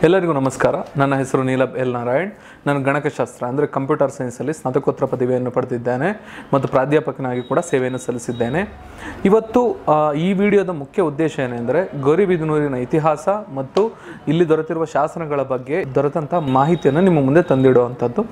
ಎಲ್ಲರಿಗೂ ನಮಸ್ಕಾರ ನನ್ನ ಹೆಸರು ನೀಲಬ್ ಎಲ್ ನಾರಾಯಣ್ ನಾನು ಗಣಕಶಾಸ್ತ್ರ ಅಂದರೆ ಕಂಪ್ಯೂಟರ್ ಸೈನ್ಸಲ್ಲಿ ಸ್ನಾತಕೋತ್ತರ ಪದವಿಯನ್ನು ಪಡೆದಿದ್ದೇನೆ ಮತ್ತು ಪ್ರಾಧ್ಯಾಪಕನಾಗಿ ಕೂಡ ಸೇವೆಯನ್ನು ಸಲ್ಲಿಸಿದ್ದೇನೆ ಇವತ್ತು ಆ, ಈ ವಿಡಿಯೋದ ಮುಖ್ಯ ಉದ್ದೇಶ ಏನೆಂದರೆ ಗೌರಿಬಿದನೂರಿನ ಇತಿಹಾಸ ಮತ್ತು ಇಲ್ಲಿ ದೊರೆತಿರುವ ಶಾಸನಗಳ ಬಗ್ಗೆ ದೊರೆತಂಥ ಮಾಹಿತಿಯನ್ನು ನಿಮ್ಮ ಮುಂದೆ ತಂದಿಡುವಂಥದ್ದು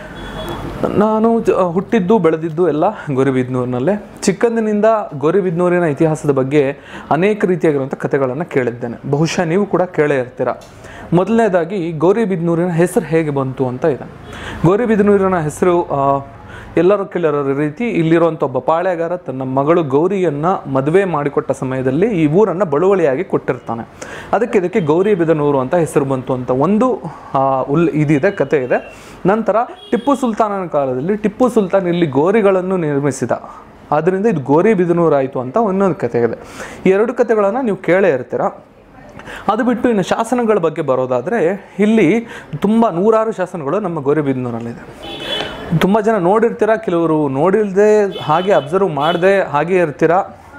ನಾನು ಜ- ಹುಟ್ಟಿದ್ದು ಬೆಳೆದಿದ್ದು ಎಲ್ಲ ಗೌರಿಬಿದನೂರಿನಲ್ಲೇ ಚಿಕ್ಕಂದಿನಿಂದ ಗೌರಿಬಿದನೂರಿನ ಇತಿಹಾಸದ ಬಗ್ಗೆ ಅನೇಕ ರೀತಿಯಾಗಿರುವಂಥ ಕಥೆಗಳನ್ನು ಕೇಳಿದ್ದೇನೆ ಬಹುಶಃ ನೀವು ಕೂಡ ಕೇಳೇ ಇರ್ತೀರ ಮೊದಲನೇದಾಗಿ ಗೌರಿಬಿದನೂರಿನ ಹೆಸರು ಹೇಗೆ ಬಂತು ಅಂತ ಇದೆ ಗೌರಿಬಿದನೂರಿನ ಹೆಸರು ಆ, ಎಲ್ಲರೂ ಕೇಳಿರೋ ರೀತಿ ಇಲ್ಲಿರುವಂಥ ಒಬ್ಬ ಪಾಳೆಗಾರ ತನ್ನ ಮಗಳು ಗೌರಿಯನ್ನು ಮದುವೆ ಮಾಡಿಕೊಟ್ಟ ಸಮಯದಲ್ಲಿ ಈ ಊರನ್ನು ಬಳುವಳಿಯಾಗಿ ಕೊಟ್ಟಿರ್ತಾನೆ ಅದಕ್ಕೆ ಇದಕ್ಕೆ ಗೌರಿಬಿದನೂರು ಅಂತ ಹೆಸರು ಬಂತು ಅಂತ ಒಂದು ಆ, ಉಲ್ ಇದಿದೆ ಕತೆ ಇದೆ ನಂತರ ಟಿಪ್ಪು ಸುಲ್ತಾನನ ಕಾಲದಲ್ಲಿ ಟಿಪ್ಪು ಸುಲ್ತಾನ್ ಇಲ್ಲಿ ಗೋರಿಗಳನ್ನು ನಿರ್ಮಿಸಿದ ಆದ್ದರಿಂದ ಇದು ಗೋರಿಬಿದನೂರು ಆಯಿತು ಅಂತ ಇನ್ನೊಂದು ಕತೆ ಇದೆ ಈ ಎರಡು ಕತೆಗಳನ್ನು ನೀವು ಕೇಳೇ ಇರ್ತೀರ ಅದು ಬಿಟ್ಟು ಇನ್ನು ಶಾಸನಗಳ ಬಗ್ಗೆ ಬರೋದಾದರೆ ಇಲ್ಲಿ ತುಂಬ ನೂರಾರು ಶಾಸನಗಳು ನಮ್ಮ ಗೌರಿಬಿದನೂರಲ್ಲಿದೆ ತುಂಬ ಜನ ನೋಡಿರ್ತೀರ ಕೆಲವರು ನೋಡಿಲ್ಲದೆ ಹಾಗೆ ಅಬ್ಸರ್ವ್ ಮಾಡದೆ ಹಾಗೆ ಇರ್ತೀರ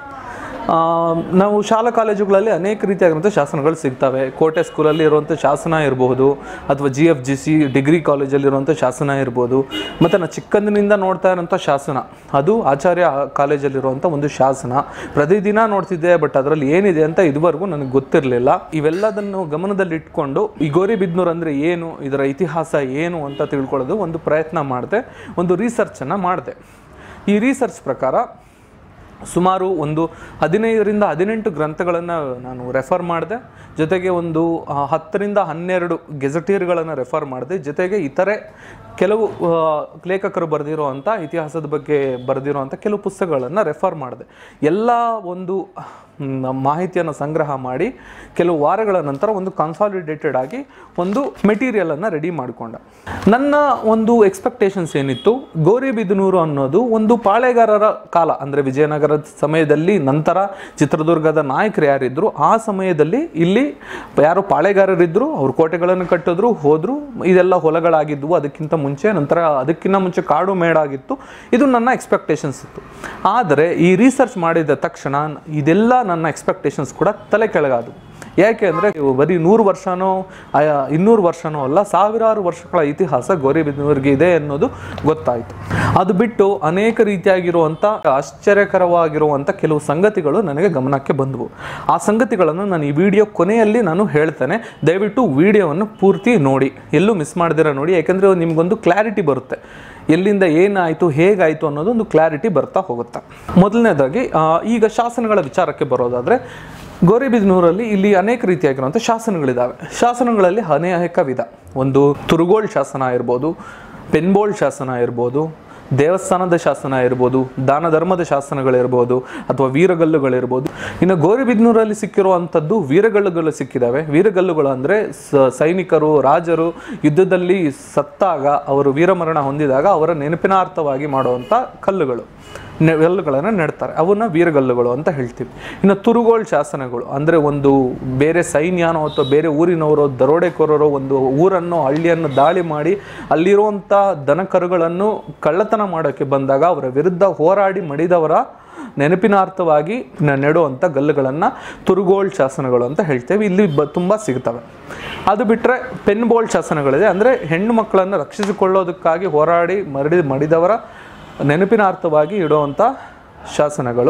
ಆ, ನಾವು ಶಾಲಾ ಕಾಲೇಜುಗಳಲ್ಲಿ ಅನೇಕ ರೀತಿಯಾಗಿರುವಂಥ ಶಾಸನಗಳು ಸಿಗ್ತವೆ ಕೋಟೆ ಸ್ಕೂಲಲ್ಲಿ ಇರುವಂಥ ಶಾಸನ ಇರಬಹುದು ಅಥವಾ G F G C degree ಕಾಲೇಜಲ್ಲಿರುವಂಥ ಶಾಸನ ಇರ್ಬೋದು ಮತ್ತು ನಾನು ಚಿಕ್ಕಂದಿನಿಂದ ನೋಡ್ತಾ ಇರೋಂಥ ಶಾಸನ ಅದು ಆಚಾರ್ಯ ಕಾಲೇಜಲ್ಲಿರುವಂಥ ಒಂದು ಶಾಸನ ಪ್ರತಿದಿನ ನೋಡ್ತಿದ್ದೆ ಬಟ್ ಅದರಲ್ಲಿ ಏನಿದೆ ಅಂತ ಇದುವರೆಗೂ ನನಗೆ ಗೊತ್ತಿರಲಿಲ್ಲ ಇವೆಲ್ಲದನ್ನು ಗಮನದಲ್ಲಿಟ್ಕೊಂಡು ಈ ಗೌರಿಬಿದನೂರು ಅಂದರೆ ಏನು ಇದರ ಇತಿಹಾಸ ಏನು ಅಂತ ತಿಳ್ಕೊಳ್ಳೋದು ಒಂದು ಪ್ರಯತ್ನ ಮಾಡಿದೆ ಒಂದು ರಿಸರ್ಚನ್ನು ಮಾಡಿದೆ ಈ ರಿಸರ್ಚ್ ಪ್ರಕಾರ ಸುಮಾರು ಒಂದು ಹದಿನೈದರಿಂದ ಹದಿನೆಂಟು ಗ್ರಂಥಗಳನ್ನು ನಾನು ರೆಫರ್ ಮಾಡಿದೆ ಜೊತೆಗೆ ಒಂದು ಆ, ಹತ್ತರಿಂದ ಹನ್ನೆರಡು ಗೆಜಟೀರ್ಗಳನ್ನು ರೆಫರ್ ಮಾಡಿದೆ ಜೊತೆಗೆ ಇತರೆ ಕೆಲವು ಆ, ಲೇಖಕರು ಬರೆದಿರುವಂಥ ಇತಿಹಾಸದ ಬಗ್ಗೆ ಬರೆದಿರುವಂಥ ಕೆಲವು ಪುಸ್ತಕಗಳನ್ನು ರೆಫರ್ ಮಾಡಿದೆ ಎಲ್ಲ ಒಂದು ಮ್, ಮಾಹಿತಿಯನ್ನು ಸಂಗ್ರಹ ಮಾಡಿ ಕೆಲವು ವಾರಗಳ ನಂತರ ಒಂದು ಕನ್ಸಾಲಿಡೇಟೆಡ್ ಆಗಿ ಒಂದು ಮೆಟೀರಿಯಲನ್ನು ರೆಡಿ ಮಾಡಿಕೊಂಡೆ ನನ್ನ ಒಂದು ಎಕ್ಸ್ಪೆಕ್ಟೇಷನ್ಸ್ ಏನಿತ್ತು ಗೌರಿಬಿದನೂರು ಅನ್ನೋದು ಒಂದು ಪಾಳೆಗಾರರ ಕಾಲ ಅಂದರೆ ವಿಜಯನಗರದ ಸಮಯದಲ್ಲಿ ನಂತರ ಚಿತ್ರದುರ್ಗದ ನಾಯಕರು ಯಾರಿದ್ರು ಆ ಸಮಯದಲ್ಲಿ ಇಲ್ಲಿ ಯಾರು ಪಾಳೆಗಾರರಿದ್ದರು ಅವ್ರು ಕೋಟೆಗಳನ್ನು ಕಟ್ಟಿದ್ರು ಹೋದ್ರು ಇದೆಲ್ಲ ಹೊಲಗಳಾಗಿದ್ವು ಅದಕ್ಕಿಂತ ಮುಂಚೆ ನಂತರ ಅದಕ್ಕಿಂತ ಮುಂಚೆ ಕಾಡು ಮೇಡಾಗಿತ್ತು ಇದು ನನ್ನ ಎಕ್ಸ್ಪೆಕ್ಟೇಷನ್ಸ್ ಇತ್ತು ಆದರೆ ಈ ರಿಸರ್ಚ್ ಮಾಡಿದ ತಕ್ಷಣ ಇದೆಲ್ಲ ನನ್ನ ಎಕ್ಸ್ಪೆಕ್ಟೇಷನ್ಸ್ ಕೂಡ ತಲೆ ಕೆಳಗಾದವು ಯಾಕೆ ಅಂದರೆ ಬರೀ ನೂರು ವರ್ಷನೋ ಆಯಾ ಇನ್ನೂರು ವರ್ಷನೋ ಅಲ್ಲ ಸಾವಿರಾರು ವರ್ಷಗಳ ಇತಿಹಾಸ ಗೌರಿಬಿದನೂರಿಗೆ ಇದೆ ಅನ್ನೋದು ಗೊತ್ತಾಯಿತು ಅದು ಬಿಟ್ಟು ಅನೇಕ ರೀತಿಯಾಗಿರುವಂಥ ಆಶ್ಚರ್ಯಕರವಾಗಿರುವಂಥ ಕೆಲವು ಸಂಗತಿಗಳು ನನಗೆ ಗಮನಕ್ಕೆ ಬಂದವು ಆ ಸಂಗತಿಗಳನ್ನು ನಾನು ಈ ವಿಡಿಯೋ ಕೊನೆಯಲ್ಲಿ ನಾನು ಹೇಳ್ತೇನೆ ದಯವಿಟ್ಟು ವಿಡಿಯೋವನ್ನು ಪೂರ್ತಿ ನೋಡಿ ಎಲ್ಲೂ ಮಿಸ್ ಮಾಡ್ದಿರ ನೋಡಿ ಯಾಕೆಂದರೆ ನಿಮಗೊಂದು ಕ್ಲಾರಿಟಿ ಬರುತ್ತೆ ಎಲ್ಲಿಂದ ಏನಾಯಿತು ಹೇಗಾಯಿತು ಅನ್ನೋದು ಒಂದು ಕ್ಲಾರಿಟಿ ಬರ್ತಾ ಹೋಗುತ್ತೆ ಮೊದಲನೇದಾಗಿ ಆ, ಈಗ ಶಾಸನಗಳ ವಿಚಾರಕ್ಕೆ ಬರೋದಾದರೆ ಗೌರಿಬಿದನೂರಲ್ಲಿ ಇಲ್ಲಿ ಅನೇಕ ರೀತಿಯಾಗಿರುವಂಥ ಶಾಸನಗಳಿದ್ದಾವೆ ಶಾಸನಗಳಲ್ಲಿ ಅನೇಕ ವಿಧ ಒಂದು ತುರುಗೋಳ್ ಶಾಸನ ಇರ್ಬೋದು ಪೆನ್ಬೋಳ್ ಶಾಸನ ಇರ್ಬೋದು ದೇವಸ್ಥಾನದ ಶಾಸನ ಇರ್ಬೋದು ದಾನ ಧರ್ಮದ ಶಾಸನಗಳಿರ್ಬೋದು ಅಥವಾ ವೀರಗಲ್ಲುಗಳಿರ್ಬೋದು ಇನ್ನು ಗೌರಿಬಿದನೂರಲ್ಲಿ ಸಿಕ್ಕಿರುವಂಥದ್ದು ವೀರಗಲ್ಲುಗಳು ಸಿಕ್ಕಿದ್ದಾವೆ ವೀರಗಲ್ಲುಗಳು ಅಂದರೆ ಸೈನಿಕರು ರಾಜರು ಯುದ್ಧದಲ್ಲಿ ಸತ್ತಾಗ ಅವರು ವೀರಮರಣ ಹೊಂದಿದಾಗ ಅವರ ನೆನಪಿನಾರ್ಥವಾಗಿ ಮಾಡುವಂಥ ಕಲ್ಲುಗಳು ನೆ- ಗಲ್ಲುಗಳನ್ನು ನೆಡ್ತಾರೆ ಅವನ್ನ ವೀರಗಲ್ಲುಗಳು ಅಂತ ಹೇಳ್ತೀವಿ ಇನ್ನು ತುರುಗೋಳ್ ಶಾಸನಗಳು ಅಂದರೆ ಒಂದು ಬೇರೆ ಸೈನ್ಯನೋ ಅಥವಾ ಬೇರೆ ಊರಿನವರೋ ದರೋಡೆಕೋರರೋ ಒಂದು ಊರನ್ನು ಹಳ್ಳಿಯನ್ನು ದಾಳಿ ಮಾಡಿ ಅಲ್ಲಿರುವಂಥ ದನಕರುಗಳನ್ನು ಕಳ್ಳತನ ಮಾಡೋಕ್ಕೆ ಬಂದಾಗ ಅವರ ವಿರುದ್ಧ ಹೋರಾಡಿ ಮಡಿದವರ ನೆನಪಿನಾರ್ಥವಾಗಿ ನ- ನೆಡುವಂಥ ಗಲ್ಲುಗಳನ್ನು ತುರುಗೋಳ್ ಶಾಸನಗಳು ಅಂತ ಹೇಳ್ತೇವೆ ಇಲ್ಲಿ ಬ ತುಂಬ ಸಿಗ್ತವೆ ಅದು ಬಿಟ್ಟರೆ ಪೆನ್ಬೋಳ್ ಶಾಸನಗಳಿದೆ ಅಂದರೆ ಹೆಣ್ಣು ಮಕ್ಕಳನ್ನು ರಕ್ಷಿಸಿಕೊಳ್ಳೋದಕ್ಕಾಗಿ ಹೋರಾಡಿ ಮರಡಿ ಮಡಿದವರ ನೆನಪಿನಾರ್ಥವಾಗಿ ಇಡುವಂಥ ಶಾಸನಗಳು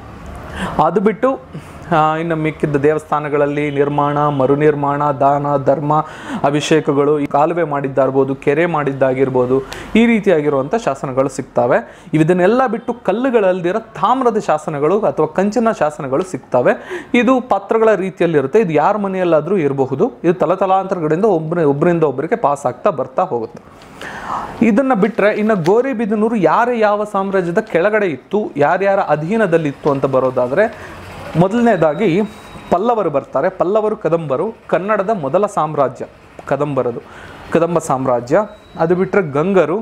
ಅದು ಬಿಟ್ಟು ಆ, ಇನ್ನು ಮಿಕ್ಕಿದ್ದ ದೇವಸ್ಥಾನಗಳಲ್ಲಿ ನಿರ್ಮಾಣ ಮರುನಿರ್ಮಾಣ ದಾನ ಧರ್ಮ ಅಭಿಷೇಕಗಳು ಈ ಕಾಲುವೆ ಮಾಡಿದ್ದಾಗಿರ್ಬೋದು ಕೆರೆ ಮಾಡಿದ್ದಾಗಿರ್ಬೋದು ಈ ರೀತಿಯಾಗಿರುವಂಥ ಶಾಸನಗಳು ಸಿಗ್ತವೆ ಇದನ್ನೆಲ್ಲ ಬಿಟ್ಟು ಕಲ್ಲುಗಳಲ್ದಿರೋ ತಾಮ್ರದ ಶಾಸನಗಳು ಅಥವಾ ಕಂಚಿನ ಶಾಸನಗಳು ಸಿಗ್ತವೆ ಇದು ಪಾತ್ರಗಳ ರೀತಿಯಲ್ಲಿರುತ್ತೆ ಇದು ಯಾರ ಮನೆಯಲ್ಲಾದರೂ ಇರಬಹುದು ಇದು ತಲತಲಾಂತರಗಳಿಂದ ಒಬ್ಬರ ಒಬ್ಬರಿಂದ ಒಬ್ಬರಿಗೆ ಪಾಸ್ ಆಗ್ತಾ ಬರ್ತಾ ಹೋಗುತ್ತೆ ಇದನ್ನ ಬಿಟ್ಟರೆ ಇನ್ನು ಗೌರಿಬಿದನೂರು ಯಾರ ಯಾವ ಸಾಮ್ರಾಜ್ಯದ ಕೆಳಗಡೆ ಇತ್ತು ಯಾರ್ಯಾರ ಅಧೀನದಲ್ಲಿತ್ತು ಅಂತ ಬರೋದಾದರೆ ಮೊದಲನೇದಾಗಿ ಪಲ್ಲವರು ಬರ್ತಾರೆ ಪಲ್ಲವರು ಕದಂಬರು ಕನ್ನಡದ ಮೊದಲ ಸಾಮ್ರಾಜ್ಯ ಕದಂಬರದು ಕದಂಬ ಸಾಮ್ರಾಜ್ಯ ಅದು ಬಿಟ್ಟರೆ ಗಂಗರು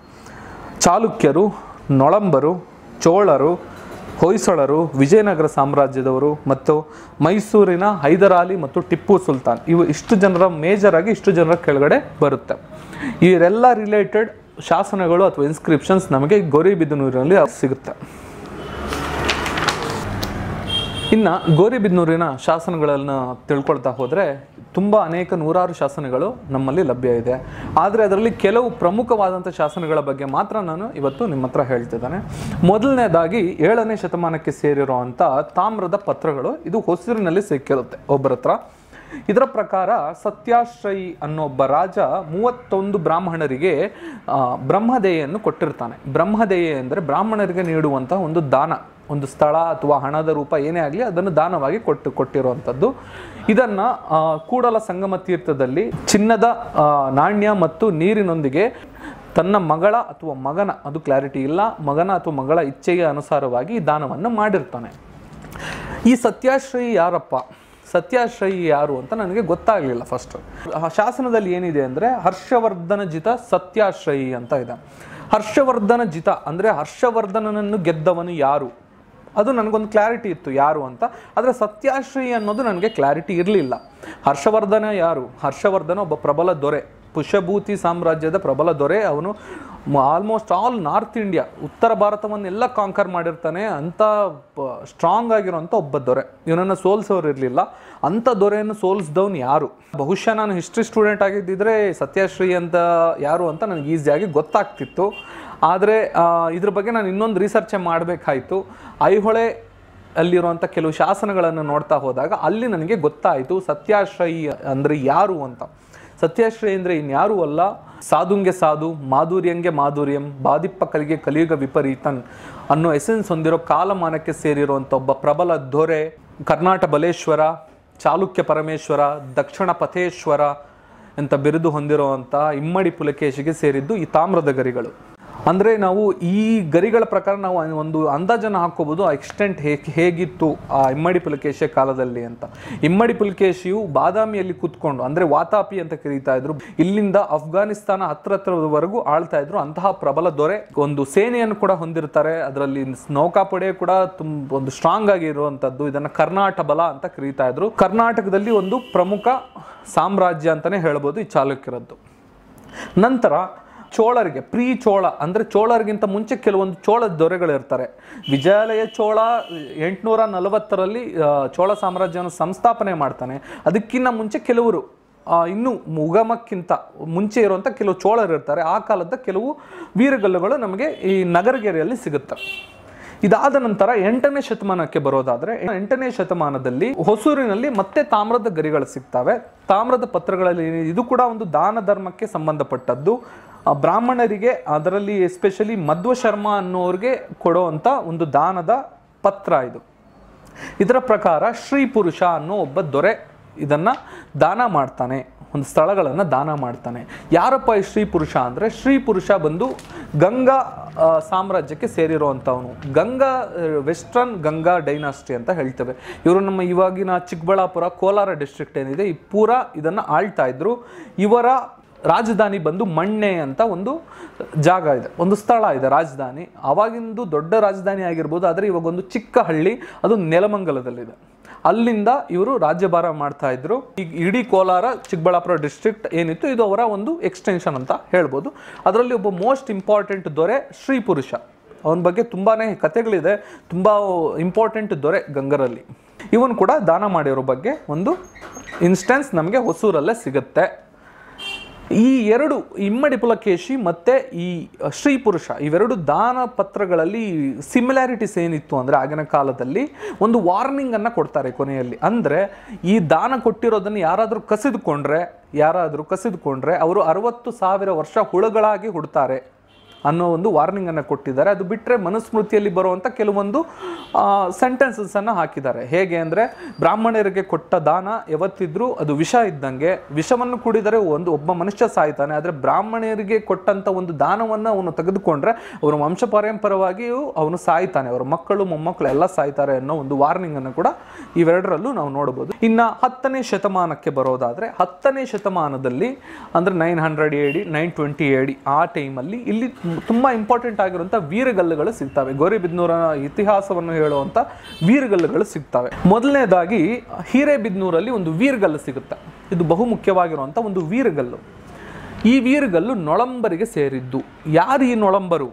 ಚಾಲುಕ್ಯರು ನೊಳಂಬರು ಚೋಳರು ಹೊಯ್ಸಳರು ವಿಜಯನಗರ ಸಾಮ್ರಾಜ್ಯದವರು ಮತ್ತು ಮೈಸೂರಿನ ಹೈದರಾಲಿ ಮತ್ತು ಟಿಪ್ಪು ಸುಲ್ತಾನ್ ಇವು ಇಷ್ಟು ಜನರ ಮೇಜರ್ ಆಗಿ ಇಷ್ಟು ಜನರ ಕೆಳಗಡೆ ಬರುತ್ತೆ ಇವರೆಲ್ಲ ರಿಲೇಟೆಡ್ ಶಾಸನಗಳು ಅಥವಾ ಇನ್ಸ್ಕ್ರಿಪ್ಷನ್ಸ್ ನಮಗೆ ಗೌರಿಬಿದನೂರಿನಲ್ಲಿ ಸಿಗುತ್ತೆ ಇನ್ನು ಗೌರಿಬಿದನೂರಿನ ಶಾಸನಗಳನ್ನು ತಿಳ್ಕೊಳ್ತಾ ಹೋದರೆ ತುಂಬ ಅನೇಕ ನೂರಾರು ಶಾಸನಗಳು ನಮ್ಮಲ್ಲಿ ಲಭ್ಯ ಇದೆ ಆದರೆ ಅದರಲ್ಲಿ ಕೆಲವು ಪ್ರಮುಖವಾದಂಥ ಶಾಸನಗಳ ಬಗ್ಗೆ ಮಾತ್ರ ನಾನು ಇವತ್ತು ನಿಮ್ಮ ಹತ್ರ ಹೇಳ್ತಿದ್ದೇನೆ ಮೊದಲನೇದಾಗಿ ಏಳನೇ ಶತಮಾನಕ್ಕೆ ಸೇರಿರುವಂಥ ತಾಮ್ರದ ಪತ್ರಗಳು ಇದು ಹೊಸೂರಿನಲ್ಲಿ ಸಿಕ್ಕಿರುತ್ತೆ ಒಬ್ಬರ ಹತ್ರ ಇದರ ಪ್ರಕಾರ ಸತ್ಯಾಶ್ರಯಿ ಅನ್ನೋ ಒಬ್ಬ ರಾಜ ಮೂವತ್ತೊಂದು ಬ್ರಾಹ್ಮಣರಿಗೆ ಆ, ಬ್ರಹ್ಮದೇಯನ್ನು ಕೊಟ್ಟಿರ್ತಾನೆ ಬ್ರಹ್ಮದೇಯ ಅಂದರೆ ಬ್ರಾಹ್ಮಣರಿಗೆ ನೀಡುವಂತಹ ಒಂದು ದಾನ ಒಂದು ಸ್ಥಳ ಅಥವಾ ಹಣದ ರೂಪ ಏನೇ ಆಗಲಿ ಅದನ್ನು ದಾನವಾಗಿ ಕೊಟ್ಟು ಕೊಟ್ಟಿರುವಂಥದ್ದು ಇದನ್ನು ಕೂಡಲ ಸಂಗಮ ತೀರ್ಥದಲ್ಲಿ ಚಿನ್ನದ ಆ, ನಾಣ್ಯ ಮತ್ತು ನೀರಿನೊಂದಿಗೆ ತನ್ನ ಮಗಳ ಅಥವಾ ಮಗನ ಅದು ಕ್ಲಾರಿಟಿ ಇಲ್ಲ ಮಗನ ಅಥವಾ ಮಗಳ ಇಚ್ಛೆಗೆ ಅನುಸಾರವಾಗಿ ಈ ದಾನವನ್ನು ಮಾಡಿರ್ತಾನೆ ಈ ಸತ್ಯಾಶ್ರಯಿ ಯಾರಪ್ಪ ಸತ್ಯಾಶ್ರಯಿ ಯಾರು ಅಂತ ನನಗೆ ಗೊತ್ತಾಗಲಿಲ್ಲ ಫಸ್ಟ್ ಶಾಸನದಲ್ಲಿ ಏನಿದೆ ಅಂದರೆ ಹರ್ಷವರ್ಧನ ಜಿತ ಸತ್ಯಾಶ್ರಯಿ ಅಂತ ಇದೆ ಹರ್ಷವರ್ಧನ ಜಿತ ಅಂದರೆ ಹರ್ಷವರ್ಧನನನ್ನು ಗೆದ್ದವನು ಯಾರು ಅದು ನನಗೊಂದು ಕ್ಲಾರಿಟಿ ಇತ್ತು ಯಾರು ಅಂತ ಆದರೆ ಸತ್ಯಾಶ್ರಯಿ ಅನ್ನೋದು ನನಗೆ ಕ್ಲಾರಿಟಿ ಇರಲಿಲ್ಲ ಹರ್ಷವರ್ಧನ ಯಾರು ಹರ್ಷವರ್ಧನ ಒಬ್ಬ ಪ್ರಬಲ ದೊರೆ ಪುಷ್ಯಭೂತಿ ಸಾಮ್ರಾಜ್ಯದ ಪ್ರಬಲ ದೊರೆ ಅವನು ಆಲ್ಮೋಸ್ಟ್ ಆಲ್ ನಾರ್ತ್ ಇಂಡಿಯಾ ಉತ್ತರ ಭಾರತವನ್ನೆಲ್ಲ ಕಾಂಕರ್ ಮಾಡಿರ್ತಾನೆ ಅಂಥ ಸ್ಟ್ರಾಂಗ್ ಆಗಿರೋಂಥ ಒಬ್ಬ ದೊರೆ ಇವನನ್ನು ಸೋಲ್ಸೋರು ಇರಲಿಲ್ಲ ಅಂಥ ದೊರೆಯನ್ನು ಸೋಲಿಸಿದವನು ಯಾರು ಬಹುಶಃ ನಾನು ಹಿಸ್ಟ್ರಿ ಸ್ಟೂಡೆಂಟ್ ಆಗಿದ್ದಿದ್ರೆ ಸತ್ಯಶ್ರೀ ಅಂತ ಯಾರು ಅಂತ ನನಗೆ ಈಸಿಯಾಗಿ ಗೊತ್ತಾಗ್ತಿತ್ತು ಆದರೆ ಇದ್ರ ಬಗ್ಗೆ ನಾನು ಇನ್ನೊಂದು ರಿಸರ್ಚೇ ಮಾಡಬೇಕಾಯಿತು ಐಹೊಳೆ ಅಲ್ಲಿರುವಂಥ ಕೆಲವು ಶಾಸನಗಳನ್ನು ನೋಡ್ತಾ ಹೋದಾಗ ಅಲ್ಲಿ ನನಗೆ ಗೊತ್ತಾಯಿತು ಸತ್ಯಾಶ್ರಯಿ ಅಂದರೆ ಯಾರು ಅಂತ ಸತ್ಯಾಶ್ರಯ ಅಂದರೆ ಇನ್ಯಾರೂ ಅಲ್ಲ ಸಾಧುಂಗೆ ಸಾಧು ಮಾಧುರ್ಯಂಗೆ ಮಾಧುರ್ಯಂ ಬಾದಿಪ್ಪ ಕಲಿಗೆ ಕಲಿಯುಗ ವಿಪರೀತನ್ ಅನ್ನೋ ಎಸೆನ್ಸ್ ಹೊಂದಿರೋ ಕಾಲಮಾನಕ್ಕೆ ಸೇರಿರುವಂಥ ಒಬ್ಬ ಪ್ರಬಲ ದೊರೆ ಕರ್ನಾಟ ಬಲೇಶ್ವರ ಚಾಲುಕ್ಯ ಪರಮೇಶ್ವರ ದಕ್ಷಿಣ ಪಥೇಶ್ವರ ಅಂತ ಬಿರುದು ಹೊಂದಿರುವಂಥ ಇಮ್ಮಡಿ ಪುಲಕೇಶಿಗೆ ಸೇರಿದ್ದು ಈ ತಾಮ್ರದ ಗರಿಗಳು ಅಂದರೆ ನಾವು ಈ ಗರಿಗಳ ಪ್ರಕಾರ ನಾವು ಒಂದು ಅಂದಾಜನ್ನು ಹಾಕೋಬಹುದು ಆ ಎಕ್ಸ್ಟೆಂಟ್ ಹೇಗೆ ಹೇಗಿತ್ತು ಆ ಇಮ್ಮಡಿ ಪುಲಕೇಶಿಯ ಕಾಲದಲ್ಲಿ ಅಂತ ಇಮ್ಮಡಿ ಪುಲಕೇಶಿಯು ಬಾದಾಮಿಯಲ್ಲಿ ಕೂತ್ಕೊಂಡು ಅಂದರೆ ವಾತಾಪಿ ಅಂತ ಕರೀತಾ ಇದ್ರು ಇಲ್ಲಿಂದ ಅಫ್ಘಾನಿಸ್ತಾನ ಹತ್ರ ಹತ್ರದವರೆಗೂ ಆಳ್ತಾ ಇದ್ರು ಅಂತಹ ಪ್ರಬಲ ದೊರೆ ಒಂದು ಸೇನೆಯನ್ನು ಕೂಡ ಹೊಂದಿರ್ತಾರೆ ಅದರಲ್ಲಿ ನೌಕಾಪಡೆ ಕೂಡ ತುಂಬ ಒಂದು ಸ್ಟ್ರಾಂಗ್ ಆಗಿರುವಂಥದ್ದು ಇದನ್ನ ಕರ್ನಾಟ ಬಲ ಅಂತ ಕರೀತಾ ಇದ್ರು ಕರ್ನಾಟಕದಲ್ಲಿ ಒಂದು ಪ್ರಮುಖ ಸಾಮ್ರಾಜ್ಯ ಅಂತಾನೆ ಹೇಳ್ಬೋದು ಈ ಚಾಲುಕ್ಯರದ್ದು ನಂತರ ಚೋಳರಿಗೆ ಪ್ರೀ ಚೋಳ ಅಂದರೆ ಚೋಳರಿಗಿಂತ ಮುಂಚೆ ಕೆಲವೊಂದು ಚೋಳ ದೊರೆಗಳಿರ್ತಾರೆ ವಿಜಯಾಲಯ ಚೋಳ ಎಂಟುನೂರ ನಲವತ್ತರಲ್ಲಿ ಆ, ಚೋಳ ಸಾಮ್ರಾಜ್ಯವನ್ನು ಸಂಸ್ಥಾಪನೆ ಮಾಡ್ತಾನೆ ಅದಕ್ಕಿಂತ ಮುಂಚೆ ಕೆಲವರು ಆ, ಇನ್ನು ಉಗಮಕ್ಕಿಂತ ಮುಂಚೆ ಇರುವಂಥ ಕೆಲವು ಚೋಳರು ಇರ್ತಾರೆ ಆ ಕಾಲದ ಕೆಲವು ವೀರಗಲ್ಲುಗಳು ನಮಗೆ ಈ ನಗರಗೆರೆಯಲ್ಲಿ ಸಿಗುತ್ತೆ ಇದಾದ ನಂತರ ಎಂಟನೇ ಶತಮಾನಕ್ಕೆ ಬರೋದಾದ್ರೆ ಎಂಟನೇ ಶತಮಾನದಲ್ಲಿ ಹೊಸೂರಿನಲ್ಲಿ ಮತ್ತೆ ತಾಮ್ರದ ಗರಿಗಳು ಸಿಗ್ತವೆ ತಾಮ್ರದ ಪತ್ರಗಳಲ್ಲಿ ಏನಿದೆ, ಇದು ಕೂಡ ಒಂದು ದಾನ ಧರ್ಮಕ್ಕೆ ಸಂಬಂಧಪಟ್ಟದ್ದು ಆ, ಬ್ರಾಹ್ಮಣರಿಗೆ ಅದರಲ್ಲಿ ಎಸ್ಪೆಷಲಿ ಮಧ್ವ ಶರ್ಮ ಅನ್ನೋರಿಗೆ ಕೊಡುವಂಥ ಒಂದು ದಾನದ ಪತ್ರ ಇದು ಇದರ ಪ್ರಕಾರ ಶ್ರೀ ಪುರುಷ ಅನ್ನೋ ಒಬ್ಬ ದೊರೆ ಇದನ್ನ ದಾನ ಮಾಡ್ತಾನೆ ಒಂದು ಸ್ಥಳಗಳನ್ನು ದಾನ ಮಾಡ್ತಾನೆ ಯಾರಪ್ಪ ಈ ಶ್ರೀ ಪುರುಷ ಅಂದರೆ ಶ್ರೀ ಪುರುಷ ಬಂದು ಗಂಗಾ ಆ, ಸಾಮ್ರಾಜ್ಯಕ್ಕೆ ಸೇರಿರುವಂಥವನು ಗಂಗಾ ವೆಸ್ಟರ್ನ್ ಗಂಗಾ ಡೈನಾಸ್ಟಿ ಅಂತ ಹೇಳ್ತೇವೆ ಇವರು ನಮ್ಮ ಇವಾಗಿನ ಚಿಕ್ಕಬಳ್ಳಾಪುರ ಕೋಲಾರ ಡಿಸ್ಟ್ರಿಕ್ಟ್ ಏನಿದೆ ಈ ಪೂರ ಇದನ್ನು ಆಳ್ತಾ ಇದ್ರು ಇವರ ರಾಜಧಾನಿ ಬಂದು ಮಣ್ಣೆ ಅಂತ ಒಂದು ಜಾಗ ಇದೆ ಒಂದು ಸ್ಥಳ ಇದೆ ರಾಜಧಾನಿ ಅವಾಗಿಂದು ದೊಡ್ಡ ರಾಜಧಾನಿ ಆಗಿರ್ಬೋದು ಆದರೆ ಇವಾಗ ಒಂದು ಚಿಕ್ಕ ಹಳ್ಳಿ ಅದು ನೆಲಮಂಗಲದಲ್ಲಿದೆ ಅಲ್ಲಿಂದ ಇವರು ರಾಜ್ಯಭಾರ ಮಾಡ್ತಾ ಇದ್ರು ಈಗ ಇಡೀ ಕೋಲಾರ ಚಿಕ್ಕಬಳ್ಳಾಪುರ ಡಿಸ್ಟ್ರಿಕ್ಟ್ ಏನಿತ್ತು ಇದು ಅವರ ಒಂದು ಎಕ್ಸ್ಟೆನ್ಷನ್ ಅಂತ ಹೇಳ್ಬೋದು ಅದರಲ್ಲಿ ಒಬ್ಬ ಮೋಸ್ಟ್ ಇಂಪಾರ್ಟೆಂಟ್ ದೊರೆ ಶ್ರೀ ಪುರುಷ ಅವನ ಬಗ್ಗೆ ತುಂಬಾನೇ ಕಥೆಗಳಿದೆ ತುಂಬ ಇಂಪಾರ್ಟೆಂಟ್ ದೊರೆ ಗಂಗರಲ್ಲಿ ಇವನು ಕೂಡ ದಾನ ಮಾಡಿರೋ ಬಗ್ಗೆ ಒಂದು ಇನ್ಸ್ಟೆನ್ಸ್ ನಮಗೆ ಹೊಸೂರಲ್ಲೇ ಸಿಗುತ್ತೆ ಈ ಎರಡು ಇಮ್ಮಡಿ ಪುಲಕೇಶಿ ಮತ್ತೆ ಈ ಶ್ರೀ ಪುರುಷ ಇವೆರಡು ದಾನ ಪತ್ರಗಳಲ್ಲಿ ಸಿಮಿಲಾರಿಟೀಸ್ ಏನಿತ್ತು ಅಂದರೆ ಆಗಿನ ಕಾಲದಲ್ಲಿ ಒಂದು ವಾರ್ನಿಂಗ್ ಅನ್ನ ಕೊಡ್ತಾರೆ ಕೊನೆಯಲ್ಲಿ ಅಂದರೆ ಈ ದಾನ ಕೊಟ್ಟಿರೋದನ್ನು ಯಾರಾದರೂ ಕಸಿದುಕೊಂಡ್ರೆ ಯಾರಾದರೂ ಕಸಿದುಕೊಂಡ್ರೆ ಅವರು ಅರವತ್ತು ಸಾವಿರ ವರ್ಷ ಹುಳುಗಳಾಗಿ ಹುಡ್ತಾರೆ ಅನ್ನೋ ಒಂದು ವಾರ್ನಿಂಗ್ ಅನ್ನು ಕೊಟ್ಟಿದ್ದಾರೆ ಅದು ಬಿಟ್ಟರೆ ಮನುಸ್ಮೃತಿಯಲ್ಲಿ ಬರುವಂಥ ಕೆಲವೊಂದು ಸೆಂಟೆನ್ಸಸ್ ಅನ್ನು ಹಾಕಿದ್ದಾರೆ ಹೇಗೆ ಅಂದರೆ ಬ್ರಾಹ್ಮಣರಿಗೆ ಕೊಟ್ಟ ದಾನ ಯಾವತ್ತಿದ್ರೂ ಅದು ವಿಷ ಇದ್ದಂಗೆ ವಿಷವನ್ನು ಕುಡಿದರೆ ಒಂದು ಒಬ್ಬ ಮನುಷ್ಯ ಸಾಯ್ತಾನೆ ಆದರೆ ಬ್ರಾಹ್ಮಣರಿಗೆ ಕೊಟ್ಟಂಥ ಒಂದು ದಾನವನ್ನು ಅವನು ತೆಗೆದುಕೊಂಡ್ರೆ ಅವರ ವಂಶ ಪರಂಪರವಾಗಿಯೂ ಅವನು ಸಾಯ್ತಾನೆ ಅವರ ಮಕ್ಕಳು ಮೊಮ್ಮಕ್ಕಳು ಎಲ್ಲ ಸಾಯ್ತಾರೆ ಅನ್ನೋ ಒಂದು ವಾರ್ನಿಂಗ್ ಅನ್ನು ಕೂಡ ಇವೆರಡರಲ್ಲೂ ನಾವು ನೋಡಬಹುದು ಇನ್ನ ಹತ್ತನೇ ಶತಮಾನಕ್ಕೆ ಬರೋದಾದ್ರೆ ಹತ್ತನೇ ಶತಮಾನದಲ್ಲಿ ಅಂದ್ರೆ nine hundred AD nine twenty AD ಆ ಟೈಮಲ್ಲಿ ಇಲ್ಲಿ ತುಂಬಾ ಇಂಪಾರ್ಟೆಂಟ್ ಆಗಿರುವಂಥ ವೀರಗಲ್ಲುಗಳು ಸಿಗ್ತವೆ ಗೌರಿಬಿದ್ನೂರ ಇತಿಹಾಸವನ್ನು ಹೇಳುವಂಥ ವೀರಗಲ್ಲುಗಳು ಸಿಗ್ತವೆ ಮೊದಲನೇದಾಗಿ ಹಿರೇಬಿದ್ನೂರಲ್ಲಿ ಒಂದು ವೀರಗಲ್ಲು ಸಿಗುತ್ತೆ ಇದು ಬಹು ಮುಖ್ಯವಾಗಿರುವಂಥ ಒಂದು ವೀರಗಲ್ಲು ಈ ವೀರಗಲ್ಲು ನೊಳಂಬರಿಗೆ ಸೇರಿದ್ದು ಯಾರು ಈ ನೊಳಂಬರು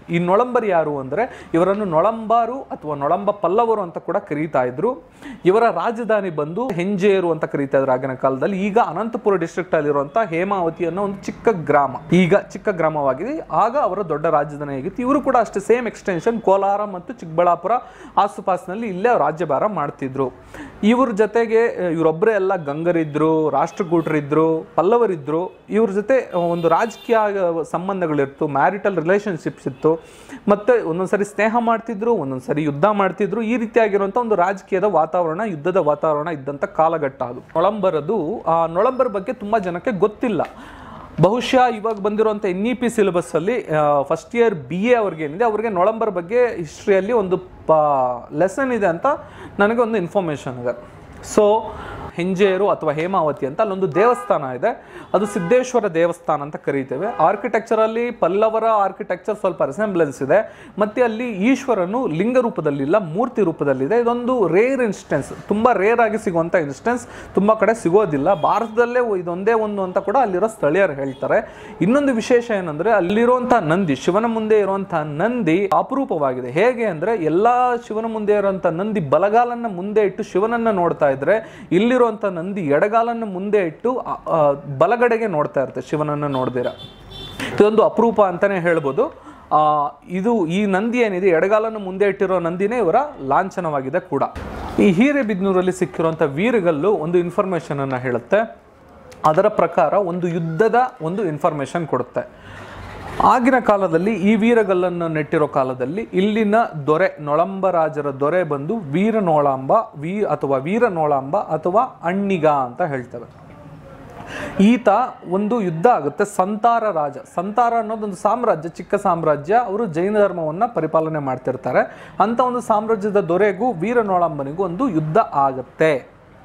ಈ ನೊಳಂಬರ್ ಯಾರು ಅಂದರೆ ಇವರನ್ನು ನೊಳಂಬಾರು ಅಥವಾ ನೊಳಂಬ ಪಲ್ಲವರು ಅಂತ ಕೂಡ ಕರೀತಾ ಇದ್ರು ಇವರ ರಾಜಧಾನಿ ಬಂದು ಹೆಂಜೇರು ಅಂತ ಕರೀತಾ ಇದ್ರು ಆಗಿನ ಕಾಲದಲ್ಲಿ ಈಗ ಅನಂತಪುರ ಡಿಸ್ಟ್ರಿಕ್ಟ್ ಅಲ್ಲಿರುವಂಥ ಹೇಮಾವತಿ ಅನ್ನೋ ಒಂದು ಚಿಕ್ಕ ಗ್ರಾಮ ಈಗ ಚಿಕ್ಕ ಗ್ರಾಮವಾಗಿದೆ ಆಗ ಅವರ ದೊಡ್ಡ ರಾಜಧಾನಿ ಆಗಿತ್ತು ಇವರು ಕೂಡ ಅಷ್ಟೇ ಸೇಮ್ ಎಕ್ಸ್ಟೆನ್ಷನ್ ಕೋಲಾರ ಮತ್ತು ಚಿಕ್ಕಬಳ್ಳಾಪುರ ಆಸುಪಾಸಿನಲ್ಲಿ ಇಲ್ಲೇ ರಾಜ್ಯಭಾರ ಮಾಡ್ತಿದ್ರು ಇವ್ರ ಜೊತೆಗೆ ಅಹ್, ಇವರೊಬ್ಬರೇ ಎಲ್ಲ ಗಂಗರಿದ್ರು ರಾಷ್ಟ್ರಕೂಟರಿದ್ರು ಪಲ್ಲವರಿದ್ರು ಇವ್ರ ಜೊತೆ ಒಂದು ರಾಜಕೀಯ ಸಂಬಂಧಗಳಿತ್ತು ಮ್ಯಾರಿಟಲ್ ರಿಲೇಶನ್ಶಿಪ್ಸ್ ಇತ್ತು ಮತ್ತೆ ಒಂದೊಂದ್ಸರಿ ಸ್ನೇಹ ಮಾಡ್ತಿದ್ರು ಒಂದೊಂದ್ಸರಿ ಯುದ್ಧ ಮಾಡ್ತಿದ್ರು ಈ ರೀತಿಯಾಗಿರುವಂಥ ಒಂದು ರಾಜಕೀಯದ ವಾತಾವರಣ ಯುದ್ಧದ ವಾತಾವರಣ ಇದ್ದಂಥ ಕಾಲಘಟ್ಟ ಅದು ನೊಳಂಬರದು ಆ ನೊಳಂಬರ್ ಬಗ್ಗೆ ತುಂಬಾ ಜನಕ್ಕೆ ಗೊತ್ತಿಲ್ಲ ಬಹುಶಃ ಇವಾಗ ಬಂದಿರುವಂಥ ಎನ್ ಇ ಪಿ ಸಿಲೆಬಸ್ಸಲ್ಲಿ ಫಸ್ಟ್ ಇಯರ್ ಬಿ ಎ ಅವ್ರಿಗೆ ಏನಿದೆ ಅವ್ರಿಗೆ ನೊಳಂಬರ್ ಬಗ್ಗೆ ಹಿಸ್ಟ್ರಿಯಲ್ಲಿ ಒಂದು ಪ ಲೆಸನ್ ಇದೆ ಅಂತ ನನಗೆ ಒಂದು ಇನ್ಫಾರ್ಮೇಷನ್ ಇದೆ ಸೊ ಹೆಂಜೇರು ಅಥವಾ ಹೇಮಾವತಿ ಅಂತ ಅಲ್ಲೊಂದು ದೇವಸ್ಥಾನ ಇದೆ ಅದು ಸಿದ್ದೇಶ್ವರ ದೇವಸ್ಥಾನ ಅಂತ ಕರೀತೇವೆ ಆರ್ಕಿಟೆಕ್ಚರಲ್ಲಿ ಪಲ್ಲವರ ಆರ್ಕಿಟೆಕ್ಚರ್ ಸ್ವಲ್ಪ ರೆಸೆಂಬ್ಲೆನ್ಸ್ ಇದೆ ಮತ್ತೆ ಅಲ್ಲಿ ಈಶ್ವರನು ಲಿಂಗ ರೂಪದಲ್ಲಿಲ್ಲ ಮೂರ್ತಿ ರೂಪದಲ್ಲಿದೆ ಇದೊಂದು ರೇರ್ ಇನ್ಸ್ಟೆನ್ಸ್ ತುಂಬ ರೇರ್ ಆಗಿ ಸಿಗುವಂಥ ಇನ್ಸ್ಟೆನ್ಸ್ ತುಂಬ ಕಡೆ ಸಿಗೋದಿಲ್ಲ ಭಾರತದಲ್ಲೇ ಇದೊಂದೇ ಒಂದು ಅಂತ ಕೂಡ ಅಲ್ಲಿರೋ ಸ್ಥಳೀಯರು ಹೇಳ್ತಾರೆ ಇನ್ನೊಂದು ವಿಶೇಷ ಏನಂದ್ರೆ ಅಲ್ಲಿರುವಂತಹ ನಂದಿ ಶಿವನ ಮುಂದೆ ಇರುವಂತಹ ನಂದಿ ಅಪರೂಪವಾಗಿದೆ ಹೇಗೆ ಅಂದ್ರೆ ಎಲ್ಲಾ ಶಿವನ ಮುಂದೆ ಇರುವಂತಹ ನಂದಿ ಬಲಗಾಲನ್ನ ಮುಂದೆ ಇಟ್ಟು ಶಿವನನ್ನ ನೋಡ್ತಾ ಇದ್ರೆ ಇಲ್ಲಿರುವಂತಹ ನಂದಿ ಎಡಗಾಲನ್ನ ಮುಂದೆ ಇಟ್ಟು ಆ, ಆ, ಬಲಗಡೆಗೆ ನೋಡ್ತಾ ಇರುತ್ತೆ ಶಿವನನ್ನ ನೋಡ್ದಿರ ಇದೊಂದು ಅಪರೂಪ ಅಂತಾನೆ ಹೇಳ್ಬೋದು ಆ, ಇದು ಈ ನಂದಿ ಏನಿದೆ ಎಡಗಾಲನ್ನು ಮುಂದೆ ಇಟ್ಟಿರೋ ನಂದಿನೇ ಇವರ ಲಾಂಛನವಾಗಿದೆ ಕೂಡ ಈ ಹಿರೇಬಿದ್ನೂರಲ್ಲಿ ಸಿಕ್ಕಿರುವಂಥ ವೀರಗಲ್ಲು ಒಂದು ಇನ್ಫಾರ್ಮೇಷನ್ ಅನ್ನ ಹೇಳುತ್ತೆ ಅದರ ಪ್ರಕಾರ ಒಂದು ಯುದ್ಧದ ಒಂದು ಇನ್ಫಾರ್ಮೇಷನ್ ಕೊಡುತ್ತೆ ಆಗಿನ ಕಾಲದಲ್ಲಿ ಈ ವೀರಗಲ್ಲನ್ನು ನೆಟ್ಟಿರೋ ಕಾಲದಲ್ಲಿ ಇಲ್ಲಿನ ದೊರೆ ನೊಳಂಬ ರಾಜರ ದೊರೆ ಬಂದು ವೀರನೋಳಾಂಬ ವೀ ಅಥವಾ ವೀರನೋಳಾಂಬ ಅಥವಾ ಅಣ್ಣಿಗ ಅಂತ ಹೇಳ್ತೇವೆ ಈತ ಒಂದು ಯುದ್ಧ ಆಗುತ್ತೆ ಸಂತಾರ ರಾಜ ಸಂತಾರ ಅನ್ನೋದೊಂದು ಸಾಮ್ರಾಜ್ಯ ಚಿಕ್ಕ ಸಾಮ್ರಾಜ್ಯ ಅವರು ಜೈನ ಧರ್ಮವನ್ನ ಪರಿಪಾಲನೆ ಮಾಡ್ತಿರ್ತಾರೆ ಅಂತ ಒಂದು ಸಾಮ್ರಾಜ್ಯದ ದೊರೆಗೂ ವೀರನೋಳಂಬನಿಗೂ ಒಂದು ಯುದ್ಧ ಆಗುತ್ತೆ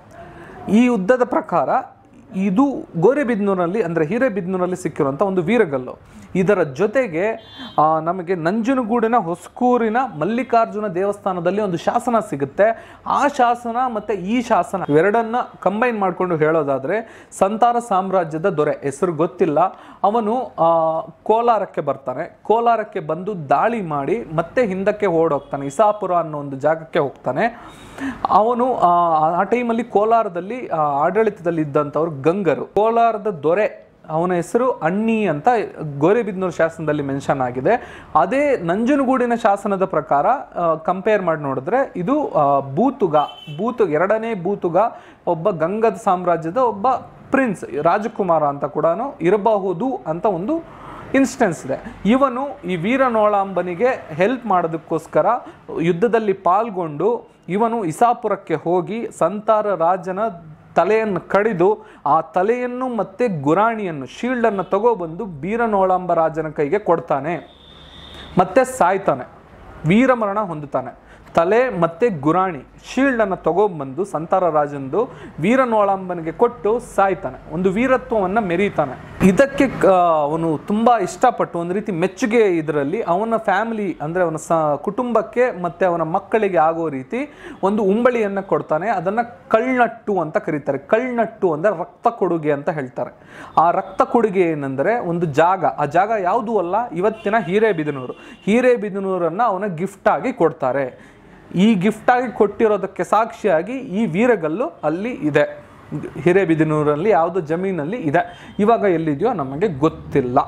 ಈ ಯುದ್ಧದ ಪ್ರಕಾರ ಇದು ಗೋರೆಬಿದ್ನೂರಲ್ಲಿ ಅಂದರೆ ಹಿರೇಬಿದ್ನೂರಲ್ಲಿ ಸಿಕ್ಕಿರುವಂಥ ಒಂದು ವೀರಗಲ್ಲು ಇದರ ಜೊತೆಗೆ ಆ, ನಮಗೆ ನಂಜನಗೂಡಿನ ಹೊಸಕೂರಿನ ಮಲ್ಲಿಕಾರ್ಜುನ ದೇವಸ್ಥಾನದಲ್ಲಿ ಒಂದು ಶಾಸನ ಸಿಗುತ್ತೆ ಆ ಶಾಸನ ಮತ್ತು ಈ ಶಾಸನ ಇವೆರಡನ್ನ ಕಂಬೈನ್ ಮಾಡಿಕೊಂಡು ಹೇಳೋದಾದರೆ ಸಂತಾರ ಸಾಮ್ರಾಜ್ಯದ ದೊರೆ ಹೆಸರು ಗೊತ್ತಿಲ್ಲ ಅವನು ಆ, ಕೋಲಾರಕ್ಕೆ ಬರ್ತಾನೆ ಕೋಲಾರಕ್ಕೆ ಬಂದು ದಾಳಿ ಮಾಡಿ ಮತ್ತೆ ಹಿಂದಕ್ಕೆ ಓಡೋಗ್ತಾನೆ ಇಸಾಪುರ ಅನ್ನೋ ಒಂದು ಜಾಗಕ್ಕೆ ಹೋಗ್ತಾನೆ ಅವನು ಆ, ಆ ಟೈಮಲ್ಲಿ ಕೋಲಾರದಲ್ಲಿ ಆ, ಆಡಳಿತದಲ್ಲಿ ಇದ್ದಂಥವ್ರು ಗಂಗರು ಕೋಲಾರದ ದೊರೆ ಅವನ ಹೆಸರು ಅಣ್ಣಿ ಅಂತ ಗೋರೆಬಿದ್ನೂರು ಶಾಸನದಲ್ಲಿ ಮೆನ್ಷನ್ ಆಗಿದೆ ಅದೇ ನಂಜನಗೂಡಿನ ಶಾಸನದ ಪ್ರಕಾರ ಕಂಪೇರ್ ಮಾಡಿ ನೋಡಿದ್ರೆ ಇದು ಆ, ಬೂತುಗ ಬೂತು ಎರಡನೇ ಬೂತುಗ ಒಬ್ಬ ಗಂಗದ ಸಾಮ್ರಾಜ್ಯದ ಒಬ್ಬ ಪ್ರಿನ್ಸ್ ರಾಜಕುಮಾರ ಅಂತ ಕೂಡ ಇರಬಹುದು ಅಂತ ಒಂದು ಇನ್ಸ್ಟೆನ್ಸ್ ಇದೆ ಇವನು ಈ ವೀರನೋಳಾಂಬನಿಗೆ ಹೆಲ್ಪ್ ಮಾಡೋದಕ್ಕೋಸ್ಕರ ಯುದ್ಧದಲ್ಲಿ ಪಾಲ್ಗೊಂಡು ಇವನು ಇಸಾಪುರಕ್ಕೆ ಹೋಗಿ ಸಂತಾರ ರಾಜನ ತಲೆಯನ್ನು ಕಡಿದು ಆ ತಲೆಯನ್ನು ಮತ್ತೆ ಗುರಾಣಿಯನ್ನು ಶೀಲ್ಡನ್ನು ತಗೊಬಂದು ವೀರನೋಳಾಂಬ ರಾಜನ ಕೈಗೆ ಕೊಡ್ತಾನೆ ಮತ್ತೆ ಸಾಯ್ತಾನೆ ವೀರಮರಣ ಹೊಂದುತ್ತಾನೆ ತಲೆ ಮತ್ತೆ ಗುರಾಣಿ ಶೀಲ್ಡನ್ನು ತಗೊಂಬಂದು ಸಂತಾರ ರಾಜಂದು ವೀರನೋಳಂಬನಿಗೆ ಕೊಟ್ಟು ಸಾಯ್ತಾನೆ ಒಂದು ವೀರತ್ವವನ್ನು ಮೆರೀತಾನೆ ಇದಕ್ಕೆ ಕ- ಅವನು ತುಂಬ ಇಷ್ಟಪಟ್ಟು ಒಂದು ರೀತಿ ಮೆಚ್ಚುಗೆ ಇದರಲ್ಲಿ ಅವನ ಫ್ಯಾಮಿಲಿ ಅಂದರೆ ಅವನ ಸ ಕುಟುಂಬಕ್ಕೆ ಮತ್ತೆ ಅವನ ಮಕ್ಕಳಿಗೆ ಆಗೋ ರೀತಿ ಒಂದು ಉಂಬಳಿಯನ್ನು ಕೊಡ್ತಾನೆ ಅದನ್ನು ಕಳ್ನಟ್ಟು ಅಂತ ಕರೀತಾರೆ ಕಳ್ನಟ್ಟು ಅಂದರೆ ರಕ್ತ ಕೊಡುಗೆ ಅಂತ ಹೇಳ್ತಾರೆ ಆ ರಕ್ತ ಕೊಡುಗೆ ಏನಂದರೆ ಒಂದು ಜಾಗ ಆ ಜಾಗ ಯಾವುದೂ ಅಲ್ಲ ಇವತ್ತಿನ ಹಿರೇಬಿದನೂರು ಹಿರೇಬಿದನೂರನ್ನು ಅವನ ಗಿಫ್ಟ್ ಆಗಿ ಕೊಡ್ತಾರೆ ಈ ಗಿಫ್ಟ್ ಆಗಿ ಕೊಟ್ಟಿರೋದಕ್ಕೆ ಸಾಕ್ಷಿಯಾಗಿ ಈ ವೀರಗಲ್ಲು ಅಲ್ಲಿ ಇದೆ ಹಿರೇಬಿದನೂರಲ್ಲಿ ಯಾವುದೋ ಜಮೀನಲ್ಲಿ ಇದೆ ಇವಾಗ ಎಲ್ಲಿದೆಯೋ ನಮಗೆ ಗೊತ್ತಿಲ್ಲ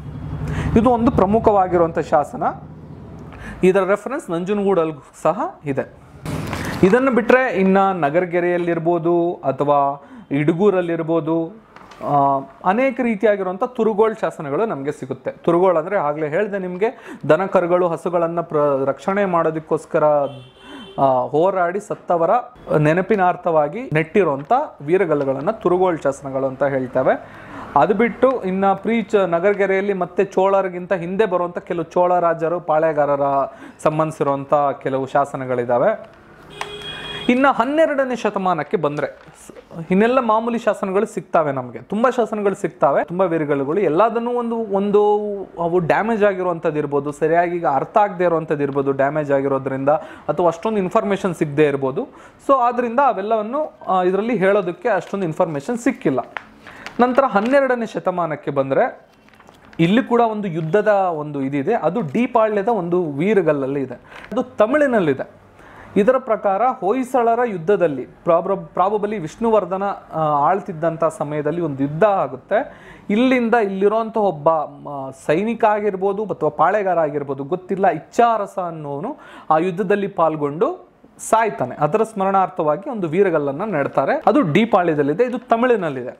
ಇದು ಒಂದು ಪ್ರಮುಖವಾಗಿರುವಂಥ ಶಾಸನ ಇದರ ರೆಫರೆನ್ಸ್ ನಂಜನಗೂಡಲ್ಲಿ ಸಹ ಇದೆ ಇದನ್ನು ಬಿಟ್ಟರೆ ಇನ್ನು ನಗರಗೆರೆಯಲ್ಲಿರ್ಬೋದು ಅಥವಾ ಇಡುಗೂರಲ್ಲಿರ್ಬೋದು ಆ, ಅನೇಕ ರೀತಿಯಾಗಿರುವಂಥ ತುರುಗೋಳ್ ಶಾಸನಗಳು ನಮಗೆ ಸಿಗುತ್ತೆ ತುರುಗೋಳ್ ಅಂದರೆ ಆಗಲೇ ಹೇಳಿದೆ ನಿಮಗೆ ದನ ಕರುಗಳು ಹಸುಗಳನ್ನು ಪ್ರ ರಕ್ಷಣೆ ಮಾಡೋದಕ್ಕೋಸ್ಕರ ಆ, ಹೋರಾಡಿ ಸತ್ತವರ ನೆನಪಿನಾರ್ಥವಾಗಿ ನೆಟ್ಟಿರುವಂಥ ವೀರಗಲ್ಲುಗಳನ್ನು ತುರುಗೋಳ್ ಶಾಸನಗಳು ಅಂತ ಹೇಳ್ತೇವೆ ಅದು ಬಿಟ್ಟು ಇನ್ನು ಪ್ರೀಚ್ ನಗರಗೆರೆಯಲ್ಲಿ ಮತ್ತೆ ಚೋಳರಿಗಿಂತ ಹಿಂದೆ ಬರುವಂಥ ಕೆಲವು ಚೋಳ ರಾಜರು ಪಾಳೆಗಾರರ ಸಂಬಂಧಿಸಿರುವಂಥ ಕೆಲವು ಶಾಸನಗಳಿದ್ದಾವೆ ಇನ್ನು ಹನ್ನೆರಡನೇ ಶತಮಾನಕ್ಕೆ ಬಂದರೆ ಇನ್ನೆಲ್ಲ ಮಾಮೂಲಿ ಶಾಸನಗಳು ಸಿಗ್ತಾವೆ ನಮಗೆ ತುಂಬ ಶಾಸನಗಳು ಸಿಗ್ತಾವೆ ತುಂಬ ವೀರಗಳುಗಳು ಎಲ್ಲದನ್ನೂ ಒಂದು ಒಂದು ಅವು ಡ್ಯಾಮೇಜ್ ಆಗಿರುವಂಥದ್ದು ಇರ್ಬೋದು ಸರಿಯಾಗಿ ಈಗ ಅರ್ಥ ಆಗದೆ ಇರುವಂಥದ್ದು ಇರ್ಬೋದು ಡ್ಯಾಮೇಜ್ ಆಗಿರೋದ್ರಿಂದ ಅಥವಾ ಅಷ್ಟೊಂದು ಇನ್ಫಾರ್ಮೇಷನ್ ಸಿಗದೆ ಇರ್ಬೋದು ಸೊ ಆದ್ದರಿಂದ ಅವೆಲ್ಲವನ್ನು ಇದರಲ್ಲಿ ಹೇಳೋದಕ್ಕೆ ಅಷ್ಟೊಂದು ಇನ್ಫಾರ್ಮೇಷನ್ ಸಿಕ್ಕಿಲ್ಲ ನಂತರ ಹನ್ನೆರಡನೇ ಶತಮಾನಕ್ಕೆ ಬಂದರೆ ಇಲ್ಲಿ ಕೂಡ ಒಂದು ಯುದ್ಧದ ಒಂದು ಇದಿದೆ ಅದು ಡಿಪಾಳ್ಯದ ಒಂದು ವೀರಗಲ್ಲಲ್ಲಿ ಇದೆ ಅದು ತಮಿಳಿನಲ್ಲಿದೆ ಇದರ ಪ್ರಕಾರ ಹೊಯ್ಸಳರ ಯುದ್ಧದಲ್ಲಿ ಪ್ರಾಬ್ರ ಪ್ರಾಬಬಲಿ ವಿಷ್ಣುವರ್ಧನ ಆ, ಆಳ್ತಿದ್ದಂಥ ಸಮಯದಲ್ಲಿ ಒಂದು ಯುದ್ಧ ಆಗುತ್ತೆ ಇಲ್ಲಿಂದ ಇಲ್ಲಿರೋಂಥ ಒಬ್ಬ ಮ, ಸೈನಿಕ ಆಗಿರ್ಬೋದು ಅಥವಾ ಪಾಳೆಗಾರ ಆಗಿರ್ಬೋದು ಗೊತ್ತಿಲ್ಲ ಇಚ್ಛಾರಸ ಅನ್ನೋನು ಆ ಯುದ್ಧದಲ್ಲಿ ಪಾಲ್ಗೊಂಡು ಸಾಯ್ತಾನೆ ಅದರ ಸ್ಮರಣಾರ್ಥವಾಗಿ ಒಂದು ವೀರಗಲ್ಲನ್ನು ನೆಡ್ತಾರೆ ಅದು ಡಿಪಾಳ್ಯದಲ್ಲಿದೆ ಇದು ತಮಿಳಿನಲ್ಲಿದೆ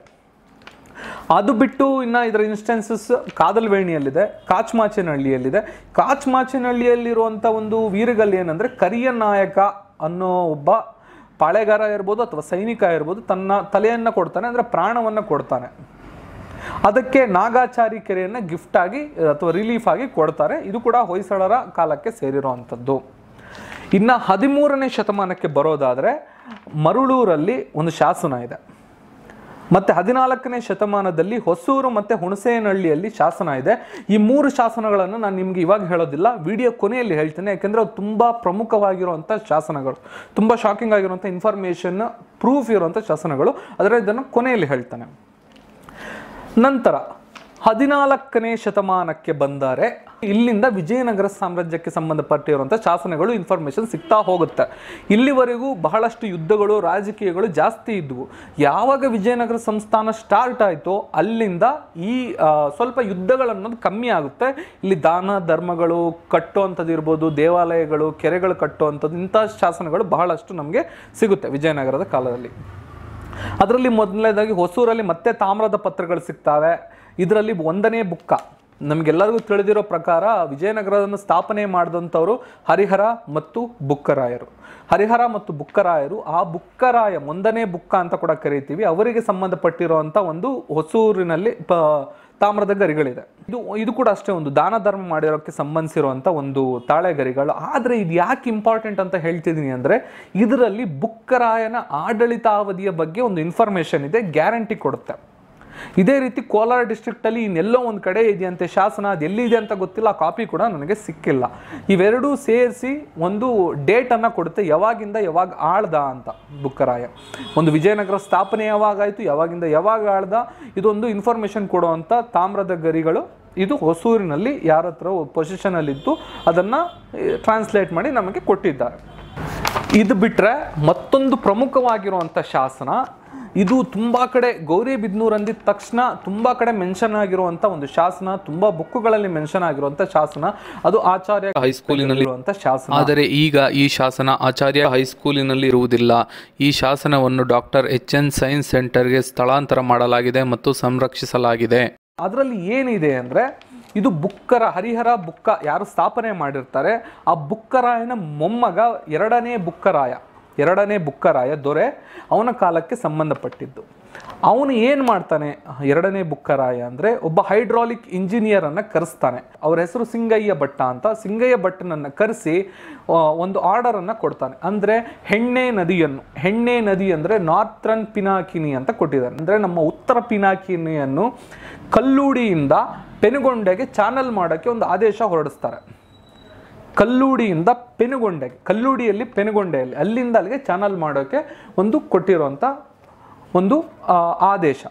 ಅದು ಬಿಟ್ಟು ಇನ್ನು ಇದರ ಇನ್ಸ್ಟೆನ್ಸಸ್ ಕಾದಲ್ವೇಣಿಯಲ್ಲಿದೆ ಕಾಚ್ಮಾಚನಹಳ್ಳಿಯಲ್ಲಿದೆ ಕಾಚ್ಮಾಚನಹಳ್ಳಿಯಲ್ಲಿರುವಂಥ ಒಂದು ವೀರಗಲ್ಲಿ ಏನಂದರೆ ಕರಿಯ ನಾಯಕ ಅನ್ನೋ ಒಬ್ಬ ಪಾಳೆಗಾರ ಇರ್ಬೋದು ಅಥವಾ ಸೈನಿಕ ಇರ್ಬೋದು ತನ್ನ ತಲೆಯನ್ನು ಕೊಡ್ತಾನೆ ಅಂದರೆ ಪ್ರಾಣವನ್ನು ಕೊಡ್ತಾನೆ ಅದಕ್ಕೆ ನಾಗಾಚಾರಿ ಕೆರೆಯನ್ನು ಗಿಫ್ಟ್ ಆಗಿ ಅಥವಾ ರಿಲೀಫ್ ಆಗಿ ಕೊಡ್ತಾರೆ ಇದು ಕೂಡ ಹೊಯ್ಸಳರ ಕಾಲಕ್ಕೆ ಸೇರಿರುವಂಥದ್ದು ಇನ್ನು ಹದಿಮೂರನೇ ಶತಮಾನಕ್ಕೆ ಬರೋದಾದರೆ ಮರುಳೂರಲ್ಲಿ ಒಂದು ಶಾಸನ ಇದೆ ಮತ್ತು ಹದಿನಾಲ್ಕನೇ ಶತಮಾನದಲ್ಲಿ ಹೊಸೂರು ಮತ್ತು ಹುಣಸೇನಹಳ್ಳಿಯಲ್ಲಿ ಶಾಸನ ಇದೆ ಈ ಮೂರು ಶಾಸನಗಳನ್ನು ನಾನು ನಿಮಗೆ ಇವಾಗ ಹೇಳೋದಿಲ್ಲ ವಿಡಿಯೋ ಕೊನೆಯಲ್ಲಿ ಹೇಳ್ತೇನೆ ಯಾಕೆಂದರೆ ಅವು ತುಂಬ ಪ್ರಮುಖವಾಗಿರುವಂಥ ಶಾಸನಗಳು ತುಂಬ ಶಾಕಿಂಗ್ ಆಗಿರುವಂಥ ಇನ್ಫಾರ್ಮೇಷನ್ ಪ್ರೂಫ್ ಇರುವಂಥ ಶಾಸನಗಳು ಅದರ ಇದನ್ನು ಕೊನೆಯಲ್ಲಿ ಹೇಳ್ತಾನೆ ನಂತರ ಹದಿನಾಲ್ಕನೇ ಶತಮಾನಕ್ಕೆ ಬಂದರೆ ಇಲ್ಲಿಂದ ವಿಜಯನಗರ ಸಾಮ್ರಾಜ್ಯಕ್ಕೆ ಸಂಬಂಧಪಟ್ಟಿರುವಂಥ ಶಾಸನಗಳು ಇನ್ಫಾರ್ಮೇಷನ್ ಸಿಗ್ತಾ ಹೋಗುತ್ತೆ ಇಲ್ಲಿವರೆಗೂ ಬಹಳಷ್ಟು ಯುದ್ಧಗಳು ರಾಜಕೀಯಗಳು ಜಾಸ್ತಿ ಇದ್ವು ಯಾವಾಗ ವಿಜಯನಗರ ಸಂಸ್ಥಾನ ಸ್ಟಾರ್ಟ್ ಆಯಿತೋ ಅಲ್ಲಿಂದ ಈ ಆ, ಸ್ವಲ್ಪ ಯುದ್ಧಗಳನ್ನೋದು ಕಮ್ಮಿ ಆಗುತ್ತೆ ಇಲ್ಲಿ ದಾನ ಧರ್ಮಗಳು ಕಟ್ಟುವಂಥದ್ದು ಇರ್ಬೋದು ದೇವಾಲಯಗಳು ಕೆರೆಗಳು ಕಟ್ಟುವಂಥದ್ದು ಇಂಥ ಶಾಸನಗಳು ಬಹಳಷ್ಟು ನಮಗೆ ಸಿಗುತ್ತೆ ವಿಜಯನಗರದ ಕಾಲದಲ್ಲಿ ಅದರಲ್ಲಿ ಮೊದಲನೇದಾಗಿ ಹೊಸೂರಲ್ಲಿ ಮತ್ತೆ ತಾಮ್ರದ ಪತ್ರಗಳು ಸಿಗ್ತವೆ ಇದರಲ್ಲಿ ಒಂದನೇ ಬುಕ್ಕ ನಮಗೆಲ್ಲರಿಗೂ ತಿಳಿದಿರೋ ಪ್ರಕಾರ ವಿಜಯನಗರವನ್ನು ಸ್ಥಾಪನೆ ಮಾಡಿದಂಥವರು ಹರಿಹರ ಮತ್ತು ಬುಕ್ಕರಾಯರು ಹರಿಹರ ಮತ್ತು ಬುಕ್ಕರಾಯರು ಆ ಬುಕ್ಕರಾಯ ಒಂದನೇ ಬುಕ್ಕ ಅಂತ ಕೂಡ ಕರಿತೀವಿ ಅವರಿಗೆ ಸಂಬಂಧಪಟ್ಟಿರುವಂಥ ಒಂದು ಹೊಸೂರಿನಲ್ಲಿ ಪ ತಾಮ್ರದ ಗರಿಗಳಿದೆ ಇದು ಇದು ಕೂಡ ಅಷ್ಟೇ ಒಂದು ದಾನ ಧರ್ಮ ಮಾಡಿರೋಕ್ಕೆ ಸಂಬಂಧಿಸಿರುವಂಥ ಒಂದು ತಾಳೆ ಗರಿಗಳು ಆದರೆ ಇದು ಯಾಕೆ ಇಂಪಾರ್ಟೆಂಟ್ ಅಂತ ಹೇಳ್ತಿದ್ದೀನಿ ಅಂದರೆ ಇದರಲ್ಲಿ ಬುಕ್ಕರಾಯನ ಆಡಳಿತಾವಧಿಯ ಬಗ್ಗೆ ಒಂದು ಇನ್ಫಾರ್ಮೇಷನ್ ಇದೆ ಗ್ಯಾರಂಟಿ ಕೊಡುತ್ತೆ ಇದೇ ರೀತಿ ಕೋಲಾರ ಡಿಸ್ಟ್ರಿಕ್ಟಲ್ಲಿ ಇನ್ನೆಲ್ಲೋ ಒಂದು ಕಡೆ ಇದೆಯಂತೆ ಶಾಸನ ಅದು ಎಲ್ಲಿದೆ ಅಂತ ಗೊತ್ತಿಲ್ಲ ಆ ಕಾಪಿ ಕೂಡ ನನಗೆ ಸಿಕ್ಕಿಲ್ಲ ಇವೆರಡೂ ಸೇರಿಸಿ ಒಂದು ಡೇಟನ್ನು ಕೊಡುತ್ತೆ ಯಾವಾಗಿಂದ ಯಾವಾಗ ಆಳ್ದ ಅಂತ ಬುಕ್ಕರಾಯ ಒಂದು ವಿಜಯನಗರ ಸ್ಥಾಪನೆ ಯಾವಾಗಾಯಿತು ಯಾವಾಗಿಂದ ಯಾವಾಗ ಆಳ್ದ ಇದೊಂದು ಇನ್ಫಾರ್ಮೇಷನ್ ಕೊಡುವಂಥ ತಾಮ್ರದ ಗರಿಗಳು ಇದು ಹೊಸೂರಿನಲ್ಲಿ ಯಾರ ಹತ್ರ ಪೊಸಿಷನಲ್ಲಿದ್ದು ಅದನ್ನು ಟ್ರಾನ್ಸ್ಲೇಟ್ ಮಾಡಿ ನಮಗೆ ಕೊಟ್ಟಿದ್ದಾರೆ ಇದು ಬಿಟ್ಟರೆ ಮತ್ತೊಂದು ಪ್ರಮುಖವಾಗಿರುವಂಥ ಶಾಸನ ಇದು ತುಂಬ ಕಡೆ ಗೌರಿಬಿದನೂರು ಅಂದಿದ ತಕ್ಷಣ ತುಂಬ ಕಡೆ ಮೆನ್ಷನ್ ಆಗಿರುವಂಥ ಒಂದು ಶಾಸನ ತುಂಬ ಬುಕ್ಕುಗಳಲ್ಲಿ ಮೆನ್ಷನ್ ಆಗಿರುವಂಥ ಶಾಸನ ಅದು ಆಚಾರ್ಯ ಹೈಸ್ಕೂಲಿನಲ್ಲಿ ಇರುವಂಥ ಶಾಸನ ಆದರೆ ಈಗ ಈ ಶಾಸನ ಆಚಾರ್ಯ ಹೈಸ್ಕೂಲಿನಲ್ಲಿ ಇರುವುದಿಲ್ಲ ಈ ಶಾಸನವನ್ನು ಡಾಕ್ಟರ್ ಎಚ್ ಎನ್ ಸೈನ್ಸ್ ಸೆಂಟರ್ಗೆ ಸ್ಥಳಾಂತರ ಮಾಡಲಾಗಿದೆ ಮತ್ತು ಸಂರಕ್ಷಿಸಲಾಗಿದೆ ಅದರಲ್ಲಿ ಏನಿದೆ ಅಂದರೆ ಇದು ಬುಕ್ಕರ ಹರಿಹರ ಬುಕ್ಕ ಯಾರು ಸ್ಥಾಪನೆ ಮಾಡಿರ್ತಾರೆ ಆ ಬುಕ್ಕರಾಯನ ಮೊಮ್ಮಗ ಎರಡನೇ ಬುಕ್ಕರಾಯ ಎರಡನೇ ಬುಕ್ಕರಾಯ ದೊರೆ ಅವನ ಕಾಲಕ್ಕೆ ಸಂಬಂಧಪಟ್ಟಿದ್ದು ಅವನು ಏನು ಮಾಡ್ತಾನೆ ಎರಡನೇ ಬುಕ್ಕರಾಯ ಅಂದರೆ ಒಬ್ಬ ಹೈಡ್ರಾಲಿಕ್ ಇಂಜಿನಿಯರನ್ನು ಕರೆಸ್ತಾನೆ ಅವ್ರ ಹೆಸರು ಸಿಂಗಯ್ಯ ಭಟ್ಟ ಅಂತ ಸಿಂಗಯ್ಯ ಭಟ್ಟನನ್ನು ಕರೆಸಿ ಆ, ಒಂದು ಆರ್ಡರನ್ನು ಕೊಡ್ತಾನೆ ಅಂದರೆ ಹೆಣ್ಣೆ ನದಿಯನ್ನು ಹೆಣ್ಣೆ ನದಿ ಅಂದರೆ ನಾರ್ಥರ್ನ್ ಪಿನಾಕಿನಿ ಅಂತ ಕೊಟ್ಟಿದ್ದಾನೆ ಅಂದರೆ ನಮ್ಮ ಉತ್ತರ ಪಿನಾಕಿನಿಯನ್ನು ಕಲ್ಲೂಡಿಯಿಂದ ಪೆನುಗೊಂಡೆಗೆ ಚಾನಲ್ ಮಾಡೋಕ್ಕೆ ಒಂದು ಆದೇಶ ಹೊರಡಿಸ್ತಾರೆ ಕಲ್ಲೂಡಿಯಿಂದ ಪೆನುಗೊಂಡೆಗೆ ಕಲ್ಲೂಡಿಯಲ್ಲಿ ಪೆನುಗೊಂಡೆಯಲ್ಲಿ ಅಲ್ಲಿಂದ ಅಲ್ಲಿಗೆ ಚಾನಲ್ ಮಾಡೋಕ್ಕೆ ಒಂದು ಕೊಟ್ಟಿರುವಂಥ ಒಂದು ಆ, ಆದೇಶ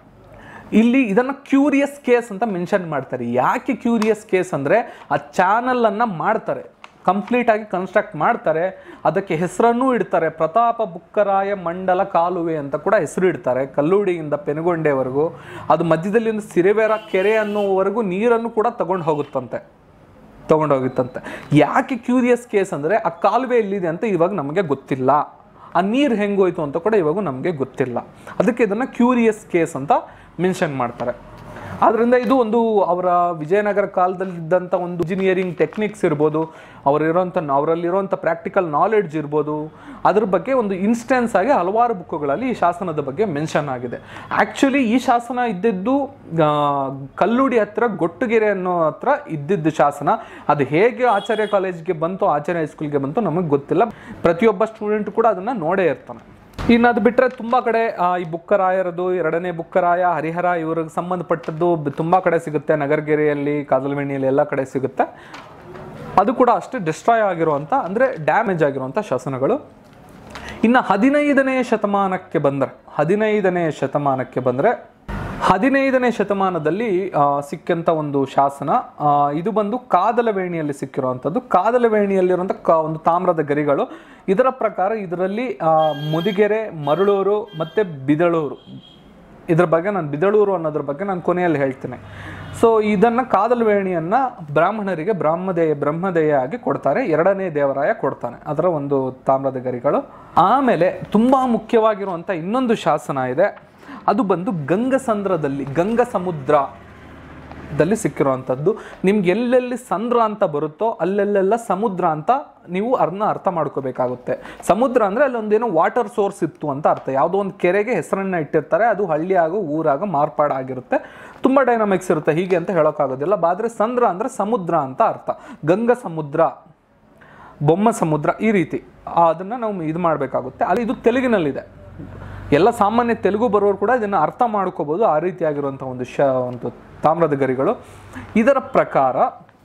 ಇಲ್ಲಿ ಇದನ್ನು ಕ್ಯೂರಿಯಸ್ ಕೇಸ್ ಅಂತ ಮೆನ್ಷನ್ ಮಾಡ್ತಾರೆ ಯಾಕೆ ಕ್ಯೂರಿಯಸ್ ಕೇಸ್ ಅಂದರೆ ಆ ಚಾನಲನ್ನು ಮಾಡ್ತಾರೆ ಕಂಪ್ಲೀಟಾಗಿ ಕನ್ಸ್ಟ್ರಕ್ಟ್ ಮಾಡ್ತಾರೆ ಅದಕ್ಕೆ ಹೆಸರನ್ನೂ ಇಡ್ತಾರೆ ಪ್ರತಾಪ ಬುಕ್ಕರಾಯ ಮಂಡಲ ಕಾಲುವೆ ಅಂತ ಕೂಡ ಹೆಸರು ಇಡ್ತಾರೆ ಕಲ್ಲೂಡಿಯಿಂದ ಪೆನುಗೊಂಡೆವರೆಗೂ ಅದು ಮಧ್ಯದಲ್ಲಿ ಒಂದು ಸಿರಿವೆರ ಕೆರೆ ಅನ್ನೋವರೆಗೂ ನೀರನ್ನು ಕೂಡ ತಗೊಂಡು ಹೋಗುತ್ತಂತೆ ತಗೊಂಡೋಗಿತ್ತಂತೆ ಯಾಕೆ ಕ್ಯೂರಿಯಸ್ ಕೇಸ್ ಅಂದರೆ ಆ ಕಾಲುವೆ ಎಲ್ಲಿದೆ ಅಂತ ಇವಾಗ ನಮಗೆ ಗೊತ್ತಿಲ್ಲ ಆ ನೀರು ಹೆಂಗೋಯ್ತು ಅಂತ ಕೂಡ ಇವಾಗ ನಮಗೆ ಗೊತ್ತಿಲ್ಲ ಅದಕ್ಕೆ ಇದನ್ನು ಕ್ಯೂರಿಯಸ್ ಕೇಸ್ ಅಂತ ಮೆನ್ಷನ್ ಮಾಡ್ತಾರೆ ಆದ್ದರಿಂದ ಇದು ಒಂದು ಅವರ ವಿಜಯನಗರ ಕಾಲದಲ್ಲಿದ್ದಂಥ ಒಂದು ಇಂಜಿನಿಯರಿಂಗ್ ಟೆಕ್ನಿಕ್ಸ್ ಇರ್ಬೋದು ಅವರಿರೋಂಥ ಅವರಲ್ಲಿರುವಂಥ ಪ್ರಾಕ್ಟಿಕಲ್ ನಾಲೆಡ್ಜ್ ಇರ್ಬೋದು ಅದ್ರ ಬಗ್ಗೆ ಒಂದು ಇನ್ಸ್ಟೆನ್ಸ್ ಆಗಿ ಹಲವಾರು ಬುಕ್ಕುಗಳಲ್ಲಿ ಈ ಶಾಸನದ ಬಗ್ಗೆ ಮೆನ್ಷನ್ ಆಗಿದೆ ಆ್ಯಕ್ಚುಲಿ ಈ ಶಾಸನ ಇದ್ದಿದ್ದು ಆ, ಕಲ್ಲುಡಿ ಹತ್ರ ಗೊಟ್ಟುಗೆರೆ ಅನ್ನೋ ಹತ್ರ ಇದ್ದಿದ್ದು ಶಾಸನ ಅದು ಹೇಗೆ ಆಚಾರ್ಯ ಕಾಲೇಜ್ಗೆ ಬಂತು ಆಚಾರ್ಯ ಹೈಸ್ಕೂಲ್ಗೆ ಬಂತು ನಮಗೆ ಗೊತ್ತಿಲ್ಲ ಪ್ರತಿಯೊಬ್ಬ ಸ್ಟೂಡೆಂಟ್ ಕೂಡ ಅದನ್ನು ನೋಡೇ ಇರ್ತಾನೆ ಇನ್ನು ಅದು ಬಿಟ್ಟರೆ ತುಂಬ ಕಡೆ ಆ, ಈ ಬುಕ್ಕರಾಯರದು ಎರಡನೇ ಬುಕ್ಕರಾಯ ಹರಿಹರ ಇವ್ರಿಗೆ ಸಂಬಂಧಪಟ್ಟದ್ದು ಬ- ತುಂಬ ಕಡೆ ಸಿಗುತ್ತೆ ನಗರಗೆರೆಯಲ್ಲಿ ಕಾದಲ್ವೆಣಿಯಲ್ಲಿ ಎಲ್ಲ ಕಡೆ ಸಿಗುತ್ತೆ ಅದು ಕೂಡ ಅಷ್ಟೇ ಡಿಸ್ಟ್ರಾಯ್ ಆಗಿರುವಂಥ ಅಂದರೆ ಡ್ಯಾಮೇಜ್ ಆಗಿರುವಂಥ ಶಾಸನಗಳು ಇನ್ನು ಹದಿನೈದನೇ ಶತಮಾನಕ್ಕೆ ಬಂದರೆ ಹದಿನೈದನೇ ಶತಮಾನಕ್ಕೆ ಬಂದರೆ ಹದಿನೈದನೇ ಶತಮಾನದಲ್ಲಿ ಆ, ಸಿಕ್ಕಂತ ಒಂದು ಶಾಸನ ಆ, ಇದು ಬಂದು ಕಾದಲವೇಣಿಯಲ್ಲಿ ಸಿಕ್ಕಿರುವಂಥದ್ದು ಕಾದಲವೇಣಿಯಲ್ಲಿರುವಂಥ ಕ ಒಂದು ತಾಮ್ರದ ಗರಿಗಳು ಇದರ ಪ್ರಕಾರ ಇದರಲ್ಲಿ ಆ, ಮುದಿಗೆರೆ ಮರಳೂರು ಮತ್ತು ಬಿದಳೂರು ಇದ್ರ ಬಗ್ಗೆ ನಾನು ಬಿದಳೂರು ಅನ್ನೋದ್ರ ಬಗ್ಗೆ ನಾನು ಕೊನೆಯಲ್ಲಿ ಹೇಳ್ತೇನೆ ಸೊ ಇದನ್ನು ಕಾದಲ್ವೇಣಿಯನ್ನು ಬ್ರಾಹ್ಮಣರಿಗೆ ಬ್ರಹ್ಮದೇಯ ಬ್ರಹ್ಮದೇಯ ಆಗಿ ಕೊಡ್ತಾರೆ ಎರಡನೇ ದೇವರಾಯ ಕೊಡ್ತಾನೆ ಅದರ ಒಂದು ತಾಮ್ರದ ಗರಿಗಳು ಆಮೇಲೆ ತುಂಬ ಮುಖ್ಯವಾಗಿರುವಂಥ ಇನ್ನೊಂದು ಶಾಸನ ಇದೆ ಅದು ಬಂದು ಗಂಗಸಂದ್ರದಲ್ಲಿ ಗಂಗ ಸಮುದ್ರ ದಲ್ಲಿ ಸಿಕ್ಕಿರುವಂಥದ್ದು ನಿಮ್ಗೆ ಎಲ್ಲೆಲ್ಲಿ ಸಂದ್ರ ಅಂತ ಬರುತ್ತೋ ಅಲ್ಲೆಲ್ಲೆಲ್ಲ ಸಮುದ್ರ ಅಂತ ನೀವು ಅದನ್ನ ಅರ್ಥ ಮಾಡ್ಕೋಬೇಕಾಗುತ್ತೆ ಸಮುದ್ರ ಅಂದರೆ ಅಲ್ಲೊಂದೇನೋ ವಾಟರ್ ಸೋರ್ಸ್ ಇತ್ತು ಅಂತ ಅರ್ಥ ಯಾವುದೋ ಒಂದು ಕೆರೆಗೆ ಹೆಸರನ್ನ ಇಟ್ಟಿರ್ತಾರೆ ಅದು ಹಳ್ಳಿಯಾಗೋ ಊರಾಗೋ ಮಾರ್ಪಾಡಾಗಿರುತ್ತೆ ತುಂಬ ಡೈನಾಮಿಕ್ಸ್ ಇರುತ್ತೆ ಹೀಗೆ ಅಂತ ಹೇಳೋಕ್ಕಾಗೋದಿಲ್ಲ ಆದರೆ ಸಂದ್ರ ಅಂದರೆ ಸಮುದ್ರ ಅಂತ ಅರ್ಥ ಗಂಗಾ ಸಮುದ್ರ ಬೊಮ್ಮ ಸಮುದ್ರ ಈ ರೀತಿ ಅದನ್ನು ನಾವು ಇದು ಮಾಡಬೇಕಾಗುತ್ತೆ ಅಲ್ಲಿ ಇದು ತೆಲುಗಿನಲ್ಲಿದೆ ಎಲ್ಲ ಸಾಮಾನ್ಯ ತೆಲುಗು ಬರೋರು ಕೂಡ ಇದನ್ನು ಅರ್ಥ ಮಾಡ್ಕೋಬೋದು ಆ ರೀತಿಯಾಗಿರುವಂಥ ಒಂದು ಶ ಒಂದು ತಾಮ್ರದ ಗರಿಗಳು ಇದರ ಪ್ರಕಾರ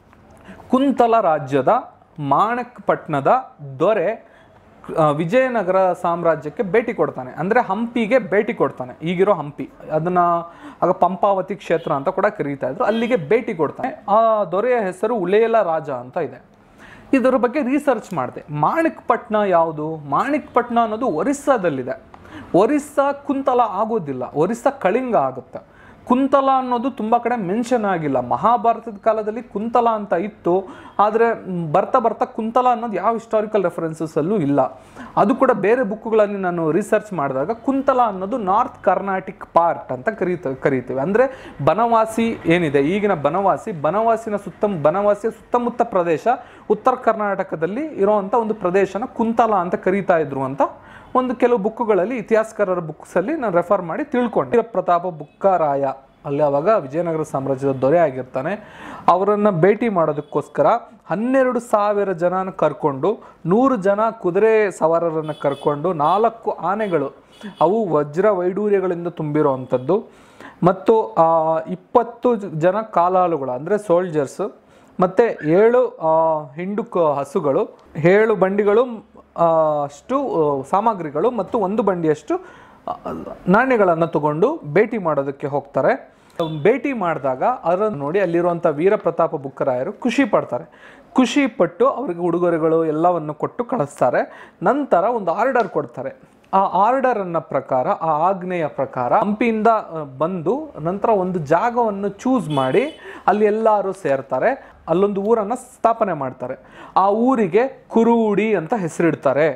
ಕುಂತಲ ರಾಜ್ಯದ ಮಾಣಕ್ಪಟ್ನದ ದೊರೆ ಆ, ವಿಜಯನಗರ ಸಾಮ್ರಾಜ್ಯಕ್ಕೆ ಭೇಟಿ ಕೊಡ್ತಾನೆ ಅಂದರೆ ಹಂಪಿಗೆ ಭೇಟಿ ಕೊಡ್ತಾನೆ ಈಗಿರೋ ಹಂಪಿ ಅದನ್ನ ಆಗ ಪಂಪಾವತಿ ಕ್ಷೇತ್ರ ಅಂತ ಕೂಡ ಕರೀತಾ ಇದ್ರು ಅಲ್ಲಿಗೆ ಭೇಟಿ ಕೊಡ್ತಾನೆ ಆ ದೊರೆಯ ಹೆಸರು ಉಲೇಲ ರಾಜ ಅಂತ ಇದೆ ಇದರ ಬಗ್ಗೆ ರಿಸರ್ಚ್ ಮಾಡಿದೆ ಮಾಣಿಕ್ಪಟ್ನ ಯಾವುದು ಮಾಣಿಕ್ಪಟ್ನ ಅನ್ನೋದು ಒರಿಸ್ಸಾದಲ್ಲಿದೆ ಒರಿಸ್ಸಾ ಕುಂತಲ ಆಗೋದಿಲ್ಲ ಒರಿಸ್ಸಾ ಕಳಿಂಗ ಆಗುತ್ತೆ ಕುಂತಲ ಅನ್ನೋದು ತುಂಬ ಕಡೆ ಮೆನ್ಷನ್ ಆಗಿಲ್ಲ ಮಹಾಭಾರತದ ಕಾಲದಲ್ಲಿ ಕುಂತಲ ಅಂತ ಇತ್ತು ಆದರೆ ಮ್, ಬರ್ತಾ ಬರ್ತಾ ಕುಂತಲ ಅನ್ನೋದು ಯಾವ ಹಿಸ್ಟಾರಿಕಲ್ ರೆಫರೆನ್ಸಸ್ಸಲ್ಲೂ ಇಲ್ಲ ಅದು ಕೂಡ ಬೇರೆ ಬುಕ್ಗಳಲ್ಲಿ ನಾನು ರಿಸರ್ಚ್ ಮಾಡಿದಾಗ ಕುಂತಲ ಅನ್ನೋದು ನಾರ್ತ್ ಕರ್ನಾಟಿಕ್ ಪಾರ್ಟ್ ಅಂತ ಕರೀತ ಕರೀತೀವಿ ಅಂದರೆ ಬನವಾಸಿ ಏನಿದೆ ಈಗಿನ ಬನವಾಸಿ ಬನವಾಸಿನ ಸುತ್ತ ಬನವಾಸಿಯ ಸುತ್ತಮುತ್ತ ಪ್ರದೇಶ ಉತ್ತರ ಕರ್ನಾಟಕದಲ್ಲಿ ಇರುವಂಥ ಒಂದು ಪ್ರದೇಶನ ಕುಂತಲ ಅಂತ ಕರೀತಾ ಇದ್ರು ಅಂತ ಒಂದು ಕೆಲವು ಬುಕ್ಕುಗಳಲ್ಲಿ ಇತಿಹಾಸಕಾರರ ಬುಕ್ಸಲ್ಲಿ ನಾನು ರೆಫರ್ ಮಾಡಿ ತಿಳ್ಕೊಂಡೆ ವೀರ ಪ್ರತಾಪ ಬುಕ್ಕರಾಯ ಅಲ್ಲಿ ಅವಾಗ ವಿಜಯನಗರ ಸಾಮ್ರಾಜ್ಯದ ದೊರೆ ಆಗಿರ್ತಾನೆ ಅವರನ್ನು ಭೇಟಿ ಮಾಡೋದಕ್ಕೋಸ್ಕರ ಹನ್ನೆರಡು ಸಾವಿರ ಜನನ ಕರ್ಕೊಂಡು ನೂರು ಜನ ಕುದುರೆ ಸವಾರರನ್ನು ಕರ್ಕೊಂಡು ನಾಲ್ಕು ಆನೆಗಳು ಅವು ವಜ್ರ ವೈಡೂರ್ಯಗಳಿಂದ ತುಂಬಿರುವಂಥದ್ದು ಮತ್ತು ಆ, ಇಪ್ಪತ್ತು ಜನ ಕಾಲಾಳುಗಳು ಅಂದರೆ ಸೋಲ್ಜರ್ಸ್ ಮತ್ತು ಏಳು ಆ, ಹಿಂಡು ಕ- ಹಸುಗಳು ಏಳು ಬಂಡಿಗಳು ಆ, ಅಷ್ಟು ಆ, ಸಾಮಗ್ರಿಗಳು ಮತ್ತು ಒಂದು ಬಂಡಿಯಷ್ಟು ಆ, ನಾಣ್ಯಗಳನ್ನು ತಗೊಂಡು ಭೇಟಿ ಮಾಡೋದಕ್ಕೆ ಹೋಗ್ತಾರೆ ಭೇಟಿ ಮಾಡಿದಾಗ ಅದನ್ನು ನೋಡಿ ಅಲ್ಲಿರುವಂಥ ವೀರ ಪ್ರತಾಪ ಬುಕ್ಕರಾಯರು ಖುಷಿ ಪಡ್ತಾರೆ ಖುಷಿ ಪಟ್ಟು ಅವರಿಗೆ ಉಡುಗೊರೆಗಳು ಎಲ್ಲವನ್ನು ಕೊಟ್ಟು ಕಳಿಸ್ತಾರೆ ನಂತರ ಒಂದು ಆರ್ಡರ್ ಕೊಡ್ತಾರೆ ಆ ಆರ್ಡರ್ ಅನ್ನ ಪ್ರಕಾರ ಆ ಆಜ್ಞೆಯ ಪ್ರಕಾರ ಹಂಪಿಯಿಂದ ಆ, ಬಂದು ನಂತರ ಒಂದು ಜಾಗವನ್ನು ಚೂಸ್ ಮಾಡಿ ಅಲ್ಲಿ ಎಲ್ಲರೂ ಸೇರ್ತಾರೆ ಅಲ್ಲೊಂದು ಊರನ್ನು ಸ್ಥಾಪನೆ ಮಾಡ್ತಾರೆ ಆ ಊರಿಗೆ ಕುರುಡಿ ಅಂತ ಹೆಸರಿಡ್ತಾರೆ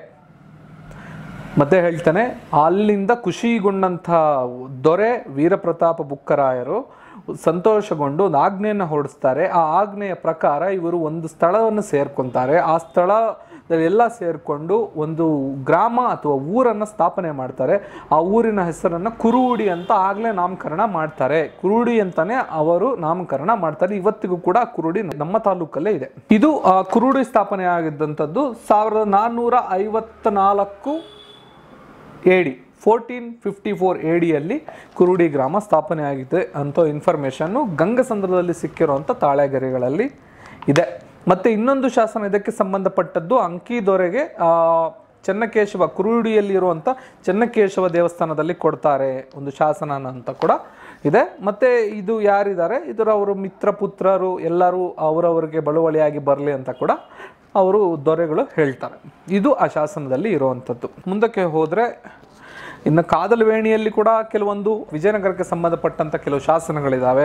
ಮತ್ತೆ ಹೇಳ್ತಾನೆ ಅಲ್ಲಿಂದ ಖುಷಿಗೊಂಡಂಥ ದೊರೆ ವೀರಪ್ರತಾಪ ಬುಕ್ಕರಾಯರು ಸಂತೋಷಗೊಂಡು ಒಂದು ಆಜ್ಞೆಯನ್ನು ಹೊರಡಿಸ್ತಾರೆ ಆ ಆಜ್ಞೆಯ ಪ್ರಕಾರ ಇವರು ಒಂದು ಸ್ಥಳವನ್ನು ಸೇರ್ಕೊಂತಾರೆ ಆ ಸ್ಥಳ ಎಲ್ಲ ಸೇರಿಕೊಂಡು ಒಂದು ಗ್ರಾಮ ಅಥವಾ ಊರನ್ನು ಸ್ಥಾಪನೆ ಮಾಡ್ತಾರೆ ಆ ಊರಿನ ಹೆಸರನ್ನು ಕುರುಡಿ ಅಂತ ಆಗಲೇ ನಾಮಕರಣ ಮಾಡ್ತಾರೆ ಕುರುಡಿ ಅಂತಾನೆ ಅವರು ನಾಮಕರಣ ಮಾಡ್ತಾರೆ ಇವತ್ತಿಗೂ ಕೂಡ ಆ ಕುರುಡಿ ನಮ್ಮ ತಾಲೂಕಲ್ಲೇ ಇದೆ ಇದು ಆ, ಕುರುಡಿ ಸ್ಥಾಪನೆ ಆಗಿದ್ದಂಥದ್ದು ಸಾವಿರದ ನಾನ್ನೂರ ಐವತ್ತ ನಾಲ್ಕು ಎಡಿ ಫೋರ್ಟೀನ್ ಫಿಫ್ಟಿ ಫೋರ್ ಎಡಿಯಲ್ಲಿ ಕುರುಡಿ ಗ್ರಾಮ ಸ್ಥಾಪನೆ ಆಗಿದೆ ಅಂತ ಇನ್ಫಾರ್ಮೇಷನ್ನು ಗಂಗಸಂದ್ರದಲ್ಲಿ ಸಿಕ್ಕಿರುವಂಥ ತಾಳೆಗರಿಗಳಲ್ಲಿ ಇದೆ ಮತ್ತು ಇನ್ನೊಂದು ಶಾಸನ ಇದಕ್ಕೆ ಸಂಬಂಧಪಟ್ಟದ್ದು ಅಂಕಿ ದೊರೆಗೆ ಆ, ಚೆನ್ನಕೇಶವ ಕುರುಡಿಯಲ್ಲಿರುವಂಥ ಚೆನ್ನಕೇಶವ ದೇವಸ್ಥಾನದಲ್ಲಿ ಕೊಡ್ತಾರೆ ಒಂದು ಶಾಸನ ಅಂತ ಕೂಡ ಇದೆ ಮತ್ತು ಇದು ಯಾರಿದ್ದಾರೆ ಇದರ ಅವರು ಮಿತ್ರ ಪುತ್ರರು ಎಲ್ಲರೂ ಅವರವರಿಗೆ ಬಳುವಳಿಯಾಗಿ ಬರಲಿ ಅಂತ ಕೂಡ ಅವರು ದೊರೆಗಳು ಹೇಳ್ತಾರೆ ಇದು ಆ ಶಾಸನದಲ್ಲಿ ಇರುವಂಥದ್ದು ಮುಂದಕ್ಕೆ ಹೋದರೆ ಇನ್ನು ಕಾದಲವೇಣಿಯಲ್ಲಿ ಕೂಡ ಕೆಲವೊಂದು ವಿಜಯನಗರಕ್ಕೆ ಸಂಬಂಧಪಟ್ಟಂಥ ಕೆಲವು ಶಾಸನಗಳಿದ್ದಾವೆ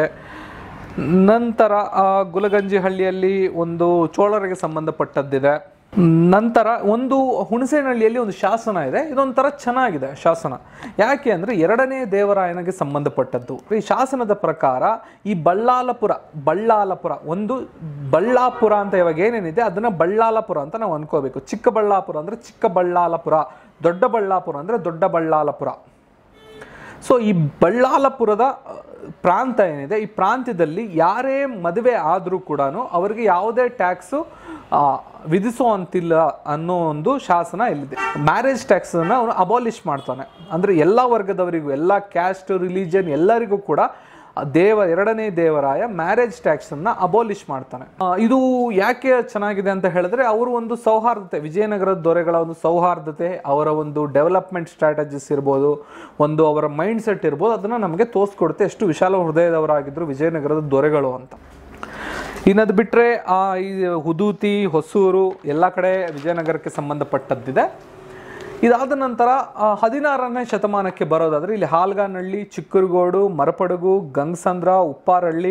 ನಂತರ ಆ, ಗುಲಗಂಜಿಹಳ್ಳಿಯಲ್ಲಿ ಒಂದು ಚೋಳರಿಗೆ ಸಂಬಂಧಪಟ್ಟದ್ದಿದೆ ನಂತರ ಒಂದು ಹುಣಸೇನಹಳ್ಳಿಯಲ್ಲಿ ಒಂದು ಶಾಸನ ಇದೆ ಇದೊಂಥರ ಚೆನ್ನಾಗಿದೆ ಶಾಸನ ಯಾಕೆ ಅಂದರೆ ಎರಡನೇ ದೇವರಾಯನಿಗೆ ಸಂಬಂಧಪಟ್ಟದ್ದು ಈ ಶಾಸನದ ಪ್ರಕಾರ ಈ ಬಳ್ಳಾಲಪುರ ಬಳ್ಳಾಲಪುರ ಒಂದು ಬಳ್ಳಾಪುರ ಅಂತ ಇವಾಗ ಏನೇನಿದೆ ಅದನ್ನು ಬಳ್ಳಾಲಪುರ ಅಂತ ನಾವು ಅನ್ಕೋಬೇಕು ಚಿಕ್ಕಬಳ್ಳಾಪುರ ಅಂದರೆ ಚಿಕ್ಕಬಳ್ಳಾಲಪುರ ದೊಡ್ಡ ಬಳ್ಳಾಪುರ ಅಂದರೆ ದೊಡ್ಡ ಬಳ್ಳಾಲಪುರ ಸೊ ಈ ಬಳ್ಳಾಲಪುರದ ಅ, ಪ್ರಾಂತ ಏನಿದೆ ಈ ಪ್ರಾಂತ್ಯದಲ್ಲಿ ಯಾರೇ ಮದುವೆ ಆದರೂ ಕೂಡ ಅವರಿಗೆ ಯಾವುದೇ ಟ್ಯಾಕ್ಸು ವಿಧಿಸುವಂತಿಲ್ಲ ಅನ್ನೋ ಒಂದು ಶಾಸನ ಇಲ್ಲಿದೆ ಮ್ಯಾರೇಜ್ ಟ್ಯಾಕ್ಸನ್ನು ಅವನು ಅಬಾಲಿಷ್ ಮಾಡ್ತಾನೆ ಅಂದರೆ ಎಲ್ಲ ವರ್ಗದವರಿಗೂ ಎಲ್ಲ ಕ್ಯಾಸ್ಟ್ ರಿಲಿಜನ್ ಎಲ್ಲರಿಗೂ ಕೂಡ ದೇವ ಎರಡನೇ ದೇವರಾಯ ಮ್ಯಾರೇಜ್ ಟ್ಯಾಕ್ಸ್ ಅನ್ನ ಅಬೋಲಿಷ್ ಮಾಡ್ತಾನೆ ಆ, ಇದು ಯಾಕೆ ಚೆನ್ನಾಗಿದೆ ಅಂತ ಹೇಳಿದ್ರೆ ಅವರು ಒಂದು ಸೌಹಾರ್ದತೆ ವಿಜಯನಗರದ ದೊರೆಗಳ ಒಂದು ಸೌಹಾರ್ದತೆ ಅವರ ಒಂದು ಡೆವಲಪ್ಮೆಂಟ್ ಸ್ಟ್ರಾಟಜಿಸ್ ಇರ್ಬೋದು ಒಂದು ಅವರ ಮೈಂಡ್ ಸೆಟ್ ಇರ್ಬೋದು ಅದನ್ನ ನಮಗೆ ತೋರಿಸ್ಕೊಡುತ್ತೆ ಎಷ್ಟು ವಿಶಾಲ ಹೃದಯದವರಾಗಿದ್ರು ವಿಜಯನಗರದ ದೊರೆಗಳು ಅಂತ ಇನ್ನದು ಬಿಟ್ಟರೆ ಈ ಹುದೂತಿ ಹೊಸೂರು ಎಲ್ಲ ಕಡೆ ವಿಜಯನಗರಕ್ಕೆ ಸಂಬಂಧಪಟ್ಟದ್ದಿದೆ ಇದಾದ ನಂತರ ಆ, ಹದಿನಾರನೇ ಶತಮಾನಕ್ಕೆ ಬರೋದಾದ್ರೆ ಇಲ್ಲಿ ಹಾಲ್ಗಾನಹಳ್ಳಿ ಚಿಕ್ಕರಗೋಡು ಮರಪಡಗು ಗಂಗಸಂದ್ರ ಉಪ್ಪಾರಹಳ್ಳಿ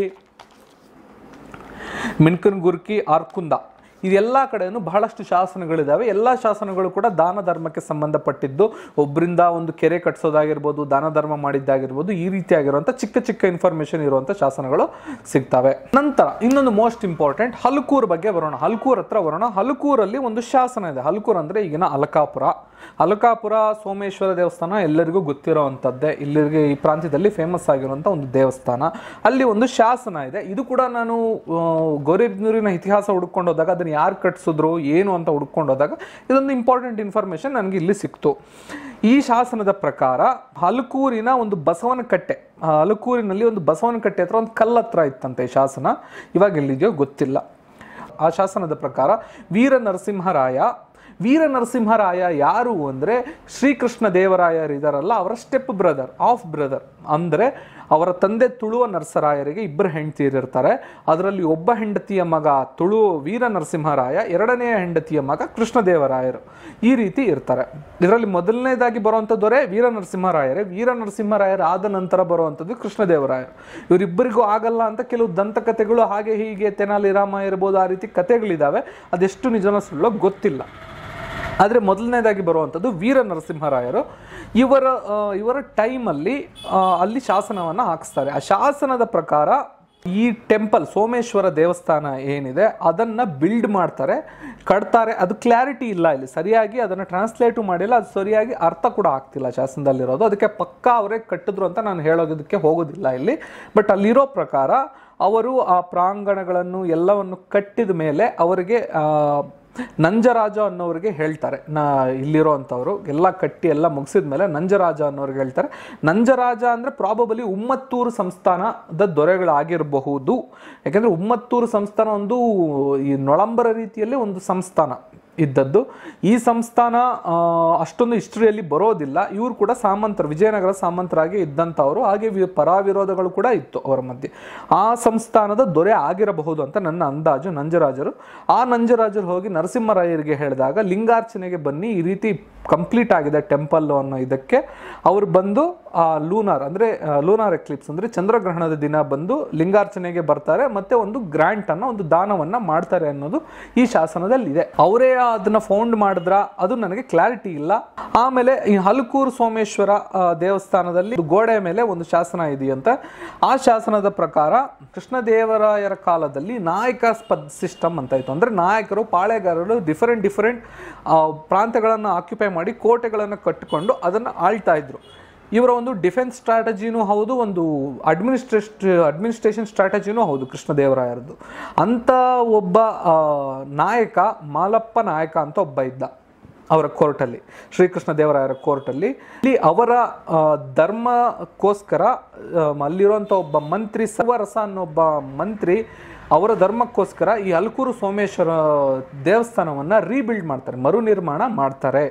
ಮಿಣ್ಕನಗುರ್ಕಿ ಆರ್ಕುಂದ ಇದೆಲ್ಲ ಕಡೆಯೂ ಬಹಳಷ್ಟು ಶಾಸನಗಳಿದ್ದಾವೆ ಎಲ್ಲ ಶಾಸನಗಳು ಕೂಡ ದಾನ ಧರ್ಮಕ್ಕೆ ಸಂಬಂಧಪಟ್ಟಿದ್ದು ಒಬ್ಬರಿಂದ ಒಂದು ಕೆರೆ ಕಟ್ಸೋದಾಗಿರ್ಬೋದು ದಾನ ಧರ್ಮ ಮಾಡಿದ್ದಾಗಿರ್ಬೋದು ಈ ರೀತಿಯಾಗಿರುವಂಥ ಚಿಕ್ಕ ಚಿಕ್ಕ ಇನ್ಫಾರ್ಮೇಶನ್ ಇರುವಂಥ ಶಾಸನಗಳು ಸಿಗ್ತವೆ ನಂತರ ಇನ್ನೊಂದು ಮೋಸ್ಟ್ ಇಂಪಾರ್ಟೆಂಟ್ ಹಲ್ಕೂರ್ ಬಗ್ಗೆ ಬರೋಣ ಹಲ್ಕೂರ್ ಹತ್ರ ಬರೋಣ ಹಲ್ಕೂರಲ್ಲಿ ಒಂದು ಶಾಸನ ಇದೆ ಹಲ್ಕೂರ್ ಅಂದ್ರೆ ಈಗಿನ ಅಲಕಾಪುರ ಅಲಕಾಪುರ ಸೋಮೇಶ್ವರ ದೇವಸ್ಥಾನ ಎಲ್ಲರಿಗೂ ಗೊತ್ತಿರೋವಂಥದ್ದೇ ಇಲ್ಲಿಗೆ ಈ ಪ್ರಾಂತ್ಯದಲ್ಲಿ ಫೇಮಸ್ ಆಗಿರುವಂಥ ಒಂದು ದೇವಸ್ಥಾನ ಅಲ್ಲಿ ಒಂದು ಶಾಸನ ಇದೆ ಇದು ಕೂಡ ನಾನು ಆ, ಗೌರಿಬಿದನೂರಿನ ಇತಿಹಾಸ ಹುಡ್ಕೊಂಡು ಹೋದಾಗ ಅದನ್ನು ಯಾರು ಕಟ್ಸಿದ್ರು ಏನು ಅಂತ ಹುಡ್ಕೊಂಡು ಹೋದಾಗ ಇದೊಂದು ಇಂಪಾರ್ಟೆಂಟ್ ಇನ್ಫಾರ್ಮೇಶನ್ ನನಗೆ ಇಲ್ಲಿ ಸಿಕ್ತು ಈ ಶಾಸನದ ಪ್ರಕಾರ ಹಲಕೂರಿನ ಒಂದು ಬಸವನ ಕಟ್ಟೆ ಆ ಹಲಕೂರಿನಲ್ಲಿ ಒಂದು ಬಸವನ ಕಟ್ಟೆ ಹತ್ರ ಒಂದು ಕಲ್ಲತ್ರ ಇತ್ತಂತೆ ಈ ಶಾಸನ ಇವಾಗ ಎಲ್ಲಿದೆಯೋ ಗೊತ್ತಿಲ್ಲ ಆ ಶಾಸನದ ಪ್ರಕಾರ ವೀರ ನರಸಿಂಹರಾಯ ವೀರ ನರಸಿಂಹರಾಯ ಯಾರು ಅಂದರೆ ಶ್ರೀಕೃಷ್ಣ ದೇವರಾಯರಿದಾರಲ್ಲ ಅವರ ಸ್ಟೆಪ್ ಬ್ರದರ್ ಆಫ್ ಬ್ರದರ್ ಅಂದರೆ ಅವರ ತಂದೆ ತುಳುವ ನರಸರಾಯರಿಗೆ ಇಬ್ಬರು ಹೆಂಡತಿಯರಿರ್ತಾರೆ ಅದರಲ್ಲಿ ಒಬ್ಬ ಹೆಂಡತಿಯ ಮಗ ತುಳು ವೀರ ನರಸಿಂಹರಾಯ ಎರಡನೆಯ ಹೆಂಡತಿಯ ಮಗ ಕೃಷ್ಣದೇವರಾಯರು ಈ ರೀತಿ ಇರ್ತಾರೆ ಇದರಲ್ಲಿ ಮೊದಲನೇದಾಗಿ ಬರುವಂಥ ದೊರೆ ವೀರ ನರಸಿಂಹರಾಯರೇ ವೀರ ನರಸಿಂಹರಾಯರ ಆದ ನಂತರ ಬರುವಂಥದ್ದು ಕೃಷ್ಣದೇವರಾಯರು ಇವರಿಬ್ಬರಿಗೂ ಆಗಲ್ಲ ಅಂತ ಕೆಲವು ದಂತಕಥೆಗಳು ಹಾಗೆ ಹೀಗೆ ತೆನಾಲಿ ರಾಮ ಇರ್ಬೋದು ಆ ರೀತಿ ಕಥೆಗಳಿದ್ದಾವೆ ಅದೆಷ್ಟು ನಿಜನ ಸುಳ್ಳೋ ಗೊತ್ತಿಲ್ಲ ಆದರೆ ಮೊದಲನೇದಾಗಿ ಬರುವಂಥದ್ದು ವೀರ ನರಸಿಂಹರಾಯರು ಇವರ ಆ, ಇವರ ಟೈಮಲ್ಲಿ ಆ, ಅಲ್ಲಿ ಶಾಸನವನ್ನು ಹಾಕಿಸ್ತಾರೆ ಆ ಶಾಸನದ ಪ್ರಕಾರ ಈ ಟೆಂಪಲ್ ಸೋಮೇಶ್ವರ ದೇವಸ್ಥಾನ ಏನಿದೆ ಅದನ್ನು ಬಿಲ್ಡ್ ಮಾಡ್ತಾರೆ ಕಟ್ತಾರೆ ಅದು ಕ್ಲಾರಿಟಿ ಇಲ್ಲ ಇಲ್ಲಿ ಸರಿಯಾಗಿ ಅದನ್ನು ಟ್ರಾನ್ಸ್ಲೇಟು ಮಾಡಿಲ್ಲ ಅದು ಸರಿಯಾಗಿ ಅರ್ಥ ಕೂಡ ಆಗ್ತಿಲ್ಲ ಶಾಸನದಲ್ಲಿರೋದು ಅದಕ್ಕೆ ಪಕ್ಕಾ ಅವರೇ ಕಟ್ಟಿದ್ರು ಅಂತ ನಾನು ಹೇಳೋದಕ್ಕೆ ಹೋಗೋದಿಲ್ಲ ಇಲ್ಲಿ ಬಟ್ ಅಲ್ಲಿರೋ ಪ್ರಕಾರ ಅವರು ಆ ಪ್ರಾಂಗಣಗಳನ್ನು ಎಲ್ಲವನ್ನು ಕಟ್ಟಿದ ಮೇಲೆ ಅವರಿಗೆ ಆ, ನಂಜರಾಜ ಅನ್ನೋರಿಗೆ ಹೇಳ್ತಾರೆ ನಾ ಇಲ್ಲಿರೋ ಅಂಥವ್ರು ಎಲ್ಲ ಕಟ್ಟಿ ಎಲ್ಲ ಮುಗಿಸಿದ ಮೇಲೆ ನಂಜರಾಜ ಅನ್ನೋರಿಗೆ ಹೇಳ್ತಾರೆ ನಂಜರಾಜ ಅಂದರೆ ಪ್ರಾಬಬಲಿ ಉಮ್ಮತ್ತೂರು ಸಂಸ್ಥಾನದ ದೊರೆಗಳಾಗಿರಬಹುದು ಯಾಕೆಂದರೆ ಉಮ್ಮತ್ತೂರು ಸಂಸ್ಥಾನ ಒಂದು ಈ ನೊಳಂಬರ ರೀತಿಯಲ್ಲಿ ಒಂದು ಸಂಸ್ಥಾನ ಇದ್ದದ್ದು ಈ ಸಂಸ್ಥಾನ ಆ, ಅಷ್ಟೊಂದು ಹಿಸ್ಟ್ರಿಯಲ್ಲಿ ಬರೋದಿಲ್ಲ ಇವರು ಕೂಡ ಸಾಮಂತರು ವಿಜಯನಗರ ಸಾಮಂತರಾಗಿ ಇದ್ದಂಥವ್ರು ಹಾಗೆ ವಿ- ಪರಾವಿರೋಧಗಳು ಕೂಡ ಇತ್ತು ಅವರ ಮಧ್ಯೆ ಆ ಸಂಸ್ಥಾನದ ದೊರೆ ಆಗಿರಬಹುದು ಅಂತ ನನ್ನ ಅಂದಾಜು ನಂಜರಾಜರು ಆ ನಂಜರಾಜರು ಹೋಗಿ ನರಸಿಂಹರಾಯರಿಗೆ ಹೇಳಿದಾಗ ಲಿಂಗಾರ್ಚನೆಗೆ ಬನ್ನಿ ಈ ರೀತಿ ಕಂಪ್ಲೀಟ್ ಆಗಿದೆ ಟೆಂಪಲ್ ಅನ್ನೋ ಇದಕ್ಕೆ ಅವರು ಬಂದು ಆ ಲೂನಾರ್ ಅಂದರೆ ಲೂನಾರ್ ಎಕ್ಲಿಪ್ಸ್ ಅಂದರೆ ಚಂದ್ರಗ್ರಹಣದ ದಿನ ಬಂದು ಲಿಂಗಾರ್ಚನೆಗೆ ಬರ್ತಾರೆ ಮತ್ತೆ ಒಂದು ಗ್ರಾಂಟ್ ಅನ್ನ ಒಂದು ದಾನವನ್ನ ಮಾಡ್ತಾರೆ ಅನ್ನೋದು ಈ ಶಾಸನದಲ್ಲಿ ಇದೆ ಅವರೇ ಅದನ್ನ ಫೌಂಡ್ ಮಾಡಿದ್ರ ಅದು ನನಗೆ ಕ್ಲಾರಿಟಿ ಇಲ್ಲ ಆಮೇಲೆ ಈ ಹಲಕೂರು ಸೋಮೇಶ್ವರ ಆ, ದೇವಸ್ಥಾನದಲ್ಲಿ ಒಂದು ಗೋಡೆ ಮೇಲೆ ಒಂದು ಶಾಸನ ಇದೆಯಂತೆ ಆ ಶಾಸನದ ಪ್ರಕಾರ ಕೃಷ್ಣದೇವರಾಯರ ಕಾಲದಲ್ಲಿ ನಾಯಕ ಸ್ಪದ್ ಸಿಸ್ಟಮ್ ಅಂತ ಇತ್ತು ಅಂದ್ರೆ ನಾಯಕರು ಪಾಳೆಗಾರರು ಡಿಫರೆಂಟ್ ಡಿಫರೆಂಟ್ ಪ್ರಾಂತ್ಯಗಳನ್ನು ಆಕ್ಯುಪೈ ಮಾಡಿ ಕೋಟೆಗಳನ್ನು ಕಟ್ಟಿಕೊಂಡು ಅದನ್ನು ಆಳ್ತಾ ಇದ್ರು ಇವರ ಒಂದು ಡಿಫೆನ್ಸ್ ಸ್ಟ್ರಾಟಜಿನೂ ಹೌದು ಒಂದು ಅಡ್ಮಿನಿಸ್ಟ್ರೇಟ್ ಅಡ್ಮಿನಿಸ್ಟ್ರೇಷನ್ ಸ್ಟ್ರಾಟಜಿನೂ ಹೌದು ಕೃಷ್ಣದೇವರಾಯರದ್ದು ಅಂತ ಒಬ್ಬ ಆ, ನಾಯಕ ಮಾಲಪ್ಪ ನಾಯಕ ಅಂತ ಒಬ್ಬ ಇದ್ದ ಅವರ ಕೋರ್ಟಲ್ಲಿ ಶ್ರೀಕೃಷ್ಣ ದೇವರಾಯರ ಕೋರ್ಟಲ್ಲಿ ಇಲ್ಲಿ ಅವರ ಆ, ಧರ್ಮಕ್ಕೋಸ್ಕರ ಆ, ಅಲ್ಲಿರುವಂಥ ಒಬ್ಬ ಮಂತ್ರಿ ಸರ್ವರಸ ಅನ್ನೋ ಒಬ್ಬ ಮಂತ್ರಿ ಅವರ ಧರ್ಮಕ್ಕೋಸ್ಕರ ಈ ಅಲ್ಕೂರು ಸೋಮೇಶ್ವರ ದೇವಸ್ಥಾನವನ್ನು ರೀಬಿಲ್ಡ್ ಮಾಡ್ತಾರೆ ಮರು ನಿರ್ಮಾಣ ಮಾಡ್ತಾರೆ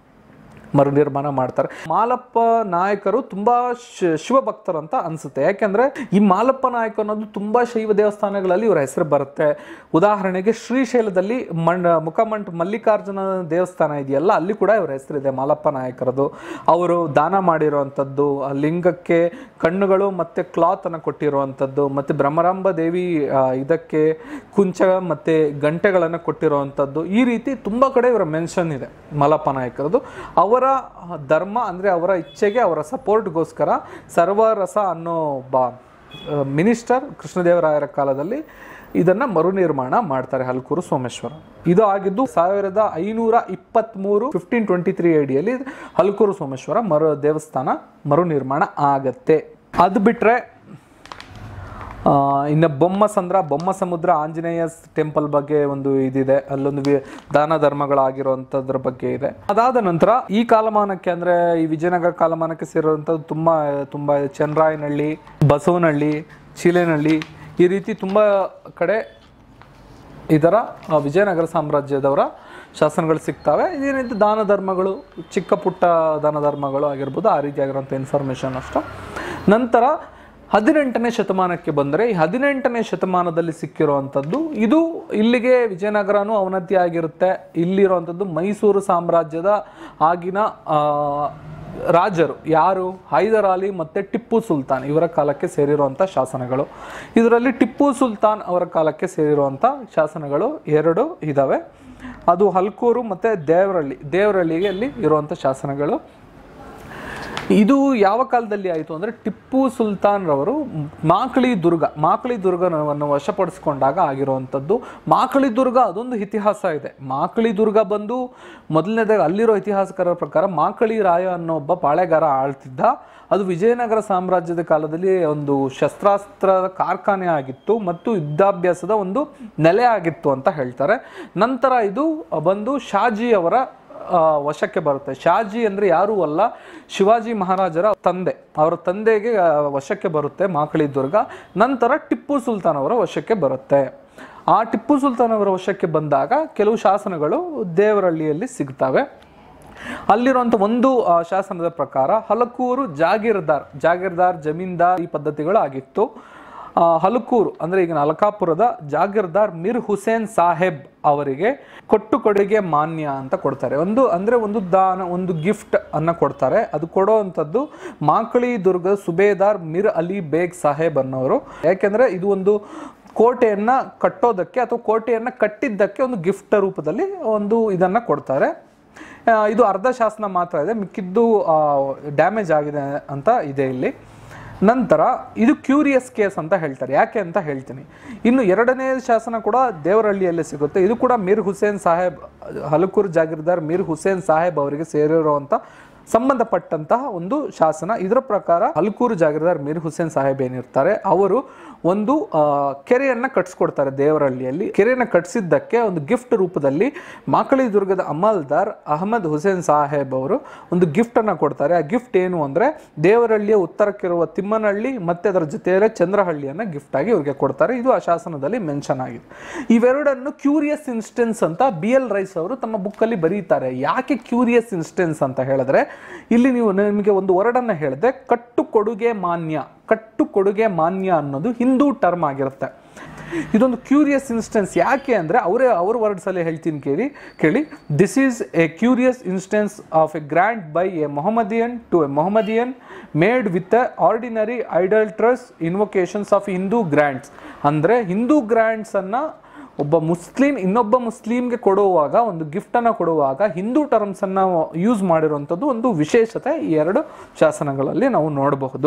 ಮರು ನಿರ್ಮಾಣ ಮಾಡ್ತಾರೆ ಮಾಲಪ್ಪ ನಾಯಕರು ತುಂಬಾ ಶಿ- ಶಿವಭಕ್ತರು ಅಂತ ಅನ್ಸುತ್ತೆ ಯಾಕೆಂದ್ರೆ ಈ ಮಾಲಪ್ಪ ನಾಯಕ ಅನ್ನೋದು ತುಂಬಾ ಶೈವ ದೇವಸ್ಥಾನಗಳಲ್ಲಿ ಇವರ ಹೆಸರು ಬರುತ್ತೆ ಉದಾಹರಣೆಗೆ ಶ್ರೀಶೈಲದಲ್ಲಿ ಮಂಡ ಮುಖಮಂಟ ಮಲ್ಲಿಕಾರ್ಜುನ ದೇವಸ್ಥಾನ ಇದೆಯಲ್ಲ ಅಲ್ಲಿ ಕೂಡ ಇವರ ಹೆಸರಿದೆ ಮಾಲಪ್ಪ ನಾಯಕರದು ಅವರು ದಾನ ಮಾಡಿರುವಂಥದ್ದು ಆ ಲಿಂಗಕ್ಕೆ ಕಣ್ಣುಗಳು ಮತ್ತೆ ಕ್ಲಾತ್ ಅನ್ನು ಕೊಟ್ಟಿರುವಂಥದ್ದು ಮತ್ತೆ ಬ್ರಹ್ಮರಾಂಬ ದೇವಿ ಆ, ಇದಕ್ಕೆ ಕುಂಚ ಮತ್ತೆ ಗಂಟೆಗಳನ್ನು ಕೊಟ್ಟಿರುವಂಥದ್ದು ಈ ರೀತಿ ತುಂಬಾ ಕಡೆ ಇವರ ಮೆನ್ಷನ್ ಇದೆ ಮಲಪ್ಪ ನಾಯಕರದು ಅವರ ಧರ್ಮ ಅಂದ್ರೆ ಅವರ ಇಚ್ಛೆಗೆ ಅವರ ಸಪೋರ್ಟ್ಗೋಸ್ಕರ ಸರ್ವರಸ ಅನ್ನೋ ಒಬ್ಬ ಮಿನಿಸ್ಟರ್ ಕೃಷ್ಣದೇವರಾಯರ ಕಾಲದಲ್ಲಿ ಇದನ್ನ ಮರು ನಿರ್ಮಾಣ ಮಾಡ್ತಾರೆ ಹಲ್ಕೂರು ಸೋಮೇಶ್ವರ ಇದು ಆಗಿದ್ದು ಸಾವಿರದ ಐನೂರ ಇಪ್ಪತ್ತ್ಮೂರು ಫಿಫ್ಟೀನ್ ಟ್ವೆಂಟಿ ತ್ರೀ ಐಡಿಯಲ್ಲಿ ಹಲ್ಕೂರು ಸೋಮೇಶ್ವರ ಮರು ದೇವಸ್ಥಾನ ಮರು ನಿರ್ಮಾಣ ಆಗತ್ತೆ ಅದು ಬಿಟ್ರೆ ಆ, ಇನ್ನು ಬೊಮ್ಮಸಂದ್ರ ಬೊಮ್ಮಸಮುದ್ರ ಆಂಜನೇಯ ಟೆಂಪಲ್ ಬಗ್ಗೆ ಒಂದು ಇದಿದೆ ಅಲ್ಲೊಂದು ವಿ- ದಾನ ಧರ್ಮಗಳಾಗಿರುವಂಥದ್ರ ಬಗ್ಗೆ ಇದೆ ಅದಾದ ನಂತರ ಈ ಕಾಲಮಾನಕ್ಕೆ ಅಂದ್ರೆ ಈ ವಿಜಯನಗರ ಕಾಲಮಾನಕ್ಕೆ ಸೇರುವಂಥದ್ದು ತುಂಬಾ ತುಂಬಾ ಚನ್ನರಾಯನಹಳ್ಳಿ ಬಸವನಹಳ್ಳಿ ಚಿಲೇನಹಳ್ಳಿ ಈ ರೀತಿ ತುಂಬಾ ಕಡೆ ಇದರ ಆ, ವಿಜಯನಗರ ಸಾಮ್ರಾಜ್ಯದವರ ಶಾಸನಗಳು ಸಿಗ್ತವೆ ಇದೇನಿದ್ದು ದಾನ ಧರ್ಮಗಳು ಚಿಕ್ಕ ಪುಟ್ಟ ದಾನ ಧರ್ಮಗಳು ಆಗಿರ್ಬೋದು ಆ ರೀತಿಯಾಗಿರುವಂಥ ಇನ್ಫಾರ್ಮೇಷನ್ ಅಷ್ಟು ನಂತರ ಹದಿನೆಂಟನೇ ಶತಮಾನಕ್ಕೆ ಬಂದರೆ ಈ ಹದಿನೆಂಟನೇ ಶತಮಾನದಲ್ಲಿ ಸಿಕ್ಕಿರುವಂಥದ್ದು ಇದು ಇಲ್ಲಿಗೆ ವಿಜಯನಗರನೂ ಅವನತಿ ಆಗಿರುತ್ತೆ ಇಲ್ಲಿರುವಂಥದ್ದು ಮೈಸೂರು ಸಾಮ್ರಾಜ್ಯದ ಆಗಿನ ಆ, ರಾಜರು ಯಾರು ಹೈದರ್ ಅಲಿ ಮತ್ತು ಟಿಪ್ಪು ಸುಲ್ತಾನ್ ಇವರ ಕಾಲಕ್ಕೆ ಸೇರಿರುವಂಥ ಶಾಸನಗಳು ಇದರಲ್ಲಿ ಟಿಪ್ಪು ಸುಲ್ತಾನ್ ಅವರ ಕಾಲಕ್ಕೆ ಸೇರಿರುವಂಥ ಶಾಸನಗಳು ಎರಡು ಇದ್ದಾವೆ ಅದು ಹಲ್ಕೂರು ಮತ್ತು ದೇವರಹಳ್ಳಿ ದೇವರಹಳ್ಳಿಗೆ ಅಲ್ಲಿ ಇರುವಂಥ ಶಾಸನಗಳು ಇದು ಯಾವ ಕಾಲದಲ್ಲಿ ಆಯಿತು ಅಂದರೆ ಟಿಪ್ಪು ಸುಲ್ತಾನ್ ರವರು ಮಾಕಳಿ ದುರ್ಗ ಮಾಕಳಿ ದುರ್ಗವನ್ನು ವಶಪಡಿಸ್ಕೊಂಡಾಗ ಆಗಿರುವಂಥದ್ದು ಮಾಕಳಿ ದುರ್ಗ ಅದೊಂದು ಇತಿಹಾಸ ಇದೆ ಮಾಕಳಿ ದುರ್ಗ ಬಂದು ಮೊದಲನೇದಾಗಿ ಅಲ್ಲಿರೋ ಇತಿಹಾಸಕರ ಪ್ರಕಾರ ಮಾಕಳಿ ರಾಯ ಅನ್ನೋ ಒಬ್ಬ ಪಾಳೆಗಾರ ಆಳ್ತಿದ್ದ ಅದು ವಿಜಯನಗರ ಸಾಮ್ರಾಜ್ಯದ ಕಾಲದಲ್ಲಿ ಒಂದು ಶಸ್ತ್ರಾಸ್ತ್ರದ ಕಾರ್ಖಾನೆ ಆಗಿತ್ತು ಮತ್ತು ಯುದ್ಧಾಭ್ಯಾಸದ ಒಂದು ನೆಲೆ ಆಗಿತ್ತು ಅಂತ ಹೇಳ್ತಾರೆ ನಂತರ ಇದು ಬಂದು ಶಾಜಿ ಅವರ ಆ, ವಶಕ್ಕೆ ಬರುತ್ತೆ ಶಾಜಿ ಅಂದರೆ ಯಾರೂ ಅಲ್ಲ ಶಿವಾಜಿ ಮಹಾರಾಜರ ತಂದೆ ಅವರ ತಂದೆಗೆ ಆ, ವಶಕ್ಕೆ ಬರುತ್ತೆ ಮಾಕಳಿ ದುರ್ಗ ನಂತರ ಟಿಪ್ಪು ಸುಲ್ತಾನ್ ಅವರ ವಶಕ್ಕೆ ಬರುತ್ತೆ ಆ ಟಿಪ್ಪು ಸುಲ್ತಾನ್ ಅವರ ವಶಕ್ಕೆ ಬಂದಾಗ ಕೆಲವು ಶಾಸನಗಳು ದೇವರಹಳ್ಳಿಯಲ್ಲಿ ಸಿಗ್ತವೆ ಅಲ್ಲಿರುವಂಥ ಒಂದು ಆ, ಶಾಸನದ ಪ್ರಕಾರ ಹಲಕೂರು ಜಾಗೀರ್ದಾರ್ ಜಾಗೀರ್ದಾರ್ ಜಮೀನ್ದಾರ್ ಈ ಪದ್ಧತಿಗಳು ಆಗಿತ್ತು ಆ, ಹಲಕೂರು ಅಂದರೆ ಈಗ ಅಲಕಾಪುರದ ಜಾಗೀರ್ದಾರ್ ಮಿರ್ ಹುಸೇನ್ ಸಾಹೇಬ್ ಅವರಿಗೆ ಕೊಟ್ಟು ಕೊಡುಗೆ ಮಾನ್ಯ ಅಂತ ಕೊಡ್ತಾರೆ ಒಂದು ಅಂದರೆ ಒಂದು ದಾನ ಒಂದು ಗಿಫ್ಟ್ ಅನ್ನ ಕೊಡ್ತಾರೆ ಅದು ಕೊಡೋವಂಥದ್ದು ಮಾಕಳಿ ದುರ್ಗದ ಸುಬೇದಾರ್ ಮಿರ್ ಅಲಿ ಬೇಗ್ ಸಾಹೇಬ್ ಅನ್ನೋರು ಯಾಕೆಂದರೆ ಇದು ಒಂದು ಕೋಟೆಯನ್ನ ಕಟ್ಟೋದಕ್ಕೆ ಅಥವಾ ಕೋಟೆಯನ್ನ ಕಟ್ಟಿದ್ದಕ್ಕೆ ಒಂದು ಗಿಫ್ಟ್ ರೂಪದಲ್ಲಿ ಒಂದು ಇದನ್ನ ಕೊಡ್ತಾರೆ ಆ, ಇದು ಅರ್ಧ ಶಾಸನ ಮಾತ್ರ ಇದೆ ಮಿಕ್ಕಿದ್ದು ಡ್ಯಾಮೇಜ್ ಆಗಿದೆ ಅಂತ ಇದೆ ಇಲ್ಲಿ ನಂತರ ಇದು ಕ್ಯೂರಿಯಸ್ ಕೇಸ್ ಅಂತ ಹೇಳ್ತಾರೆ ಯಾಕೆ ಅಂತ ಹೇಳ್ತೀನಿ ಇನ್ನು ಎರಡನೇ ಶಾಸನ ಕೂಡ ದೇವರಹಳ್ಳಿಯಲ್ಲಿ ಸಿಗುತ್ತೆ ಇದು ಕೂಡ ಮೀರ್ ಹುಸೇನ್ ಸಾಹೇಬ್ ಹಲಕೂರು ಜಾಗೀರ್ದಾರ್ ಮೀರ್ ಹುಸೇನ್ ಸಾಹೇಬ್ ಅವರಿಗೆ ಸೇರಿರುವಂಥ ಸಂಬಂಧಪಟ್ಟಂತಹ ಒಂದು ಶಾಸನ ಇದರ ಪ್ರಕಾರ ಹಲ್ಕೂರು ಜಾಗೀರ್ದಾರ್ ಮೀರ್ ಹುಸೇನ್ ಸಾಹೇಬ್ ಏನಿರ್ತಾರೆ ಅವರು ಒಂದು ಆ, ಕೆರೆಯನ್ನ ಕಟ್ಸ್ಕೊಡ್ತಾರೆ ದೇವರಹಳ್ಳಿಯಲ್ಲಿ ಕೆರೆಯನ್ನ ಕಟ್ಸಿದ್ದಕ್ಕೆ ಒಂದು ಗಿಫ್ಟ್ ರೂಪದಲ್ಲಿ ಮಾಕಳಿ ದುರ್ಗದ ಅಮಲ್ದಾರ್ ಅಹಮದ್ ಹುಸೇನ್ ಸಾಹೇಬ್ ಅವರು ಒಂದು ಗಿಫ್ಟ್ ಅನ್ನ ಕೊಡ್ತಾರೆ ಆ ಗಿಫ್ಟ್ ಏನು ಅಂದ್ರೆ ದೇವರಹಳ್ಳಿಯ ಉತ್ತರಕ್ಕಿರುವ ತಿಮ್ಮನಹಳ್ಳಿ ಮತ್ತೆ ಅದರ ಜೊತೆಯಲ್ಲೇ ಚಂದ್ರಹಳ್ಳಿಯನ್ನ ಗಿಫ್ಟ್ ಆಗಿ ಇವ್ರಿಗೆ ಕೊಡ್ತಾರೆ ಇದು ಆ ಶಾಸನದಲ್ಲಿ ಮೆನ್ಷನ್ ಆಗಿದೆ ಇವೆರಡನ್ನು ಕ್ಯೂರಿಯಸ್ ಇನ್ಸ್ಟೆನ್ಸ್ ಅಂತ ಬಿ ಎಲ್ ರೈಸ್ ಅವರು ತಮ್ಮ ಬುಕ್ಕಲ್ಲಿ ಬರೀತಾರೆ ಯಾಕೆ ಕ್ಯೂರಿಯಸ್ ಇನ್ಸ್ಟೆನ್ಸ್ ಅಂತ ಹೇಳಿದ್ರೆ ಇಲ್ಲಿ ನೀವು ನಿಮಗೆ ಒಂದು ವರ್ಡನ್ನ ಹೇಳಿದೆ ಕಟ್ಟು ಕೊಡುಗೆ ಮಾನ್ಯ ಕಟ್ಟು ಕೊಡುಗೆ ಮಾನ್ಯ ಅನ್ನೋದು ಹಿಂದೂ ಟರ್ಮ್ ಆಗಿರುತ್ತೆ ಇದೊಂದು ಕ್ಯೂರಿಯಸ್ ಇನ್ಸ್ಟೆನ್ಸ್ ಯಾಕೆ ಅಂದರೆ ಅವರೇ ಅವ್ರ ವರ್ಡ್ಸಲ್ಲಿ ಹೇಳ್ತೀನಿ ಕೇಳಿ ಕೇಳಿ this is a curious instance of a grant by a Mohammedan to a Mohammedan made with a ordinary idolatrous invocations of Hindu grants ಅಂದರೆ ಹಿಂದೂ ಗ್ರ್ಯಾಂಟ್ಸನ್ನು ಒಬ್ಬ ಮುಸ್ಲಿಂ ಇನ್ನೊಬ್ಬ ಮುಸ್ಲಿಂಗೆ ಕೊಡುವಾಗ ಒಂದು ಗಿಫ್ಟನ್ನು ಕೊಡುವಾಗ ಹಿಂದೂ ಟರ್ಮ್ಸನ್ನು ಯೂಸ್ ಮಾಡಿರುವಂಥದ್ದು ಒಂದು ವಿಶೇಷತೆ ಈ ಎರಡು ಶಾಸನಗಳಲ್ಲಿ ನಾವು ನೋಡಬಹುದು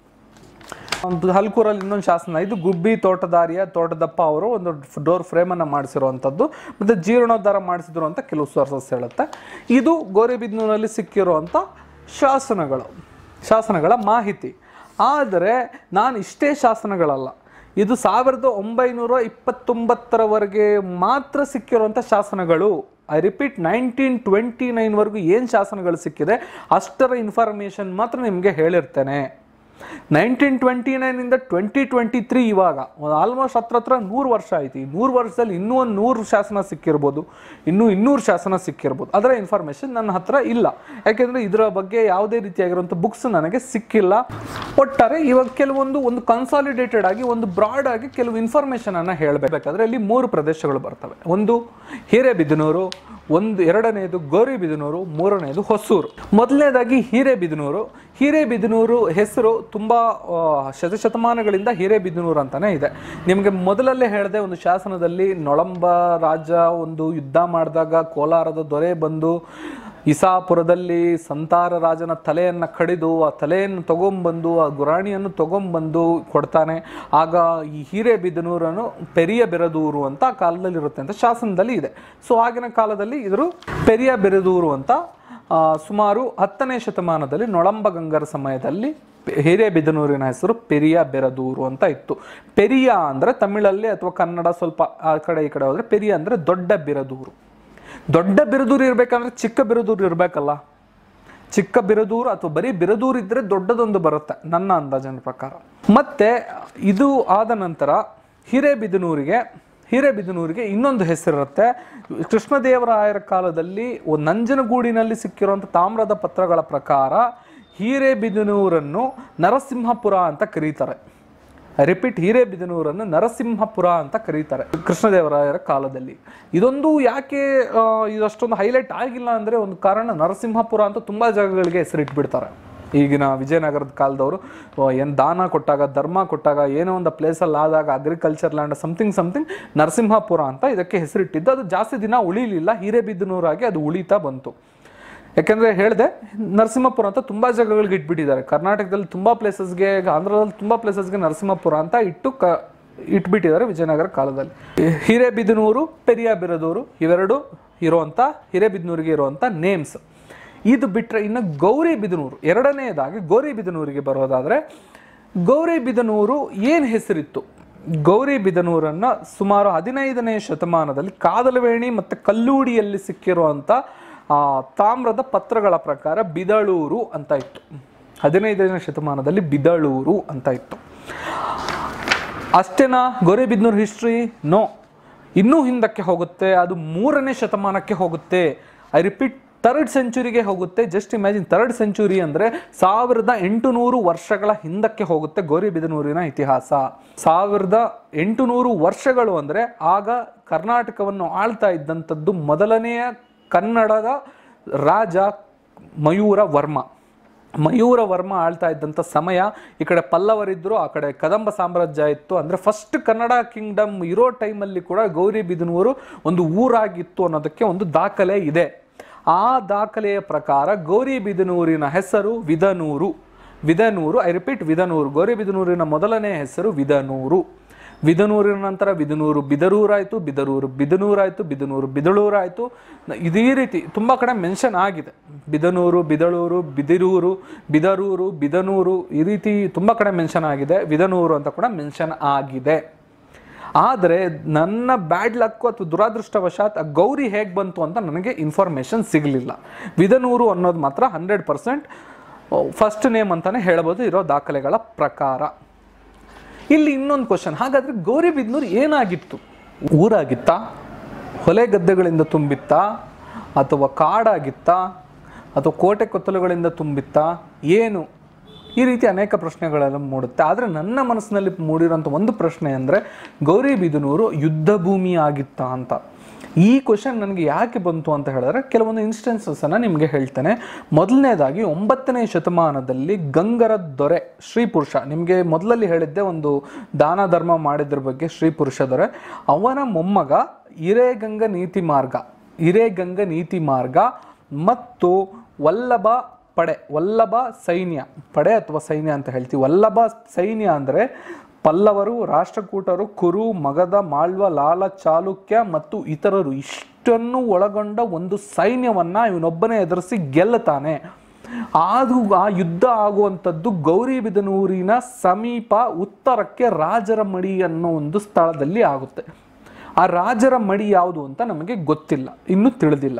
ಒಂದು ಹಲ್ಕೂರಲ್ಲಿ ಇನ್ನೊಂದು ಶಾಸನ ಇದು ಗುಬ್ಬಿ ತೋಟದಾರಿಯ ತೋಟದಪ್ಪ ಅವರು ಒಂದು ಡೋರ್ ಫ್ರೇಮನ್ನು ಮಾಡಿಸಿರುವಂಥದ್ದು ಮತ್ತು ಜೀರ್ಣೋದ್ಧಾರ ಮಾಡಿಸಿದ್ರು ಅಂತ ಕೆಲವು ಸೋರ್ಸಸ್ ಹೇಳುತ್ತೆ ಇದು ಗೋರಿಬಿದ್ನೂರಲ್ಲಿ ಸಿಕ್ಕಿರುವಂಥ ಶಾಸನಗಳು ಶಾಸನಗಳ ಮಾಹಿತಿ ಆದರೆ ನಾನು ಇಷ್ಟೇ ಶಾಸನಗಳಲ್ಲ ಇದು ಸಾವಿರದ ಒಂಬೈನೂರ ಇಪ್ಪತ್ತೊಂಬತ್ತರವರೆಗೆ ಮಾತ್ರ ಸಿಕ್ಕಿರುವಂಥ ಶಾಸನಗಳು ಐ ರಿಪೀಟ್ ನೈನ್ಟೀನ್ ಟ್ವೆಂಟಿ ನೈನ್ವರೆಗೂ ಏನು ಶಾಸನಗಳು ಸಿಕ್ಕಿದೆ ಅಷ್ಟರ ಇನ್ಫಾರ್ಮೇಷನ್ ಮಾತ್ರ ನಿಮಗೆ ಹೇಳಿರ್ತೇನೆ ನೈನ್ಟೀನ್ ಟ್ವೆಂಟಿ ನೈನಿಂದ ಟ್ವೆಂಟಿ ಟ್ವೆಂಟಿ ತ್ರೀ ಇವಾಗ ಆಲ್ಮೋಸ್ಟ್ ಹತ್ರ ಹತ್ರ ನೂರು ವರ್ಷ ಆಯ್ತು ಈ ನೂರು ವರ್ಷದಲ್ಲಿ ಇನ್ನೂ ಒಂದು ನೂರು ಶಾಸನ ಸಿಕ್ಕಿರ್ಬೋದು ಇನ್ನೂ ಇನ್ನೂರು ಶಾಸನ ಸಿಕ್ಕಿರ್ಬೋದು ಅದರ ಇನ್ಫಾರ್ಮೇಷನ್ ನನ್ನ ಹತ್ರ ಇಲ್ಲ ಯಾಕೆಂದರೆ ಇದರ ಬಗ್ಗೆ ಯಾವುದೇ ರೀತಿಯಾಗಿರುವಂಥ ಬುಕ್ಸ್ ನನಗೆ ಸಿಕ್ಕಿಲ್ಲ ಒಟ್ಟಾರೆ ಇವಾಗ ಕೆಲವೊಂದು ಒಂದು ಕನ್ಸಾಲಿಡೇಟೆಡ್ ಆಗಿ ಒಂದು ಬ್ರಾಡ್ ಆಗಿ ಕೆಲವು ಇನ್ಫಾರ್ಮೇಷನ್ ಅನ್ನ ಹೇಳಬೇಕಾದ್ರೆ ಇಲ್ಲಿ ಮೂರು ಪ್ರದೇಶಗಳು ಬರ್ತವೆ ಒಂದು ಹಿರೇಬಿದನೂರು ಒಂದು ಎರಡನೇದು ಗೌರಿಬಿದನೂರು ಮೂರನೇದು ಹೊಸೂರು ಮೊದಲನೇದಾಗಿ ಹಿರೇಬಿದನೂರು ಹಿರೇಬಿದನೂರು ಹೆಸರು ತುಂಬ ಆ, ಶತಶತಮಾನಗಳಿಂದ ಹಿರೇಬಿದನೂರು ಅಂತಾನೆ ಇದೆ ನಿಮಗೆ ಮೊದಲಲ್ಲೇ ಹೇಳಿದೆ ಒಂದು ಶಾಸನದಲ್ಲಿ ನೊಳಂಬ ರಾಜ ಒಂದು ಯುದ್ಧ ಮಾಡಿದಾಗ ಕೋಲಾರದ ದೊರೆ ಬಂದು ಇಸಾಪುರದಲ್ಲಿ ಸಂತಾರ ರಾಜನ ತಲೆಯನ್ನು ಕಡಿದು ಆ ತಲೆಯನ್ನು ತಗೊಂಬಂದು ಆ ಗುರಾಣಿಯನ್ನು ತಗೊಂಬಂದು ಕೊಡ್ತಾನೆ ಆಗ ಈ ಹಿರೇಬಿದನೂರನ್ನು ಪೆರಿಯ ಬೆರದೂರು ಅಂತ ಆ ಕಾಲದಲ್ಲಿ ಇರುತ್ತೆ ಅಂತ ಶಾಸನದಲ್ಲಿ ಇದೆ ಸೊ ಆಗಿನ ಕಾಲದಲ್ಲಿ ಇದ್ರು ಪೆರಿಯ ಬೆರದೂರು ಅಂತ ಆ, ಸುಮಾರು ಹತ್ತನೇ ಶತಮಾನದಲ್ಲಿ ನೊಳಂಬ ಗಂಗರ ಸಮಯದಲ್ಲಿ ಪೆ- ಹಿರೇಬಿದನೂರಿನ ಹೆಸರು ಪೆರಿಯ ಬೆರದೂರು ಅಂತ ಇತ್ತು ಪೆರಿಯ ಅಂದ್ರೆ ತಮಿಳಲ್ಲಿ ಅಥವಾ ಕನ್ನಡ ಸ್ವಲ್ಪ ಆ ಕಡೆ ಈ ಕಡೆ ಹೋದ್ರೆ ಪೆರಿಯ ಅಂದ್ರೆ ದೊಡ್ಡ ಬಿರದೂರು ದೊಡ್ಡ ಬಿರದೂರು ಇರ್ಬೇಕಂದ್ರೆ ಚಿಕ್ಕ ಬಿರದೂರು ಇರ್ಬೇಕಲ್ಲ ಚಿಕ್ಕ ಬಿರದೂರು ಅಥವಾ ಬರೀ ಬಿರದೂರು ಇದ್ರೆ ದೊಡ್ಡದೊಂದು ಬರುತ್ತೆ ನನ್ನ ಅಂದಾಜಿನ ಪ್ರಕಾರ ಮತ್ತೆ ಇದು ಆದ ನಂತರ ಹಿರೇಬಿದನೂರಿಗೆ ಹಿರೇಬಿದನೂರಿಗೆ ಇನ್ನೊಂದು ಹೆಸರಿರುತ್ತೆ ಕೃಷ್ಣದೇವರಾಯರ ಕಾಲದಲ್ಲಿ ಒಂದು ನಂಜನಗೂಡಿನಲ್ಲಿ ಸಿಕ್ಕಿರುವಂಥ ತಾಮ್ರದ ಪತ್ರಗಳ ಪ್ರಕಾರ ಹಿರೇಬಿದನೂರನ್ನು ನರಸಿಂಹಪುರ ಅಂತ ಕರೀತಾರೆ ರಿಪೀಟ್ ಹಿರೇಬಿದನೂರನ್ನು ನರಸಿಂಹಪುರ ಅಂತ ಕರೀತಾರೆ ಕೃಷ್ಣದೇವರಾಯರ ಕಾಲದಲ್ಲಿ ಇದೊಂದು ಯಾಕೆ ಆ, ಇದಷ್ಟೊಂದು ಹೈಲೈಟ್ ಆಗಿಲ್ಲ ಅಂದರೆ ಒಂದು ಕಾರಣ ನರಸಿಂಹಪುರ ಅಂತ ತುಂಬ ಜಾಗಗಳಿಗೆ ಹೆಸರಿಟ್ಬಿಡ್ತಾರೆ ಈಗಿನ ವಿಜಯನಗರದ ಕಾಲದವರು ಏನು ದಾನ ಕೊಟ್ಟಾಗ ಧರ್ಮ ಕೊಟ್ಟಾಗ ಏನೋ ಒಂದು ಪ್ಲೇಸಲ್ಲಿ ಆದಾಗ agriculture land something something Narasimhapura ಅಂತ ಇದಕ್ಕೆ ಹೆಸರಿಟ್ಟಿದ್ದು ಅದು ಜಾಸ್ತಿ ದಿನ ಉಳಿಲಿಲ್ಲ ಹಿರೇಬಿದನೂರಾಗಿ ಅದು ಉಳಿತಾ ಬಂತು ಯಾಕೆಂದ್ರೆ ಹೇಳಿದೆ ನರಸಿಂಹಪುರ ಅಂತ ತುಂಬಾ ಜಾಗಗಳಿಗೆ ಇಟ್ಬಿಟ್ಟಿದ್ದಾರೆ ಕರ್ನಾಟಕದಲ್ಲಿ ತುಂಬಾ ಪ್ಲೇಸಸ್ಗೆ ಆಂಧ್ರದಲ್ಲಿ ತುಂಬಾ ಪ್ಲೇಸಸ್ಗೆ ನರಸಿಂಹಪುರ ಅಂತ ಇಟ್ಟು ಕ ಇಟ್ಬಿಟ್ಟಿದ್ದಾರೆ ವಿಜಯನಗರ ಕಾಲದಲ್ಲಿ ಹಿರೇಬಿದನೂರು ಪೆರಿಯ ಬಿರದೂರು ಇವೆರಡು ಇರುವಂತ ಹಿರೇಬಿದನೂರಿಗೆ ಇರುವಂತ ನೇಮ್ಸ್ ಇದು ಬಿಟ್ರೆ ಇನ್ನು ಗೌರಿಬಿದನೂರು ಎರಡನೆಯದಾಗಿ ಗೌರಿಬಿದನೂರಿಗೆ ಬರೋದಾದ್ರೆ ಗೌರಿಬಿದನೂರು ಏನು ಹೆಸರಿತ್ತು ಗೌರಿಬಿದನೂರನ್ನ ಸುಮಾರು ಹದಿನೈದನೇ ಶತಮಾನದಲ್ಲಿ ಕಾದಲವೇಣಿ ಮತ್ತು ಕಲ್ಲೂಡಿಯಲ್ಲಿ ಸಿಕ್ಕಿರುವಂಥ ಆ, ತಾಮ್ರದ ಪತ್ರಗಳ ಪ್ರಕಾರ ಬಿದಳೂರು ಅಂತ ಇತ್ತು ಹದಿನೈದನೇ ಶತಮಾನದಲ್ಲಿ ಬಿದಳೂರು ಅಂತ ಇತ್ತು ಅಷ್ಟೇನಾ ಗೌರಿಬಿದನೂರು ಹಿಸ್ಟ್ರಿ ನೋ ಇನ್ನೂ ಹಿಂದಕ್ಕೆ ಹೋಗುತ್ತೆ ಅದು ಮೂರನೇ ಶತಮಾನಕ್ಕೆ ಹೋಗುತ್ತೆ ಐ ರಿಪೀಟ್ ಥರ್ಡ್ ಸೆಂಚುರಿಗೆ ಹೋಗುತ್ತೆ ಜಸ್ಟ್ ಇಮ್ಯಾಜಿನ್ ಥರ್ಡ್ ಸೆಂಚುರಿ ಅಂದರೆ ಸಾವಿರದ ಎಂಟುನೂರು ವರ್ಷಗಳ ಹಿಂದಕ್ಕೆ ಹೋಗುತ್ತೆ ಗೌರಿಬಿದನೂರಿನ ಇತಿಹಾಸ ಸಾವಿರದ ಎಂಟುನೂರು ವರ್ಷಗಳು ಅಂದರೆ ಆಗ ಕರ್ನಾಟಕವನ್ನು ಆಳ್ತಾ ಇದ್ದಂಥದ್ದು ಮೊದಲನೆಯ ಕನ್ನಡದ ರಾಜ ಮಯೂರ ವರ್ಮ ಮಯೂರ ವರ್ಮ ಆಳ್ತಾ ಇದ್ದಂಥ ಸಮಯ ಈ ಕಡೆ ಪಲ್ಲವರಿದ್ದರು ಆ ಕಡೆ ಕದಂಬ ಸಾಮ್ರಾಜ್ಯ ಇತ್ತು ಅಂದರೆ ಫಸ್ಟ್ ಕನ್ನಡ ಕಿಂಗ್ಡಮ್ ಇರೋ ಟೈಮಲ್ಲಿ ಕೂಡ ಗೌರಿಬಿದನೂರು ಒಂದು ಊರಾಗಿತ್ತು ಅನ್ನೋದಕ್ಕೆ ಒಂದು ದಾಖಲೆ ಇದೆ ಆ ದಾಖಲೆಯ ಪ್ರಕಾರ ಗೌರಿಬಿದನೂರಿನ ಹೆಸರು ವಿದನೂರು ವಿದನೂರು ಐ ರಿಪೀಟ್ ವಿದನೂರು ಗೌರಿಬಿದನೂರಿನ ಮೊದಲನೇ ಹೆಸರು ವಿದನೂರು ವಿದನೂರಿನ ನಂತರ ಬಿದನೂರು ಬಿದರೂರಾಯಿತು ಬಿದರೂರು ಬಿದನೂರಾಯಿತು ಬಿದನೂರು ಬಿದಳೂರಾಯಿತು ನ- ಇದೇ ರೀತಿ ತುಂಬ ಕಡೆ ಮೆನ್ಷನ್ ಆಗಿದೆ ಬಿದನೂರು ಬಿದಳೂರು ಬಿದಿರೂರು ಬಿದರೂರು ಬಿದನೂರು ಈ ರೀತಿ ತುಂಬ ಕಡೆ ಮೆನ್ಷನ್ ಆಗಿದೆ ವಿದನೂರು ಅಂತ ಕೂಡ ಮೆನ್ಷನ್ ಆಗಿದೆ ಆದರೆ ನನ್ನ ಬ್ಯಾಡ್ ಲಕ್ಕು ಅಥವಾ ದುರಾದೃಷ್ಟವಶಾತ್ ಆ ಗೌರಿ ಹೇಗೆ ಬಂತು ಅಂತ ನನಗೆ ಇನ್ಫಾರ್ಮೇಷನ್ ಸಿಗಲಿಲ್ಲ ವಿದನೂರು ಅನ್ನೋದು ಮಾತ್ರ ಹಂಡ್ರೆಡ್ ಪರ್ಸೆಂಟ್ ಫಸ್ಟ್ ನೇಮ್ ಅಂತಾನೆ ಹೇಳ್ಬೋದು ಇರೋ ದಾಖಲೆಗಳ ಪ್ರಕಾರ ಇಲ್ಲಿ ಇನ್ನೊಂದು ಕ್ವಶನ್ ಹಾಗಾದ್ರೆ ಗೌರಿಬಿದನೂರು ಏನಾಗಿತ್ತು ಊರಾಗಿತ್ತಾ ಹೊಲೆ ಗದ್ದೆಗಳಿಂದ ತುಂಬಿತ್ತಾ ಅಥವಾ ಕಾಡಾಗಿತ್ತಾ ಅಥವಾ ಕೋಟೆ ಕೊತ್ತಲುಗಳಿಂದ ತುಂಬಿತ್ತಾ ಏನು ಈ ರೀತಿ ಅನೇಕ ಪ್ರಶ್ನೆಗಳೆಲ್ಲ ಮೂಡುತ್ತೆ ಆದರೆ ನನ್ನ ಮನಸ್ಸಿನಲ್ಲಿ ಮೂಡಿರೋಂಥ ಒಂದು ಪ್ರಶ್ನೆ ಅಂದರೆ ಗೌರಿಬಿದನೂರು ಯುದ್ಧ ಭೂಮಿ ಆಗಿತ್ತಾ ಅಂತ ಈ ಕ್ವಶನ್ ನನಗೆ ಯಾಕೆ ಬಂತು ಅಂತ ಹೇಳಿದ್ರೆ ಕೆಲವೊಂದು ಇನ್ಸ್ಟೆನ್ಸಸ್ಸನ್ನು ನಿಮಗೆ ಹೇಳ್ತೇನೆ ಮೊದಲನೇದಾಗಿ ಒಂಬತ್ತನೇ ಶತಮಾನದಲ್ಲಿ ಗಂಗರ ದೊರೆ ಶ್ರೀ ಪುರುಷ ನಿಮಗೆ ಮೊದಲಲ್ಲಿ ಹೇಳಿದ್ದೆ ಒಂದು ದಾನ ಧರ್ಮ ಮಾಡಿದ್ರ ಬಗ್ಗೆ ಶ್ರೀ ಪುರುಷ ದೊರೆ ಅವನ ಮೊಮ್ಮಗ ಹಿರೇಗಂಗ ನೀತಿ ಮಾರ್ಗ ಹಿರೇಗಂಗ ನೀತಿ ಮಾರ್ಗ ಮತ್ತು ವಲ್ಲಭ ಪಡೆ ವಲ್ಲಭ ಸೈನ್ಯ ಪಡೆ ಅಥವಾ ಸೈನ್ಯ ಅಂತ ಹೇಳ್ತೀವಿ ವಲ್ಲಭ ಸೈನ್ಯ ಅಂದರೆ ಪಲ್ಲವರು ರಾಷ್ಟ್ರಕೂಟರು ಕುರು ಮಗಧ ಮಾಳ್ವ ಲಾಲ ಚಾಲುಕ್ಯ ಮತ್ತು ಇತರರು ಇಷ್ಟನ್ನು ಒಳಗೊಂಡ ಒಂದು ಸೈನ್ಯವನ್ನ ಇವನೊಬ್ಬನೇ ಎದುರಿಸಿ ಗೆಲ್ಲುತ್ತಾನೆ ಅದು ಆ ಯುದ್ಧ ಆಗುವಂಥದ್ದು ಗೌರಿಬಿದನೂರಿನ ಸಮೀಪ ಉತ್ತರಕ್ಕೆ ರಾಜರ ಮಡಿ ಅನ್ನೋ ಒಂದು ಸ್ಥಳದಲ್ಲಿ ಆಗುತ್ತೆ ಆ ರಾಜರ ಮಡಿ ಯಾವುದು ಅಂತ ನಮಗೆ ಗೊತ್ತಿಲ್ಲ ಇನ್ನೂ ತಿಳಿದಿಲ್ಲ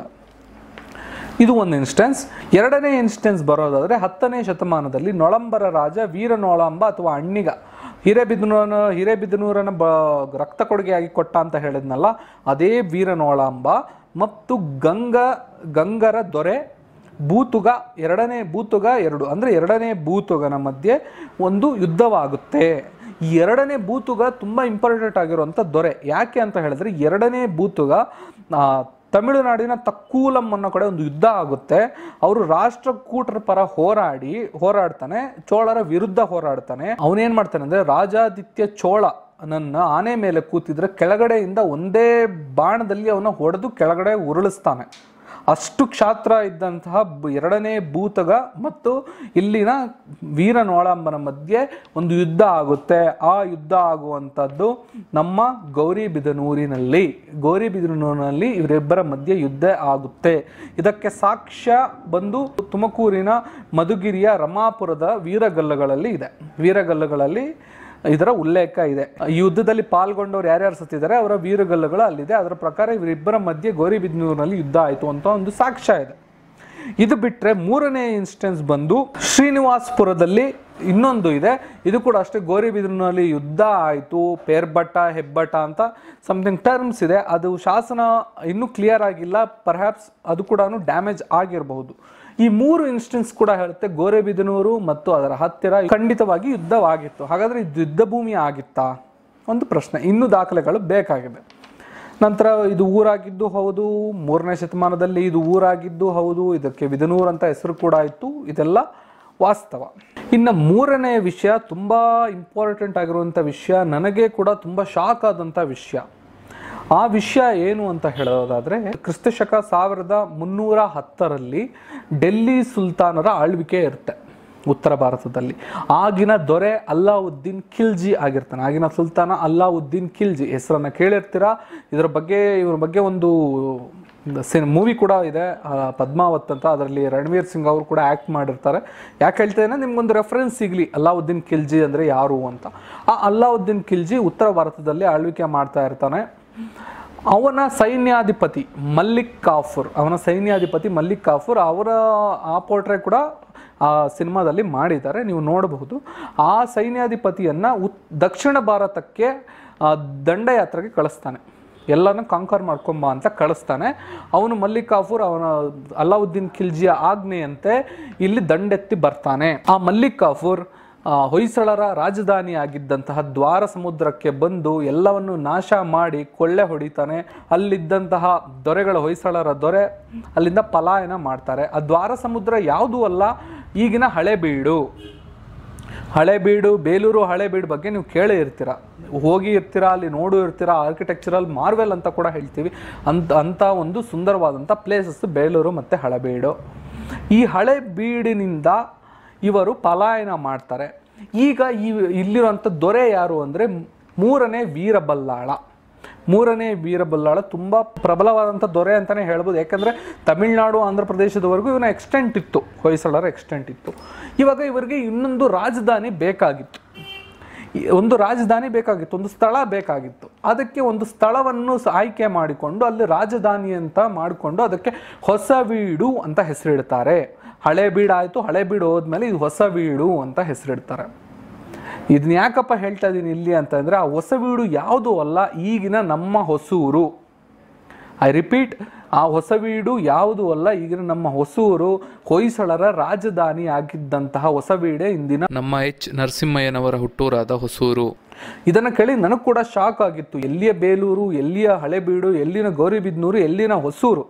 ಇದು ಒಂದು ಇನ್ಸ್ಟೆನ್ಸ್ ಎರಡನೇ ಇನ್ಸ್ಟೆನ್ಸ್ ಬರೋದಾದರೆ ಹತ್ತನೇ ಶತಮಾನದಲ್ಲಿ ನೊಳಂಬರ ರಾಜ ವೀರನೊಳಂಬ ಅಥವಾ ಅಣ್ಣಿಗ ಹಿರೇಬಿದನೂರನ ಹಿರೇಬಿದನೂರನ ಬ ರಕ್ತ ಕೊಡುಗೆಯಾಗಿ ಕೊಟ್ಟ ಅಂತ ಹೇಳಿದ್ನಲ್ಲ ಅದೇ ವೀರನೊಳಂಬ ಮತ್ತು ಗಂಗ ಗಂಗರ ದೊರೆ ಬೂತುಗ ಎರಡನೇ ಬೂತುಗ ಎರಡು ಅಂದರೆ ಎರಡನೇ ಬೂತುಗನ ಮಧ್ಯೆ ಒಂದು ಯುದ್ಧವಾಗುತ್ತೆ ಈ ಎರಡನೇ ಬೂತುಗ ತುಂಬ ಇಂಪಾರ್ಟೆಂಟ್ ಆಗಿರುವಂಥ ದೊರೆ ಯಾಕೆ ಅಂತ ಹೇಳಿದ್ರೆ ಎರಡನೇ ಬೂತುಗ ಆ, ತಮಿಳುನಾಡಿನ ತಕ್ಕೂಲಂ ಅನ್ನೋ ಕಡೆ ಒಂದು ಯುದ್ಧ ಆಗುತ್ತೆ ಅವರು ರಾಷ್ಟ್ರಕೂಟರ ಪರ ಹೋರಾಡಿ ಹೋರಾಡ್ತಾನೆ ಚೋಳರ ವಿರುದ್ಧ ಹೋರಾಡ್ತಾನೆ ಅವನೇನ್ ಮಾಡ್ತಾನೆ ಅಂದ್ರೆ ರಾಜಾದಿತ್ಯ ಚೋಳ ನನ್ನ ಆನೆ ಮೇಲೆ ಕೂತಿದ್ರೆ ಕೆಳಗಡೆಯಿಂದ ಒಂದೇ ಬಾಣದಲ್ಲಿ ಅವನ ಹೊಡೆದು ಕೆಳಗಡೆ ಉರುಳಿಸ್ತಾನೆ ಅಷ್ಟು ಕ್ಷಾತ್ರ ಇದ್ದಂತಹ ಬ- ಎರಡನೇ ಭೂತಗ ಮತ್ತು ಇಲ್ಲಿನ ವೀರನೋಳಂಬನ ಮಧ್ಯೆ ಒಂದು ಯುದ್ಧ ಆಗುತ್ತೆ ಆ ಯುದ್ಧ ಆಗುವಂಥದ್ದು ನಮ್ಮ ಗೌರಿಬಿದನೂರಿನಲ್ಲಿ ಗೌರಿಬಿದನೂರಿನಲ್ಲಿ ಇವರಿಬ್ಬರ ಮಧ್ಯೆ ಯುದ್ಧ ಆಗುತ್ತೆ ಇದಕ್ಕೆ ಸಾಕ್ಷ್ಯ ಬಂದು ತುಮಕೂರಿನ ಮಧುಗಿರಿಯ ರಮಾಪುರದ ವೀರಗಲ್ಲುಗಳಲ್ಲಿ ಇದೆ ವೀರಗಲ್ಲುಗಳಲ್ಲಿ ಇದರ ಉಲ್ಲೇಖ ಇದೆ ಈ ಯುದ್ಧದಲ್ಲಿ ಪಾಲ್ಗೊಂಡವ್ರು ಯಾರ್ಯಾರು ಸತ್ತಿದ್ದಾರೆ ಅವರ ವೀರಗಲ್ಲುಗಳು ಅಲ್ಲಿದೆ ಅದರ ಪ್ರಕಾರ ಇವರಿಬ್ಬರ ಮಧ್ಯೆ ಗೌರಿಬಿದನೂರಿನಲ್ಲಿ ಯುದ್ಧ ಆಯಿತು ಅಂತ ಒಂದು ಸಾಕ್ಷ್ಯ ಇದೆ ಇದು ಬಿಟ್ಟರೆ ಮೂರನೇ ಇನ್ಸ್ಟೆನ್ಸ್ ಬಂದು ಶ್ರೀನಿವಾಸ್ಪುರದಲ್ಲಿ ಇನ್ನೊಂದು ಇದೆ ಇದು ಕೂಡ ಅಷ್ಟೇ ಗೌರಿಬಿದನೂರಿನಲ್ಲಿ ಯುದ್ಧ ಆಯಿತು ಪೇರ್ಬಟ್ಟ ಹೆಬ್ಬಟ್ಟ ಅಂತ ಸಮಥಿಂಗ್ ಟರ್ಮ್ಸ್ ಇದೆ ಅದು ಶಾಸನ ಇನ್ನೂ ಕ್ಲಿಯರ್ ಆಗಿಲ್ಲ ಪರ್ಹ್ಯಾಪ್ಸ್ ಅದು ಕೂಡ ಡ್ಯಾಮೇಜ್ ಆಗಿರಬಹುದು ಈ ಮೂರು ಇನ್ಸ್ಟೆನ್ಸ್ ಕೂಡ ಹೇಳುತ್ತೆ ಗೋರೆಬಿದನೂರು ಮತ್ತು ಅದರ ಹತ್ತಿರ ಖಂಡಿತವಾಗಿ ಯುದ್ಧವಾಗಿತ್ತು ಹಾಗಾದ್ರೆ ಇದು ಯುದ್ಧ ಭೂಮಿ ಆಗಿತ್ತಾ ಒಂದು ಪ್ರಶ್ನೆ ಇನ್ನೂ ದಾಖಲೆಗಳು ಬೇಕಾಗಿದೆ ನಂತರ ಇದು ಊರಾಗಿದ್ದು ಹೌದು ಮೂರನೇ ಶತಮಾನದಲ್ಲಿ ಇದು ಊರಾಗಿದ್ದು ಹೌದು ಇದಕ್ಕೆ ವಿದನೂರ್ ಅಂತ ಹೆಸರು ಕೂಡ ಇತ್ತು ಇದೆಲ್ಲ ವಾಸ್ತವ ಇನ್ನು ಮೂರನೇ ವಿಷಯ ತುಂಬ ಇಂಪಾರ್ಟೆಂಟ್ ಆಗಿರುವಂಥ ವಿಷಯ ನನಗೆ ಕೂಡ ತುಂಬ ಶಾಕ್ ಆದಂಥ ವಿಷಯ ಆ ವಿಷಯ ಏನು ಅಂತ ಹೇಳೋದಾದ್ರೆ ಕ್ರಿಸ್ತಶಕ ಸಾವಿರದ ಮುನ್ನೂರ ಹತ್ತರಲ್ಲಿ ಡೆಲ್ಲಿ ಸುಲ್ತಾನರ ಆಳ್ವಿಕೆ ಇರುತ್ತೆ ಉತ್ತರ ಭಾರತದಲ್ಲಿ ಆಗಿನ ದೊರೆ ಅಲ್ಲಾವುದ್ದೀನ್ ಖಿಲ್ಜಿ ಆಗಿರ್ತಾನೆ ಆಗಿನ ಸುಲ್ತಾನ ಅಲ್ಲಾವುದ್ದೀನ್ ಖಿಲ್ಜಿ ಹೆಸರನ್ನ ಕೇಳಿರ್ತೀರಾ ಇದರ ಬಗ್ಗೆ ಇವ್ರ ಬಗ್ಗೆ ಒಂದು ಮೂವಿ ಕೂಡ ಇದೆ ಆ, ಪದ್ಮಾವತ್ ಅಂತ ಅದರಲ್ಲಿ ರಣವೀರ್ ಸಿಂಗ್ ಅವರು ಕೂಡ ಆ್ಯಕ್ಟ್ ಮಾಡಿರ್ತಾರೆ ಯಾಕೆ ಹೇಳ್ತೇನೆ ನಿಮ್ಗೊಂದು ರೆಫರೆನ್ಸ್ ಸಿಗಲಿ ಅಲ್ಲಾವುದ್ದೀನ್ ಖಿಲ್ಜಿ ಅಂದರೆ ಯಾರು ಅಂತ ಆ ಅಲ್ಲಾವುದ್ದೀನ್ ಖಿಲ್ಜಿ ಉತ್ತರ ಭಾರತದಲ್ಲಿ ಆಳ್ವಿಕೆ ಮಾಡ್ತಾ ಇರ್ತಾನೆ ಅವನ ಸೈನ್ಯಾಧಿಪತಿ ಮಲ್ಲಿಕ್ ಕಾಫೂರ್ ಅವನ ಸೈನ್ಯಾಧಿಪತಿ ಮಲ್ಲಿಕ್ ಕಾಫೂರ್ ಅವರ ಆ ಪೋರ್ಟ್ರೇ ಕೂಡ ಆ ಸಿನಿಮಾದಲ್ಲಿ ಮಾಡಿದ್ದಾರೆ ನೀವು ನೋಡಬಹುದು ಆ ಸೈನ್ಯಾಧಿಪತಿಯನ್ನ ಉತ್ ದಕ್ಷಿಣ ಭಾರತಕ್ಕೆ ಆ, ದಂಡಯಾತ್ರೆಗೆ ಕಳಿಸ್ತಾನೆ ಎಲ್ಲನೂ ಕಾಂಕರ್ ಮಾಡ್ಕೊಂಬ ಅಂತ ಕಳಿಸ್ತಾನೆ ಅವನು ಮಲ್ಲಿಕ್ ಕಾಫೂರ್ ಅವನ ಅಲ್ಲಾವುದ್ದೀನ್ ಖಿಲ್ಜಿಯ ಆಜ್ಞೆಯಂತೆ ಇಲ್ಲಿ ದಂಡೆತ್ತಿ ಬರ್ತಾನೆ ಆ ಮಲ್ಲಿಕ್ ಕಾಫೂರ್ ಆ, ಹೊಯ್ಸಳರ ರಾಜಧಾನಿ ಆಗಿದ್ದಂತಹ ದ್ವಾರ ಸಮುದ್ರಕ್ಕೆ ಬಂದು ಎಲ್ಲವನ್ನು ನಾಶ ಮಾಡಿ ಕೊಳ್ಳೆ ಹೊಡಿತಾನೆ ಅಲ್ಲಿದ್ದಂತಹ ದೊರೆಗಳ ಹೊಯ್ಸಳರ ದೊರೆ ಅಲ್ಲಿಂದ ಪಲಾಯನ ಮಾಡ್ತಾರೆ ಆ ದ್ವಾರ ಸಮುದ್ರ ಯಾವುದೂ ಅಲ್ಲ ಈಗಿನ ಹಳೆಬೀಡು ಹಳೆಬೀಡು ಬೇಲೂರು ಹಳೆಬೀಡು ಬಗ್ಗೆ ನೀವು ಕೇಳೇ ಇರ್ತೀರ ಹೋಗಿ ಇರ್ತೀರಾ ಅಲ್ಲಿ ನೋಡು ಇರ್ತೀರಾ ಆರ್ಕಿಟೆಕ್ಚರಲ್ ಮಾರ್ವೆಲ್ ಅಂತ ಕೂಡ ಹೇಳ್ತೀವಿ ಅಂತ ಅಂಥ ಒಂದು ಸುಂದರವಾದಂಥ ಪ್ಲೇಸಸ್ ಬೇಲೂರು ಮತ್ತು ಹಳೆಬೀಡು ಈ ಹಳೆಬೀಡಿನಿಂದ ಇವರು ಪಲಾಯನ ಮಾಡ್ತಾರೆ ಈಗ ಈ ಇಲ್ಲಿರುವಂಥ ದೊರೆ ಯಾರು ಅಂದರೆ ಮೂರನೇ ವೀರಬಲ್ಲಾಳ ಮೂರನೇ ವೀರಬಲ್ಲಾಳ ತುಂಬ ಪ್ರಬಲವಾದಂಥ ದೊರೆ ಅಂತಲೇ ಹೇಳ್ಬೋದು ಯಾಕಂದರೆ ತಮಿಳುನಾಡು ಆಂಧ್ರ ಪ್ರದೇಶದವರೆಗೂ ಇವನ ಎಕ್ಸ್ಟೆಂಟ್ ಇತ್ತು ಹೊಯ್ಸಳರ ಎಕ್ಸ್ಟೆಂಟ್ ಇತ್ತು ಇವಾಗ ಇವರಿಗೆ ಇನ್ನೊಂದು ರಾಜಧಾನಿ ಬೇಕಾಗಿತ್ತು ಈ- ಒಂದು ರಾಜಧಾನಿ ಬೇಕಾಗಿತ್ತು ಒಂದು ಸ್ಥಳ ಬೇಕಾಗಿತ್ತು ಅದಕ್ಕೆ ಒಂದು ಸ್ಥಳವನ್ನು ಸ- ಆಯ್ಕೆ ಮಾಡಿಕೊಂಡು ಅಲ್ಲಿ ರಾಜಧಾನಿ ಅಂತ ಮಾಡಿಕೊಂಡು ಅದಕ್ಕೆ ಹೊಸವೀಡು ಅಂತ ಹೆಸರಿಡ್ತಾರೆ ಹಳೆ ಬೀಡಾಯಿತು ಹಳೆ ಬೀಡು ಹೋದ್ಮೇಲೆ ಇದು ಹೊಸವೀಡು ಅಂತ ಹೆಸರಿಡ್ತಾರೆ ಇದನ್ನ ಯಾಕಪ್ಪ ಹೇಳ್ತಾ ಇದ್ದೀನಿ ಇಲ್ಲಿ ಅಂತಂದ್ರೆ ಆ ಹೊಸವೀಡು ಯಾವುದೂ ಅಲ್ಲ ಈಗಿನ ನಮ್ಮ ಹೊಸೂರು ಐ ರಿಪೀಟ್ ಆ ಹೊಸವೀಡು ಯಾವುದು ಅಲ್ಲ ಈಗಿನ ನಮ್ಮ ಹೊಸೂರು ಹೊಯ್ಸಳರ ರಾಜಧಾನಿ ಆಗಿದ್ದಂತಹ ಹೊಸವೀಡೆ ಇಂದಿನ ನಮ್ಮ ಎಚ್ ನರಸಿಂಹಯ್ಯನವರ ಹುಟ್ಟೂರಾದ ಹೊಸೂರು ಇದನ್ನ ಕೇಳಿ ನನಗೆ ಕೂಡ ಶಾಕ್ ಆಗಿತ್ತು ಎಲ್ಲಿಯ ಬೇಲೂರು ಎಲ್ಲಿಯ ಹಳೆಬೀಡು ಎಲ್ಲಿನ ಗೌರಿಬಿದ್ನೂರು ಎಲ್ಲಿನ ಹೊಸೂರು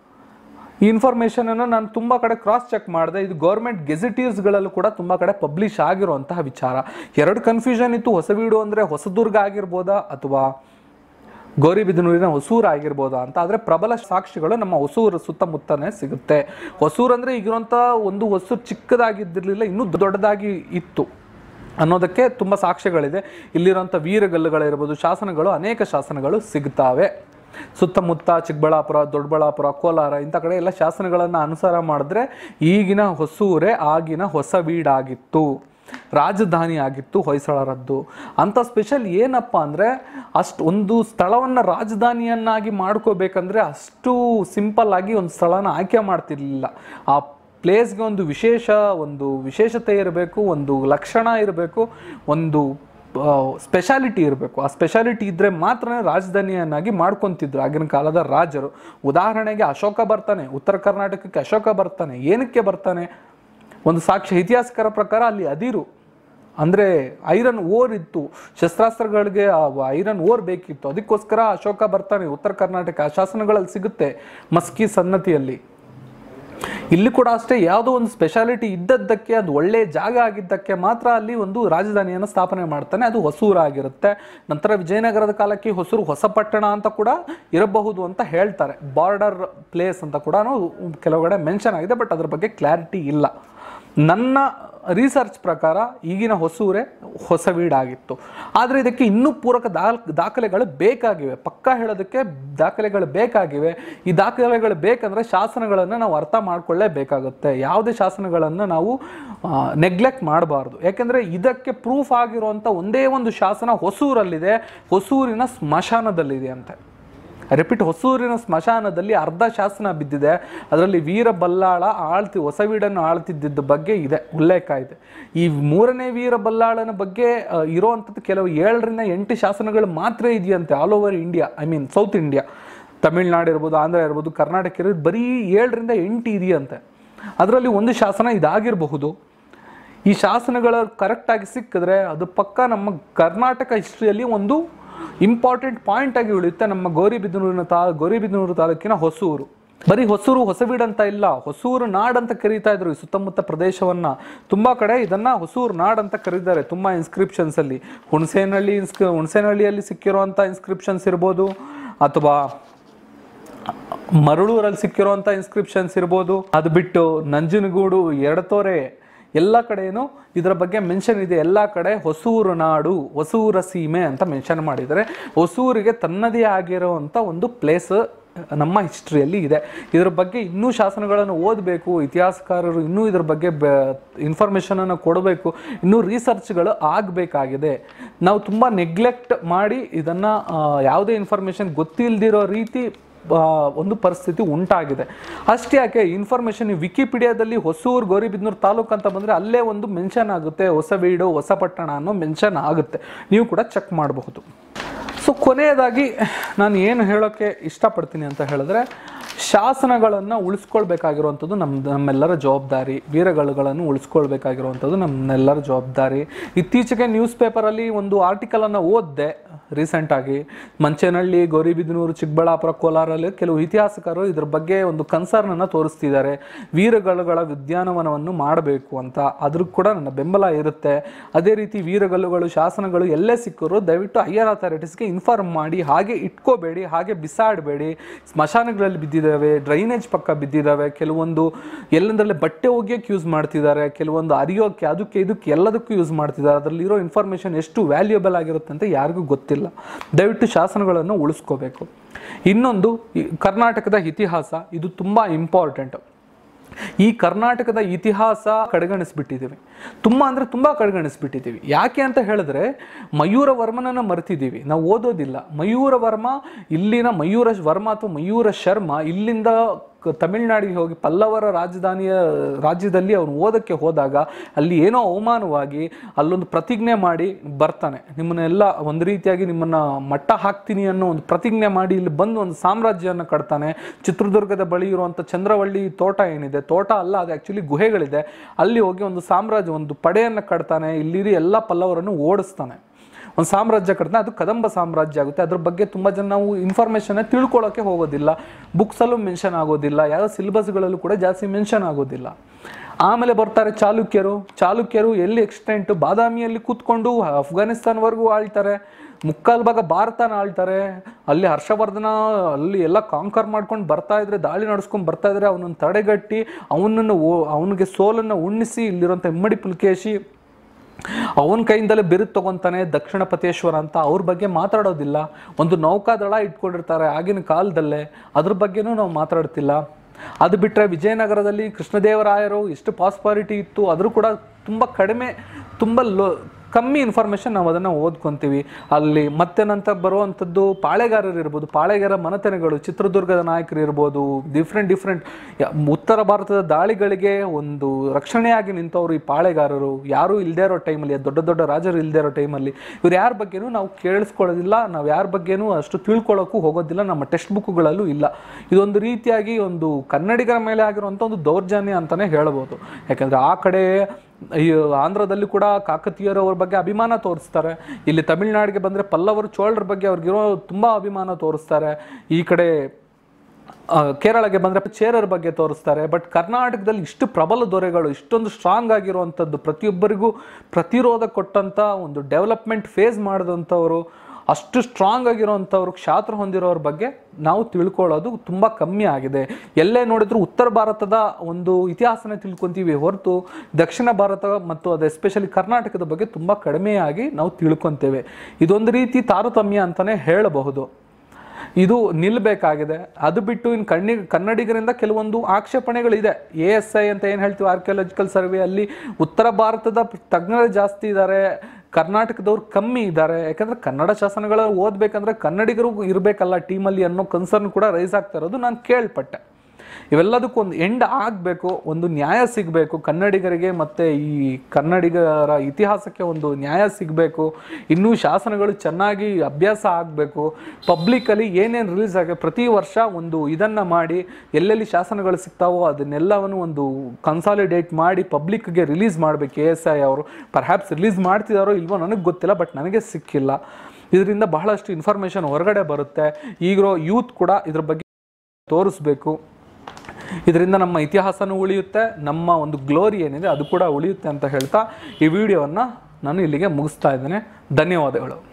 ಈ ಇನ್ಫಾರ್ಮೇಷನ್ ಅನ್ನು ನಾನು ತುಂಬಾ ಕಡೆ ಕ್ರಾಸ್ ಚೆಕ್ ಮಾಡಿದೆ ಇದು ಗೌರ್ಮೆಂಟ್ ಗೆಜೆಟಿಯರ್ಸ್ಗಳಲ್ಲೂ ಕೂಡ ತುಂಬಾ ಕಡೆ ಪಬ್ಲಿಷ್ ಆಗಿರುವಂತಹ ವಿಚಾರ ಎರಡು ಕನ್ಫ್ಯೂಷನ್ ಇತ್ತು ಹೊಸಬೀಡು ಅಂದ್ರೆ ಹೊಸದುರ್ಗ ಆಗಿರ್ಬೋದಾ ಅಥವಾ ಗೌರಿಬಿದನೂರಿನ ಹೊಸೂರು ಆಗಿರ್ಬೋದಾ ಅಂತ ಆದರೆ ಪ್ರಬಲ ಸಾಕ್ಷಿಗಳು ನಮ್ಮ ಹೊಸೂರು ಸುತ್ತಮುತ್ತನೇ ಸಿಗುತ್ತೆ ಹೊಸೂರು ಅಂದರೆ ಈಗಿರುವಂಥ ಒಂದು ಹೊಸೂರು ಚಿಕ್ಕದಾಗಿದ್ದಿರಲಿಲ್ಲ ಇನ್ನೂ ದೊಡ್ಡದಾಗಿ ಇತ್ತು ಅನ್ನೋದಕ್ಕೆ ತುಂಬ ಸಾಕ್ಷ್ಯಗಳಿದೆ ಇಲ್ಲಿರುವಂಥ ವೀರಗಲ್ಲುಗಳಿರ್ಬೋದು ಶಾಸನಗಳು ಅನೇಕ ಶಾಸನಗಳು ಸಿಗ್ತಾವೆ ಸುತ್ತಮುತ್ತ ಚಿಕ್ಕಬಳ್ಳಾಪುರ ದೊಡ್ಡಬಳ್ಳಾಪುರ ಕೋಲಾರ ಇಂಥ ಕಡೆ ಎಲ್ಲ ಶಾಸನಗಳನ್ನು ಅನುಸಾರ ಮಾಡಿದ್ರೆ ಈಗಿನ ಹೊಸೂರೇ ಆಗಿನ ಹೊಸ ವೀಡಾಗಿತ್ತು ರಾಜಧಾನಿ ಆಗಿತ್ತು ಹೊಯ್ಸಳರದ್ದು ಅಂಥ ಸ್ಪೆಷಲ್ ಏನಪ್ಪ ಅಂದರೆ ಅಷ್ಟು ಒಂದು ಸ್ಥಳವನ್ನು ರಾಜಧಾನಿಯನ್ನಾಗಿ ಮಾಡ್ಕೋಬೇಕಂದ್ರೆ ಅಷ್ಟು ಸಿಂಪಲ್ ಆಗಿ ಒಂದು ಸ್ಥಳನ ಆಯ್ಕೆ ಮಾಡ್ತಿರ್ಲಿಲ್ಲ ಆ ಪ್ಲೇಸ್ಗೆ ಒಂದು ವಿಶೇಷ ಒಂದು ವಿಶೇಷತೆ ಇರಬೇಕು ಒಂದು ಲಕ್ಷಣ ಇರಬೇಕು ಒಂದು ಸ್ಪೆಷಾಲಿಟಿ ಇರಬೇಕು ಆ ಸ್ಪೆಷಾಲಿಟಿ ಇದ್ದರೆ ಮಾತ್ರ ರಾಜಧಾನಿಯನ್ನಾಗಿ ಮಾಡ್ಕೊತಿದ್ರು ಆಗಿನ ಕಾಲದ ರಾಜರು ಉದಾಹರಣೆಗೆ ಅಶೋಕ ಬರ್ತಾನೆ ಉತ್ತರ ಕರ್ನಾಟಕಕ್ಕೆ ಅಶೋಕ ಬರ್ತಾನೆ ಏನಕ್ಕೆ ಬರ್ತಾನೆ ಒಂದು ಸಾಕ್ಷ್ಯ ಇತಿಹಾಸಕರ ಪ್ರಕಾರ ಅಲ್ಲಿ ಅದಿರು ಅಂದರೆ ಐರನ್ ಓರ್ ಇತ್ತು ಶಸ್ತ್ರಾಸ್ತ್ರಗಳಿಗೆ ಐರನ್ ಓರ್ ಬೇಕಿತ್ತು ಅದಕ್ಕೋಸ್ಕರ ಅಶೋಕ ಬರ್ತಾನೆ ಉತ್ತರ ಕರ್ನಾಟಕ ಆ ಶಾಸನಗಳಲ್ಲಿ ಸಿಗುತ್ತೆ ಮಸ್ಕಿ ಸನ್ನತಿಯಲ್ಲಿ ಇಲ್ಲಿ ಕೂಡ ಅಷ್ಟೇ ಯಾವುದೋ ಒಂದು ಸ್ಪೆಷಾಲಿಟಿ ಇದ್ದದ್ದಕ್ಕೆ ಅದು ಒಳ್ಳೆಯ ಜಾಗ ಆಗಿದ್ದಕ್ಕೆ ಮಾತ್ರ ಅಲ್ಲಿ ಒಂದು ರಾಜಧಾನಿಯನ್ನು ಸ್ಥಾಪನೆ ಮಾಡ್ತಾನೆ ಅದು ಹೊಸೂರು ಆಗಿರುತ್ತೆ ನಂತರ ವಿಜಯನಗರದ ಕಾಲಕ್ಕೆ ಹೊಸೂರು ಹೊಸ ಪಟ್ಟಣ ಅಂತ ಕೂಡ ಇರಬಹುದು ಅಂತ ಹೇಳ್ತಾರೆ ಬಾರ್ಡರ್ ಪ್ಲೇಸ್ ಅಂತ ಕೂಡ ಕೆಲವುಗಡೆ ಮೆನ್ಷನ್ ಆಗಿದೆ ಬಟ್ ಅದ್ರ ಬಗ್ಗೆ ಕ್ಲಾರಿಟಿ ಇಲ್ಲ ನನ್ನ ರಿಸರ್ಚ್ ಪ್ರಕಾರ ಈಗಿನ ಹೊಸೂರೇ ಹೊಸವೀಡಾಗಿತ್ತು ಆದರೆ ಇದಕ್ಕೆ ಇನ್ನೂ ಪೂರಕ ದಾಲ್ ದಾಖಲೆಗಳು ಬೇಕಾಗಿವೆ ಪಕ್ಕ ಹೇಳೋದಕ್ಕೆ ದಾಖಲೆಗಳು ಬೇಕಾಗಿವೆ ಈ ದಾಖಲೆಗಳು ಬೇಕಂದ್ರೆ ಶಾಸನಗಳನ್ನು ನಾವು ಅರ್ಥ ಮಾಡ್ಕೊಳ್ಳೇಬೇಕಾಗುತ್ತೆ ಯಾವುದೇ ಶಾಸನಗಳನ್ನು ನಾವು ನೆಗ್ಲೆಕ್ಟ್ ಮಾಡಬಾರ್ದು ಯಾಕೆಂದರೆ ಇದಕ್ಕೆ ಪ್ರೂಫ್ ಆಗಿರುವಂಥ ಒಂದೇ ಒಂದು ಶಾಸನ ಹೊಸೂರಲ್ಲಿದೆ ಹೊಸೂರಿನ ಸ್ಮಶಾನದಲ್ಲಿದೆ ಅಂತೆ ರಿಪೀಟ್ ಹೊಸೂರಿನ ಸ್ಮಶಾನದಲ್ಲಿ ಅರ್ಧ ಶಾಸನ ಬಿದ್ದಿದೆ ಅದರಲ್ಲಿ ವೀರ ಬಲ್ಲಾಳ ಆಳ್ತಿ ಹೊಸವೀಡನ್ನು ಆಳ್ತಿದ್ದ ಬಗ್ಗೆ ಇದೆ ಉಲ್ಲೇಖ ಇದೆ ಈ ಮೂರನೇ ವೀರ ಬಲ್ಲಾಳನ ಬಗ್ಗೆ ಆ, ಇರೋವಂಥದ್ದು ಕೆಲವು ಏಳರಿಂದ ಎಂಟು ಶಾಸನಗಳು ಮಾತ್ರ ಇದೆಯಂತೆ all over India I mean south India Tamilnadu ಇರ್ಬೋದು ಆಂಧ್ರ ಇರ್ಬೋದು ಕರ್ನಾಟಕ ಇರ್ಬೋದು ಬರೀ ಏಳರಿಂದ ಎಂಟು ಇದೆಯಂತೆ ಅದರಲ್ಲಿ ಒಂದು ಶಾಸನ ಇದಾಗಿರಬಹುದು ಈ ಶಾಸನಗಳ ಕರೆಕ್ಟಾಗಿ ಸಿಕ್ಕಿದ್ರೆ ಅದು ಪಕ್ಕ ನಮ್ಮ ಕರ್ನಾಟಕ ಹಿಸ್ಟ್ರಿಯಲ್ಲಿ ಒಂದು ಇಂಪಾರ್ಟೆಂಟ್ ಪಾಯಿಂಟ್ ಆಗಿ ಉಳಿಯುತ್ತೆ ನಮ್ಮ ಗೌರಿಬಿದನೂರಿನ ತಾ ಗೌರಿಬಿದನೂರು ತಾಲೂಕಿನ ಹೊಸೂರು ಬರೀ ಹೊಸೂರು ಹೊಸಬೀಡು ಅಂತ ಇಲ್ಲ ಹೊಸೂರು ನಾಡ್ ಅಂತ ಕರೀತಾ ಇದ್ರು ಈ ಸುತ್ತಮುತ್ತ ಪ್ರದೇಶವನ್ನ ತುಂಬಾ ಕಡೆ ಇದನ್ನ ಹೊಸೂರು ನಾಡ್ ಅಂತ ಕರೀತಾರೆ ತುಂಬಾ ಇನ್ಸ್ಕ್ರಿಪ್ಷನ್ಸ್ ಅಲ್ಲಿ ಹುಣಸೇನಹಳ್ಳಿ ಇನ್ಸ್ಕ್ ಹುಣಸೇನಹಳ್ಳಿಯಲ್ಲಿ ಸಿಕ್ಕಿರುವಂತ ಇನ್ಸ್ಕ್ರಿಪ್ಷನ್ಸ್ ಇರ್ಬೋದು ಅಥವಾ ಮರಳೂರಲ್ಲಿ ಸಿಕ್ಕಿರುವಂಥ ಇನ್ಸ್ಕ್ರಿಪ್ಷನ್ಸ್ ಇರ್ಬೋದು ಅದು ಬಿಟ್ಟು ನಂಜನಗೂಡು ಎಡತೋರೆ ಎಲ್ಲ ಕಡೆನೂ ಇದರ ಬಗ್ಗೆ ಮೆನ್ಷನ್ ಇದೆ ಎಲ್ಲ ಕಡೆ ಹೊಸೂರು ನಾಡು ಹೊಸೂರ ಸೀಮೆ ಅಂತ ಮೆನ್ಷನ್ ಮಾಡಿದ್ದಾರೆ ಹೊಸೂರಿಗೆ ತನ್ನದೇ ಆಗಿರುವಂಥ ಒಂದು ಪ್ಲೇಸ್ ನಮ್ಮ ಹಿಸ್ಟ್ರಿಯಲ್ಲಿ ಇದೆ ಇದರ ಬಗ್ಗೆ ಇನ್ನೂ ಶಾಸನಗಳನ್ನು ಓದಬೇಕು ಇತಿಹಾಸಕಾರರು ಇನ್ನೂ ಇದ್ರ ಬಗ್ಗೆ ಇನ್ಫಾರ್ಮೇಷನನ್ನು ಕೊಡಬೇಕು ಇನ್ನೂ ರಿಸರ್ಚ್ಗಳು ಆಗಬೇಕಾಗಿದೆ ನಾವು ತುಂಬ ನೆಗ್ಲೆಕ್ಟ್ ಮಾಡಿ ಇದನ್ನು ಯಾವುದೇ ಇನ್ಫಾರ್ಮೇಷನ್ ಗೊತ್ತಿಲ್ಲದಿರೋ ರೀತಿ ಆ, ಒಂದು ಪರಿಸ್ಥಿತಿ ಉಂಟಾಗಿದೆ ಅಷ್ಟೇ ಯಾಕೆ ಇನ್ಫಾರ್ಮೇಷನ್ ವಿಕಿಪೀಡಿಯಾದಲ್ಲಿ ಹೊಸೂರು ಗೌರಿಬಿದನೂರು ತಾಲೂಕು ಅಂತ ಬಂದರೆ ಅಲ್ಲೇ ಒಂದು ಮೆನ್ಷನ್ ಆಗುತ್ತೆ ಹೊಸಬೀಡು ಹೊಸಪಟ್ಟಣ ಅನ್ನೋ ಮೆನ್ಷನ್ ಆಗುತ್ತೆ ನೀವು ಕೂಡ ಚೆಕ್ ಮಾಡಬಹುದು ಸೊ ಕೊನೆಯದಾಗಿ ನಾನು ಏನು ಹೇಳೋಕ್ಕೆ ಇಷ್ಟಪಡ್ತೀನಿ ಅಂತ ಹೇಳಿದ್ರೆ ಶಾಸನಗಳನ್ನು ಉಳಿಸ್ಕೊಳ್ಬೇಕಾಗಿರುವಂಥದ್ದು ನಮ್ಮ ನಮ್ಮೆಲ್ಲರ ಜವಾಬ್ದಾರಿ ವೀರಗಳುಗಳನ್ನು ಉಳಿಸ್ಕೊಳ್ಬೇಕಾಗಿರುವಂಥದ್ದು ನಮ್ಮೆಲ್ಲರ ಜವಾಬ್ದಾರಿ ಇತ್ತೀಚೆಗೆ ನ್ಯೂಸ್ ಪೇಪರಲ್ಲಿ ಒಂದು ಆರ್ಟಿಕಲನ್ನು ಓದಿದೆ ರೀಸೆಂಟಾಗಿ ಮಂಚೇನಹಳ್ಳಿ ಗೌರಿಬಿದನೂರು ಚಿಕ್ಕಬಳ್ಳಾಪುರ ಕೋಲಾರಲ್ಲಿ ಕೆಲವು ಇತಿಹಾಸಕಾರರು ಇದ್ರ ಬಗ್ಗೆ ಒಂದು ಕನ್ಸರ್ನನ್ನು ತೋರಿಸ್ತಿದ್ದಾರೆ ವೀರಗಲ್ಲುಗಳ ಉದ್ಯಾನವನವನ್ನು ಮಾಡಬೇಕು ಅಂತ ಅದ್ರ ಕೂಡ ನನ್ನ ಬೆಂಬಲ ಇರುತ್ತೆ ಅದೇ ರೀತಿ ವೀರಗಲ್ಲುಗಳು ಶಾಸನಗಳು ಎಲ್ಲೇ ಸಿಕ್ಕರು ದಯವಿಟ್ಟು ಹೈಯರ್ ಅಥಾರಿಟೀಸ್ಗೆ ಇನ್ಫಾರ್ಮ್ ಮಾಡಿ ಹಾಗೆ ಇಟ್ಕೋಬೇಡಿ ಹಾಗೆ ಬಿಸಾಡಬೇಡಿ ಸ್ಮಶಾನಗಳಲ್ಲಿ ಬಿದ್ದಿದ್ದಾವೆ ಡ್ರೈನೇಜ್ ಪಕ್ಕ ಬಿದ್ದಿದ್ದಾವೆ ಕೆಲವೊಂದು ಎಲ್ಲಂದ್ರಲ್ಲಿ ಬಟ್ಟೆ ಒಗೆಯೋಕ್ಕೆ ಯೂಸ್ ಮಾಡ್ತಿದ್ದಾರೆ ಕೆಲವೊಂದು ಅರಿಯೋಕ್ಕೆ ಅದಕ್ಕೆ ಇದಕ್ಕೆ ಎಲ್ಲದಕ್ಕೂ ಯೂಸ್ ಮಾಡ್ತಿದ್ದಾರೆ ಅದರಲ್ಲಿರೋ ಇನ್ಫಾರ್ಮೇಷನ್ ಎಷ್ಟು ವ್ಯಾಲ್ಯೂಯಬಲ್ ಆಗಿರುತ್ತೆ ಅಂತ ಯಾರಿಗೂ ಗೊತ್ತಿಲ್ಲ ದಯವಿಟ್ಟು ಶಾಸನಗಳನ್ನು ಉಳಿಸ್ಕೋಬೇಕು ಇನ್ನೊಂದು ಈ ಕರ್ನಾಟಕದ ಇತಿಹಾಸ ಇದು ತುಂಬ ಇಂಪಾರ್ಟೆಂಟ್ ಈ ಕರ್ನಾಟಕದ ಇತಿಹಾಸ ಕಡೆಗಣಿಸ್ಬಿಟ್ಟಿದ್ದೀವಿ ತುಂಬ ಅಂದರೆ ತುಂಬ ಕಡೆಗಣಿಸ್ಬಿಟ್ಟಿದ್ದೀವಿ ಯಾಕೆ ಅಂತ ಹೇಳಿದ್ರೆ ಮಯೂರ ವರ್ಮನನ್ನು ಮರ್ತಿದ್ದೀವಿ ನಾವು ಓದೋದಿಲ್ಲ ಮಯೂರ ವರ್ಮ ಇಲ್ಲಿನ ಮಯೂರ ವರ್ಮ ಅಥವಾ ಮಯೂರ ಶರ್ಮ ಇಲ್ಲಿಂದ ಕ- ತಮಿಳ್ನಾಡಿಗೆ ಹೋಗಿ ಪಲ್ಲವರ ರಾಜಧಾನಿಯ ರಾಜ್ಯದಲ್ಲಿ ಅವನು ಓದಕ್ಕೆ ಹೋದಾಗ ಅಲ್ಲಿ ಏನೋ ಅವಮಾನವಾಗಿ ಅಲ್ಲೊಂದು ಪ್ರತಿಜ್ಞೆ ಮಾಡಿ ಬರ್ತಾನೆ ನಿಮ್ಮನ್ನೆಲ್ಲ ಒಂದು ರೀತಿಯಾಗಿ ನಿಮ್ಮನ್ನ ಮಟ್ಟ ಹಾಕ್ತೀನಿ ಅನ್ನೋ ಒಂದು ಪ್ರತಿಜ್ಞೆ ಮಾಡಿ ಇಲ್ಲಿ ಬಂದು ಒಂದು ಸಾಮ್ರಾಜ್ಯವನ್ನು ಕಟ್ತಾನೆ ಚಿತ್ರದುರ್ಗದ ಬಳಿ ಇರುವಂಥ ಚಂದ್ರವಳ್ಳಿ ತೋಟ ಏನಿದೆ ತೋಟ ಅಲ್ಲ ಅದು ಆ್ಯಕ್ಚುಲಿ ಗುಹೆಗಳಿದೆ ಅಲ್ಲಿ ಹೋಗಿ ಒಂದು ಸಾಮ್ರಾಜ್ಯ ಒಂದು ಪಡೆಯನ್ನು ಕಟ್ತಾನೆ ಇಲ್ಲಿರಿ ಎಲ್ಲ ಪಲ್ಲವರನ್ನು ಓಡಿಸ್ತಾನೆ ಒಂದು ಸಾಮ್ರಾಜ್ಯ ಕಟ್ತಾನೆ ಅದು ಕದಂಬ ಸಾಮ್ರಾಜ್ಯ ಆಗುತ್ತೆ ಅದ್ರ ಬಗ್ಗೆ ತುಂಬ ಜನ ನಾವು ಇನ್ಫಾರ್ಮೇಷನ್ನ ತಿಳ್ಕೊಳ್ಳೋಕೆ ಹೋಗೋದಿಲ್ಲ ಬುಕ್ಸಲ್ಲೂ ಮೆನ್ಷನ್ ಆಗೋದಿಲ್ಲ ಯಾವ ಸಿಲೆಬಸ್ಗಳಲ್ಲೂ ಕೂಡ ಜಾಸ್ತಿ ಮೆನ್ಷನ್ ಆಗೋದಿಲ್ಲ ಆಮೇಲೆ ಬರ್ತಾರೆ ಚಾಲುಕ್ಯರು ಚಾಲುಕ್ಯರು ಎಲ್ಲಿ ಎಕ್ಸ್ಟೆಂಟ್ ಬಾದಾಮಿಯಲ್ಲಿ ಕೂತ್ಕೊಂಡು ಅಫ್ಘಾನಿಸ್ತಾನ್ವರೆಗೂ ಆಳ್ತಾರೆ ಮುಕ್ಕಾಲು ಭಾಗ ಭಾರತನ ಆಳ್ತಾರೆ ಅಲ್ಲಿ ಹರ್ಷವರ್ಧನ ಅಲ್ಲಿ ಎಲ್ಲ ಕಾಂಕರ್ ಮಾಡ್ಕೊಂಡು ಬರ್ತಾ ಇದ್ರೆ ದಾಳಿ ನಡೆಸ್ಕೊಂಡು ಬರ್ತಾ ಇದ್ರೆ ಅವನನ್ನು ತಡೆಗಟ್ಟಿ ಅವನನ್ನು ಅವನಿಗೆ ಸೋಲನ್ನು ಉಣ್ಣಿಸಿ ಇಲ್ಲಿರುವಂಥ ಇಮ್ಮಡಿ ಪುಲಕೇಶಿ ಅವನ ಕೈಯಿಂದಲೇ ಬಿರುದು ತಗೊಂತಾನೆ ದಕ್ಷಿಣ ಪತೇಶ್ವರ ಅಂತ ಅವ್ರ ಬಗ್ಗೆ ಮಾತಾಡೋದಿಲ್ಲ ಒಂದು ನೌಕಾದಳ ಇಟ್ಕೊಂಡಿರ್ತಾರೆ ಆಗಿನ ಕಾಲದಲ್ಲೇ ಅದ್ರ ಬಗ್ಗೆನೂ ನಾವು ಮಾತಾಡ್ತಿಲ್ಲ ಅದು ಬಿಟ್ಟರೆ ವಿಜಯನಗರದಲ್ಲಿ ಕೃಷ್ಣದೇವರಾಯರು ಎಷ್ಟು ಪಾಸ್ಪಾರಿಟಿ ಇತ್ತು ಅದ್ರ ಕೂಡ ತುಂಬ ಕಡಿಮೆ ತುಂಬ ಲೋ ಕಮ್ಮಿ ಇನ್ಫಾರ್ಮೇಷನ್ ನಾವು ಅದನ್ನು ಓದ್ಕೊತೀವಿ ಅಲ್ಲಿ ಮತ್ತೆ ನಂತರ ಬರುವಂಥದ್ದು ಪಾಳೆಗಾರರು ಇರ್ಬೋದು ಪಾಳೆಗಾರ ಮನೆತನಗಳು ಚಿತ್ರದುರ್ಗದ ನಾಯಕರು ಇರ್ಬೋದು ಡಿಫ್ರೆಂಟ್ ಡಿಫ್ರೆಂಟ್ ಉತ್ತರ ಭಾರತದ ದಾಳಿಗಳಿಗೆ ಒಂದು ರಕ್ಷಣೆಯಾಗಿ ನಿಂತವರು ಈ ಪಾಳೆಗಾರರು ಯಾರೂ ಇಲ್ಲದೇ ಇರೋ ಟೈಮಲ್ಲಿ ದೊಡ್ಡ ದೊಡ್ಡ ರಾಜರು ಇಲ್ಲದೇ ಇರೋ ಟೈಮಲ್ಲಿ ಇವ್ರು ಯಾರ ಬಗ್ಗೆನೂ ನಾವು ಕೇಳಿಸ್ಕೊಳ್ಳೋದಿಲ್ಲ ನಾವು ಯಾರ ಬಗ್ಗೆನೂ ಅಷ್ಟು ತಿಳ್ಕೊಳ್ಳೋಕ್ಕೂ ಹೋಗೋದಿಲ್ಲ ನಮ್ಮ ಟೆಕ್ಸ್ಟ್ ಬುಕ್ಗಳಲ್ಲೂ ಇಲ್ಲ ಇದೊಂದು ರೀತಿಯಾಗಿ ಒಂದು ಕನ್ನಡಿಗರ ಮೇಲೆ ಆಗಿರುವಂಥ ಒಂದು ದೌರ್ಜನ್ಯ ಅಂತಲೇ ಹೇಳ್ಬೋದು ಯಾಕಂದರೆ ಆ ಕಡೆ ಈ ಆಂಧ್ರದಲ್ಲಿ ಕೂಡ ಕಾಕತೀಯರು ಅವ್ರ ಬಗ್ಗೆ ಅಭಿಮಾನ ತೋರಿಸ್ತಾರೆ ಇಲ್ಲಿ ತಮಿಳ್ನಾಡಿಗೆ ಬಂದರೆ ಪಲ್ಲವರು ಚೋಳರ ಬಗ್ಗೆ ಅವ್ರಿಗಿರೋ ತುಂಬ ಅಭಿಮಾನ ತೋರಿಸ್ತಾರೆ ಈ ಕಡೆ ಆ, ಕೇರಳಗೆ ಬಂದರೆ ಚೇರರ್ ಬಗ್ಗೆ ತೋರಿಸ್ತಾರೆ ಬಟ್ ಕರ್ನಾಟಕದಲ್ಲಿ ಇಷ್ಟು ಪ್ರಬಲ ದೊರೆಗಳು ಇಷ್ಟೊಂದು ಸ್ಟ್ರಾಂಗ್ ಆಗಿರುವಂಥದ್ದು ಪ್ರತಿಯೊಬ್ಬರಿಗೂ ಪ್ರತಿರೋಧ ಕೊಟ್ಟಂಥ ಒಂದು ಡೆವಲಪ್ಮೆಂಟ್ ಫೇಸ್ ಮಾಡಿದಂಥವರು ಅಷ್ಟು ಸ್ಟ್ರಾಂಗ್ ಆಗಿರೋವಂಥವ್ರು ಕ್ಷಾತ್ರ ಹೊಂದಿರೋರ ಬಗ್ಗೆ ನಾವು ತಿಳ್ಕೊಳ್ಳೋದು ತುಂಬ ಕಮ್ಮಿ ಆಗಿದೆ ಎಲ್ಲೇ ನೋಡಿದ್ರು ಉತ್ತರ ಭಾರತದ ಒಂದು ಇತಿಹಾಸನ ತಿಳ್ಕೊತೀವಿ ಹೊರತು ದಕ್ಷಿಣ ಭಾರತ ಮತ್ತು ಅದು ಎಸ್ಪೆಷಲಿ ಕರ್ನಾಟಕದ ಬಗ್ಗೆ ತುಂಬ ಕಡಿಮೆಯಾಗಿ ನಾವು ತಿಳ್ಕೊತೇವೆ ಇದೊಂದು ರೀತಿ ತಾರತಮ್ಯ ಅಂತಲೇ ಹೇಳಬಹುದು ಇದು ನಿಲ್ಲಬೇಕಾಗಿದೆ ಅದು ಬಿಟ್ಟು ಇನ್ನು ಕಣ್ಣಿ ಕನ್ನಡಿಗರಿಂದ ಕೆಲವೊಂದು ಆಕ್ಷೇಪಣೆಗಳಿದೆ ಎ ಎಸ್ ಐ ಅಂತ ಏನು ಹೇಳ್ತೀವಿ ಆರ್ಕಿಯಾಲಜಿಕಲ್ ಸರ್ವೆ ಅಲ್ಲಿ ಉತ್ತರ ಭಾರತದ ತಜ್ಞರು ಜಾಸ್ತಿ ಇದ್ದಾರೆ ಕರ್ನಾಟಕದವ್ರು ಕಮ್ಮಿ ಇದ್ದಾರೆ ಯಾಕಂದ್ರೆ ಕನ್ನಡ ಶಾಸನಗಳ ಓದಬೇಕಂದ್ರೆ ಕನ್ನಡಿಗರು ಇರಬೇಕಲ್ಲ ಟೀಮಲ್ಲಿ ಅನ್ನೋ ಕನ್ಸರ್ನ್ ಕೂಡ ರೈಸ್ ಆಗ್ತಾ ಇರೋದು ನಾನು ಕೇಳ್ಪಟ್ಟೆ ಇವೆಲ್ಲದಕ್ಕೂ ಒಂದು ಎಂಡ್ ಆಗಬೇಕು ಒಂದು ನ್ಯಾಯ ಸಿಗಬೇಕು ಕನ್ನಡಿಗರಿಗೆ ಮತ್ತು ಈ ಕನ್ನಡಿಗರ ಇತಿಹಾಸಕ್ಕೆ ಒಂದು ನ್ಯಾಯ ಸಿಗಬೇಕು ಇನ್ನೂ ಶಾಸನಗಳು ಚೆನ್ನಾಗಿ ಅಭ್ಯಾಸ ಆಗಬೇಕು ಪಬ್ಲಿಕಲ್ಲಿ ಏನೇನು ರಿಲೀಸ್ ಆಗಿ ಪ್ರತಿ ವರ್ಷ ಒಂದು ಇದನ್ನು ಮಾಡಿ ಎಲ್ಲೆಲ್ಲಿ ಶಾಸನಗಳು ಸಿಗ್ತಾವೋ ಅದನ್ನೆಲ್ಲವನ್ನು ಒಂದು ಕನ್ಸಾಲಿಡೇಟ್ ಮಾಡಿ ಪಬ್ಲಿಕ್ಗೆ ರಿಲೀಸ್ ಮಾಡಬೇಕು ಕೆ ಎಸ್ ಐ ಅವರು ಪರ್ಹ್ಯಾಪ್ಸ್ ರಿಲೀಸ್ ಮಾಡ್ತಿದ್ದಾರೋ ಇಲ್ವೋ ನನಗೆ ಗೊತ್ತಿಲ್ಲ ಬಟ್ ನನಗೆ ಸಿಕ್ಕಿಲ್ಲ ಇದರಿಂದ ಬಹಳಷ್ಟು ಇನ್ಫಾರ್ಮೇಷನ್ ಹೊರಗಡೆ ಬರುತ್ತೆ ಈಗಿರೋ ಯೂತ್ ಕೂಡ ಇದ್ರ ಬಗ್ಗೆ ತೋರಿಸ್ಬೇಕು ಇದರಿಂದ ನಮ್ಮ ಇತಿಹಾಸನೂ ಉಳಿಯುತ್ತೆ ನಮ್ಮ ಒಂದು ಗ್ಲೋರಿ ಏನಿದೆ ಅದು ಕೂಡ ಉಳಿಯುತ್ತೆ ಅಂತ ಹೇಳ್ತಾ ಈ ವಿಡಿಯೋವನ್ನು ನಾನು ಇಲ್ಲಿಗೆ ಮುಗಿಸ್ತಾ ಇದ್ದೇನೆ ಧನ್ಯವಾದಗಳು